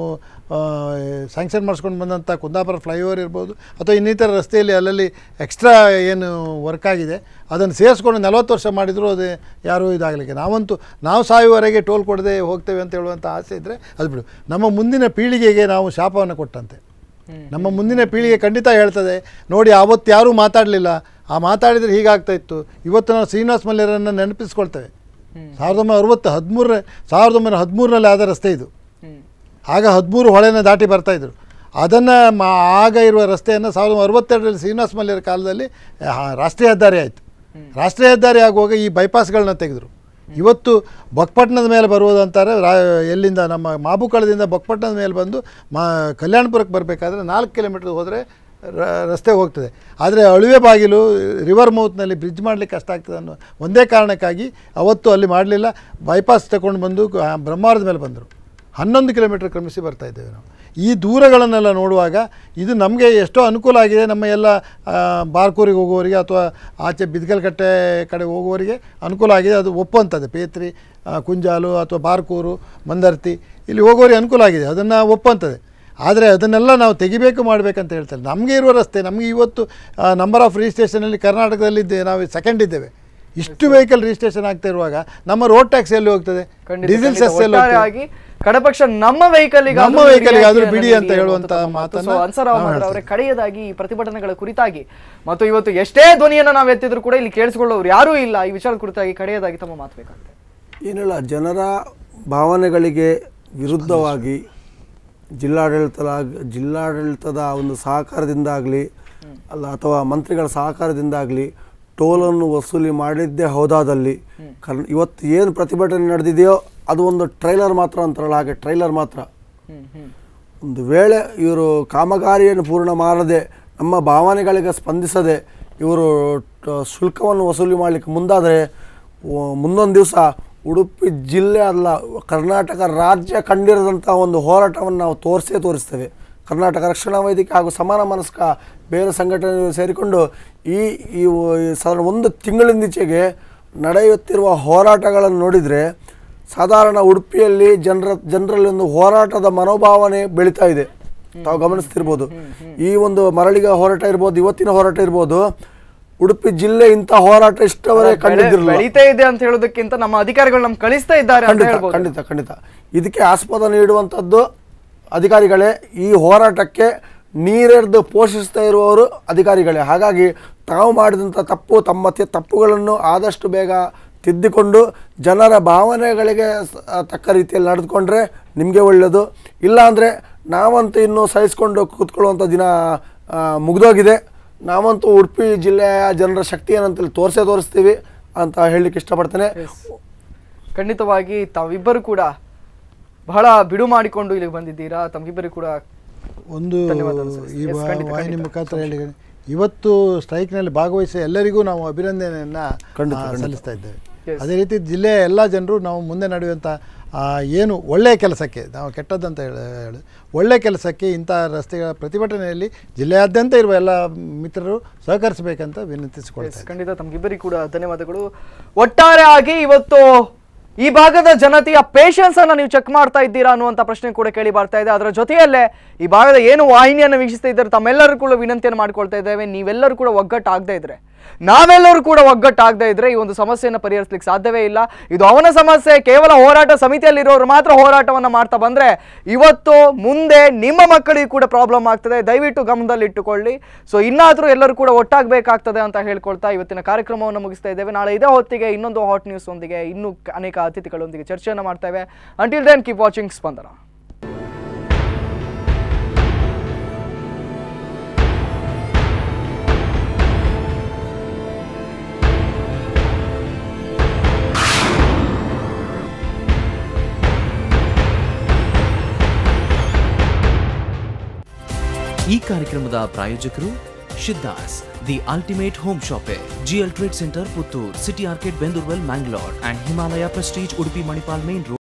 ಸ್ಯಾಂಕ್ಷನ್ ಮಾಡಿಸ್ಕೊಂಡು ಬಂದಂಥ ಕುಂದಾಪುರ ಫ್ಲೈಓವರ್ ಇರ್ಬೋದು ಅಥವಾ ಇನ್ನಿತರ ರಸ್ತೆಯಲ್ಲಿ ಅಲ್ಲಲ್ಲಿ ಎಕ್ಸ್ಟ್ರಾ ಏನು ವರ್ಕ್ ಆಗಿದೆ ಅದನ್ನು ಸೇರಿಸ್ಕೊಂಡು ನಲವತ್ತು ವರ್ಷ ಮಾಡಿದರೂ ಅದು ಯಾರೂ ಇದಾಗಲಿಕ್ಕೆ ನಾವಂತೂ ನಾವು ಸಾಯುವವರೆಗೆ ಟೋಲ್ ಕೊಡದೆ ಹೋಗ್ತೇವೆ ಅಂತ ಹೇಳುವಂಥ ಆಸೆ ಇದ್ದರೆ ಅದು ಬಿಡು ನಮ್ಮ ಮುಂದಿನ ಪೀಳಿಗೆಗೆ ನಾವು ಶಾಪವನ್ನು ಕೊಟ್ಟಂತೆ ನಮ್ಮ ಮುಂದಿನ ಪೀಳಿಗೆ ಖಂಡಿತ ಹೇಳ್ತದೆ ನೋಡಿ ಆವತ್ತು ಯಾರೂ ಮಾತಾಡಲಿಲ್ಲ ಆ ಮಾತಾಡಿದರೆ ಹೀಗಾಗ್ತಾ ಇತ್ತು ಇವತ್ತು ನಾವು ಶ್ರೀನಿವಾಸ್ ಮಲ್ಯರನ್ನು ನೆನಪಿಸ್ಕೊಳ್ತೇವೆ ಸಾವಿರದ ಒಂಬೈನೂರ ಅರವತ್ತು ಹದಿಮೂರನೇ ಸಾವಿರದ ಒಂಬೈನೂರ ಹದಿಮೂರರಲ್ಲಿ ಆದ ರಸ್ತೆ ಇದು ಆಗ ಹದಿಮೂರು ಹೊಳೆನ ದಾಟಿ ಬರ್ತಾಯಿದ್ರು ಅದನ್ನು ಮಾ ಆಗ ಇರುವ ರಸ್ತೆಯನ್ನು ಸಾವಿರದ ಒಂಬೈನೂರ ಅರವತ್ತೆರಡರಲ್ಲಿ ಶ್ರೀನಿವಾಸ ಮಲ್ಯರ ಕಾಲದಲ್ಲಿ ಆ, ರಾಷ್ಟ್ರೀಯ ಹೆದ್ದಾರಿ ಆಯಿತು ರಾಷ್ಟ್ರೀಯ ಹೆದ್ದಾರಿ ಆಗುವಾಗ ಈ ಬೈಪಾಸ್ಗಳನ್ನ ತೆಗೆದರು ಇವತ್ತು ಬೊಕ್ಕಪಟ್ಟಣದ ಮೇಲೆ ಬರುವುದಂತಾರೆ ರಾ ಎಲ್ಲಿಂದ ನಮ್ಮ ಮಾಬುಕಳದಿಂದ ಬೊಕ್ಕಪಟ್ಟಣದ ಮೇಲೆ ಬಂದು ಮಾ ಕಲ್ಯಾಣಪುರಕ್ಕೆ ಬರಬೇಕಾದ್ರೆ ನಾಲ್ಕು ಕಿಲೋಮೀಟ್ರ್ ಹೋದರೆ ರಸ್ತೆ ಹೋಗ್ತದೆ ಆದರೆ ಅಳುವೆ ಬಾಗಿಲು ರಿವರ್ ಮೌತ್ನಲ್ಲಿ ಬ್ರಿಡ್ಜ್ ಮಾಡಲಿಕ್ಕೆ ಕಷ್ಟ ಆಗ್ತದೆ ಅನ್ನೋ ಒಂದೇ ಕಾರಣಕ್ಕಾಗಿ ಅವತ್ತು ಅಲ್ಲಿ ಮಾಡಲಿಲ್ಲ ಬೈಪಾಸ್ ತಗೊಂಡು ಬಂದು ಆ, ಬ್ರಹ್ಮಾವರದ ಮೇಲೆ ಬಂದರು ಹನ್ನೊಂದು ಕಿಲೋಮೀಟರ್ ಕ್ರಮಿಸಿ ಬರ್ತಾ ಇದ್ದೇವೆ ನಾವು ಈ ದೂರಗಳನ್ನೆಲ್ಲ ನೋಡುವಾಗ ಇದು ನಮಗೆ ಎಷ್ಟೋ ಅನುಕೂಲ ಆಗಿದೆ ನಮ್ಮ ಎಲ್ಲ ಆ, ಬಾರ್ಕೂರಿಗೆ ಹೋಗುವವರಿಗೆ ಅಥವಾ ಆಚೆ ಬಿದ್ಕಲ್ಕಟ್ಟೆ ಕಡೆ ಹೋಗುವವರಿಗೆ ಅನುಕೂಲ ಆಗಿದೆ ಅದು ಒಪ್ಪುವಂಥದ್ದು ಪೇತ್ರಿ ಆ, ಕುಂಜಾಲು ಅಥವಾ ಬಾರ್ಕೂರು ಮಂದರ್ತಿ ಇಲ್ಲಿ ಹೋಗೋರಿಗೆ ಅನುಕೂಲ ಆಗಿದೆ ಅದನ್ನು ಒಪ್ಪುವಂಥದ್ದು ಆದರೆ ಅದನ್ನೆಲ್ಲ ನಾವು ತೆಗಿಬೇಕು ಮಾಡಬೇಕಂತ ಹೇಳ್ತಾರೆ ನಮಗೆ ಇರುವ ರಸ್ತೆ ನಮಗೆ ಇವತ್ತು ನಂಬರ್ ಆಫ್ ರಿಜಿಸ್ಟ್ರೇಷನಲ್ಲಿ ಕರ್ನಾಟಕದಲ್ಲಿ ಇದ್ದೆ ನಾವು ಸೆಕೆಂಡ್ ಇದ್ದೇವೆ ಇಷ್ಟು ವೆಹಿಕಲ್ ರಿಜಿಸ್ಟ್ರೇಷನ್ ಆಗ್ತಾ ಇರುವಾಗ ನಮ್ಮ ರೋಡ್ ಟ್ಯಾಕ್ಸ್ ಎಲ್ಲಿ ಹೋಗ್ತದೆ ಖಂಡಿತ, ಡೀಸೆಲ್ ಖಂಡಿತ. ಸೆಸ್ ಎಲ್ಲಿ ಹೋಗ್ತದೆ ಒಟ್ಟಾರೆಯಾಗಿ ಕಡಪಕ್ಷ ನಮ್ಮ ವೆಹಿಕಲ್ ನಮ್ಮ vehicle ಗಾದ್ರೂ ಬಿಡಿ ಅಂತ ಹೇಳುವಂತ ಮಾತನ್ನ ಅನ್ಸರ್ ನಾವು ಅಹಮದ್ ಹೇಳ್ತೇವೆ. ಅವರೇ ಕಡೆಯದಾಗಿ ಈ ಪ್ರತಿಭಟನೆಗಳ ಕುರಿತಾಗಿ ಮತ್ತು ಇವತ್ತು ಎಷ್ಟೇ ಧ್ವನಿಯನ್ನ ನಾವು ಎತ್ತಿದ್ರು ಕೂಡ ಇಲ್ಲಿ ಕೇಳಿಸಿಕೊಳ್ಳೋರು ಯಾರೂ ಇಲ್ಲ ಈ ವಿಚಾರದ ಕುರಿತಾಗಿ ಕಡೆಯದಾಗಿ ತಮ್ಮ ಮಾತು ಬೇಕಾಗ್ತದೆ ಏನಿಲ್ಲ ಜನರ ಭಾವನೆಗಳಿಗೆ ವಿರುದ್ಧವಾಗಿ ಜಿಲ್ಲಾಡಳಿತದ ಜಿಲ್ಲಾಡಳಿತದ ಒಂದು ಸಹಕಾರದಿಂದಾಗಲಿ ಅಲ್ಲ ಅಥವಾ ಮಂತ್ರಿಗಳ ಸಹಕಾರದಿಂದಾಗಲಿ ಟೋಲನ್ನು ವಸೂಲಿ ಮಾಡಿದ್ದೇ ಹೌದಾದಲ್ಲಿ ಕರ್ನ ಇವತ್ತು ಏನು ಪ್ರತಿಭಟನೆ ನಡೆದಿದೆಯೋ ಅದು ಒಂದು ಟ್ರೈಲರ್ ಮಾತ್ರ ಅಂತಾರಲ್ಲ ಹಾಗೆ ಟ್ರೈಲರ್ ಮಾತ್ರ ಒಂದು ವೇಳೆ ಇವರು ಕಾಮಗಾರಿಯನ್ನು ಪೂರ್ಣ ಮಾಡದೆ ನಮ್ಮ ಭಾವನೆಗಳಿಗೆ ಸ್ಪಂದಿಸದೆ ಇವರು ಟ- ಶುಲ್ಕವನ್ನು ವಸೂಲಿ ಮಾಡಲಿಕ್ಕೆ ಮುಂದಾದರೆ ಓ- ಮುಂದೊಂದು ದಿವಸ ಉಡುಪಿ ಜಿಲ್ಲೆ ಅಲ್ಲ ಕರ್ನಾಟಕ ರಾಜ್ಯ ಕಂಡಿರದಂಥ ಒಂದು ಹೋರಾಟವನ್ನು ನಾವು ತೋರಿಸೇ ತೋರಿಸ್ತೇವೆ ಕರ್ನಾಟಕ ರಕ್ಷಣಾ ವೇದಿಕೆ ಹಾಗೂ ಸಮಾನ ಮನಸ್ಕ ಬೇರೆ ಸಂಘಟನೆಗಳು ಸೇರಿಕೊಂಡು ಈ ಈ ಒ- ಈ ಸಾಧಾರಣ ಒಂದು ತಿಂಗಳಿಂದೀಚೆಗೆ ನಡೆಯುತ್ತಿರುವ ಹೋರಾಟಗಳನ್ನು ನೋಡಿದರೆ ಸಾಧಾರಣ ಉಡುಪಿಯಲ್ಲಿ ಜನರ ಜನರಲ್ಲಿ ಒಂದು ಹೋರಾಟದ ಮನೋಭಾವನೆ ಬೆಳೀತಾ ಇದೆ ತಾವು ಗಮನಿಸ್ತಿರ್ಬೋದು ಈ ಒಂದು ಮರಳಿಗ ಹೋರಾಟ ಇರ್ಬೋದು ಇವತ್ತಿನ ಹೋರಾಟ ಇರ್ಬೋದು ಉಡುಪಿ ಜಿಲ್ಲೆ ಇಂಥ ಹೋರಾಟ ಇಷ್ಟವರೆಗೆ ಕಂಡಿದ್ದಿರಲಿಲ್ಲ ಬೆಳೀತಾ ಇದೆ ಅಂತ ಹೇಳೋದಕ್ಕಿಂತ ನಮ್ಮ ಅಧಿಕಾರಿಗಳು ನಮ್ಗೆ ಕಳಿಸ್ತಾ ಇದ್ದಾರೆ ಅಂತ ಖಂಡಿತ ಹೇಳ್ಬೋದು ಖಂಡಿತ ಖಂಡಿತ ಇದಕ್ಕೆ ಆಸ್ಪದ ನೀಡುವಂಥದ್ದು ಅಧಿಕಾರಿಗಳೇ ಈ ಹೋರಾಟಕ್ಕೆ ನೀರೆರೆದು ಪೋಷಿಸ್ತಾ ಇರುವವರು ಅಧಿಕಾರಿಗಳೇ ಹಾಗಾಗಿ ತಾವು ಮಾಡಿದಂಥ ತಪ್ಪು ತಮ್ಮ ತಿ- ತಪ್ಪುಗಳನ್ನು ಆದಷ್ಟು ಬೇಗ ತಿದ್ದಿಕೊಂಡು ಜನರ ಭಾವನೆಗಳಿಗೆ ಸ- ತಕ್ಕ ರೀತಿಯಲ್ಲಿ ನಡೆದುಕೊಂಡ್ರೆ ನಿಮಗೆ ಒಳ್ಳೆಯದು ಇಲ್ಲಾಂದರೆ ನಾವಂತೂ ಇನ್ನೂ ಸಹಿಸ್ಕೊಂಡು ಕೂತ್ಕೊಳ್ಳುವಂಥ ದಿನ ಆ, ಮುಗ್ದೋಗಿದೆ ನಾವಂತೂ ಉಡುಪಿ ಜಿಲ್ಲೆಯ ಜನರ ಶಕ್ತಿ ಏನಂತೇಳಿ ತೋರಿಸೇ ತೋರಿಸ್ತೀವಿ ಅಂತ ಹೇಳಲಿಕ್ಕೆ ಇಷ್ಟಪಡ್ತೇನೆ ಖಂಡಿತವಾಗಿ ತಾವಿಬ್ಬರು ಕೂಡ ಬಹಳ ಬಿಡು ಮಾಡಿಕೊಂಡು ಇಲ್ಲಿಗೆ ಬಂದಿದ್ದೀರಾ ತಮಗಿಬ್ಬರು ಕೂಡ ಒಂದು ಧನ್ಯವಾದಗಳು ಸರ್. ಈ Yes, ವಾ- ಖಂಡಿತ, ವಾಹಿನಿ ಖಂಡಿತ. ಮುಖಾಂತರ ಹೇಳಿ ಇವತ್ತು ಸ್ಟ್ರೈಕ್ನಲ್ಲಿ ಭಾಗವಹಿಸಿ ಎಲ್ಲರಿಗೂ ನಾವು ಅಭಿನಂದನೆಯನ್ನು ಖಂಡಿತ, ಆ, ಖಂಡಿತ. ಸಲ್ಲಿಸ್ತಾ ಇದ್ದೇವೆ Yes. ಅದೇ ರೀತಿ ಜಿಲ್ಲೆಯ ಎಲ್ಲ ಜನರು ನಾವು ಮುಂದೆ ನಡೆಯುವಂಥ ಆ, ಏನು ಒಳ್ಳೆಯ ಕೆಲಸಕ್ಕೆ ನಾವು ಕೆಟ್ಟದ್ದಂತ ಹೇಳ ಹೇಳು ಒಳ್ಳೆಯ ಕೆಲಸಕ್ಕೆ ಇಂಥ ರಸ್ತೆಗಳ ಪ್ರತಿಭಟನೆಯಲ್ಲಿ ಜಿಲ್ಲೆಯಾದ್ಯಂತ ಇರುವ ಎಲ್ಲ ಮಿತ್ರರು ಸಹಕರಿಸಬೇಕಂತ ವಿನಂತಿಸಿಕೊಳ್ತೇವೆ ಖಂಡಿತ ತಮಗಿಬ್ಬರಿಗೂ ಕೂಡ ಧನ್ಯವಾದಗಳು ಒಟ್ಟಾರೆ ಆಗಿ ಇವತ್ತು ಈ ಭಾಗದ ಜನತೆಯ ಪೇಷನ್ಸ್ ಅನ್ನ ನೀವು ಚೆಕ್ ಮಾಡ್ತಾ ಇದ್ದೀರಾ ಅನ್ನುವಂಥ ಪ್ರಶ್ನೆ ಕೂಡ ಕೇಳಿ ಬರ್ತಾ ಇದೆ ಅದರ ಜೊತೆಯಲ್ಲೇ ಈ ಭಾಗದ ಏನು ವಾಹಿನಿಯನ್ನು ವೀಕ್ಷಿಸ್ತಾ ಇದ್ದಾರೆ ತಮ್ಮೆಲ್ಲರೂ ಕೂಡ ವಿನಂತಿಯನ್ನು ಮಾಡ್ಕೊಳ್ತಾ ಇದ್ದೇವೆ ನೀವೆಲ್ಲರೂ ಕೂಡ ಒಗ್ಗಟ್ಟಾಗದೇ ಇದ್ರೆ ನಾವೆಲ್ಲರೂ ಕೂಡ ಒಗ್ಗಟ್ಟಾಗದೇ ಇದ್ರೆ ಈ ಒಂದು ಸಮಸ್ಯೆಯನ್ನು ಪರಿಹರಿಸಲಿಕ್ಕೆ ಸಾಧ್ಯವೇ ಇಲ್ಲ ಇದು ಅವನ ಸಮಸ್ಯೆ ಕೇವಲ ಹೋರಾಟ ಸಮಿತಿಯಲ್ಲಿರೋರು ಮಾತ್ರ ಹೋರಾಟವನ್ನ ಮಾಡ್ತಾ ಬಂದ್ರೆ ಇವತ್ತು ಮುಂದೆ ನಿಮ್ಮ ಮಕ್ಕಳಿಗೆ ಕೂಡ ಪ್ರಾಬ್ಲಮ್ ಆಗ್ತದೆ ದಯವಿಟ್ಟು ಗಮನದಲ್ಲಿಟ್ಟುಕೊಳ್ಳಿ ಸೊ ಇನ್ನಾದರೂ ಎಲ್ಲರೂ ಕೂಡ ಒಟ್ಟಾಗಬೇಕಾಗ್ತದೆ ಅಂತ ಹೇಳ್ಕೊಳ್ತಾ ಇವತ್ತಿನ ಕಾರ್ಯಕ್ರಮವನ್ನು ಮುಗಿಸ್ತಾ ಇದ್ದೇವೆ ನಾಳೆ ಇದೇ ಹೊತ್ತಿಗೆ ಇನ್ನೊಂದು ಹಾಟ್ ನ್ಯೂಸ್ ಒಂದಿಗೆ ಇನ್ನೂ ಅನೇಕ ಅತಿಥಿಗಳೊಂದಿಗೆ ಚರ್ಚೆಯನ್ನು ಮಾಡ್ತೇವೆ until then keep watching Spandana ಈ ಕಾರ್ಯಕ್ರಮದ ಪ್ರಾಯೋಜಕರು Siddhas the ultimate home shoppe GL trade centre Puttur city ಆರ್ಕೆಟ್ ಬೆಂದೂರ್ವೆಲ್ Mangalore and Himalaya Prestige Udupi Manipal main road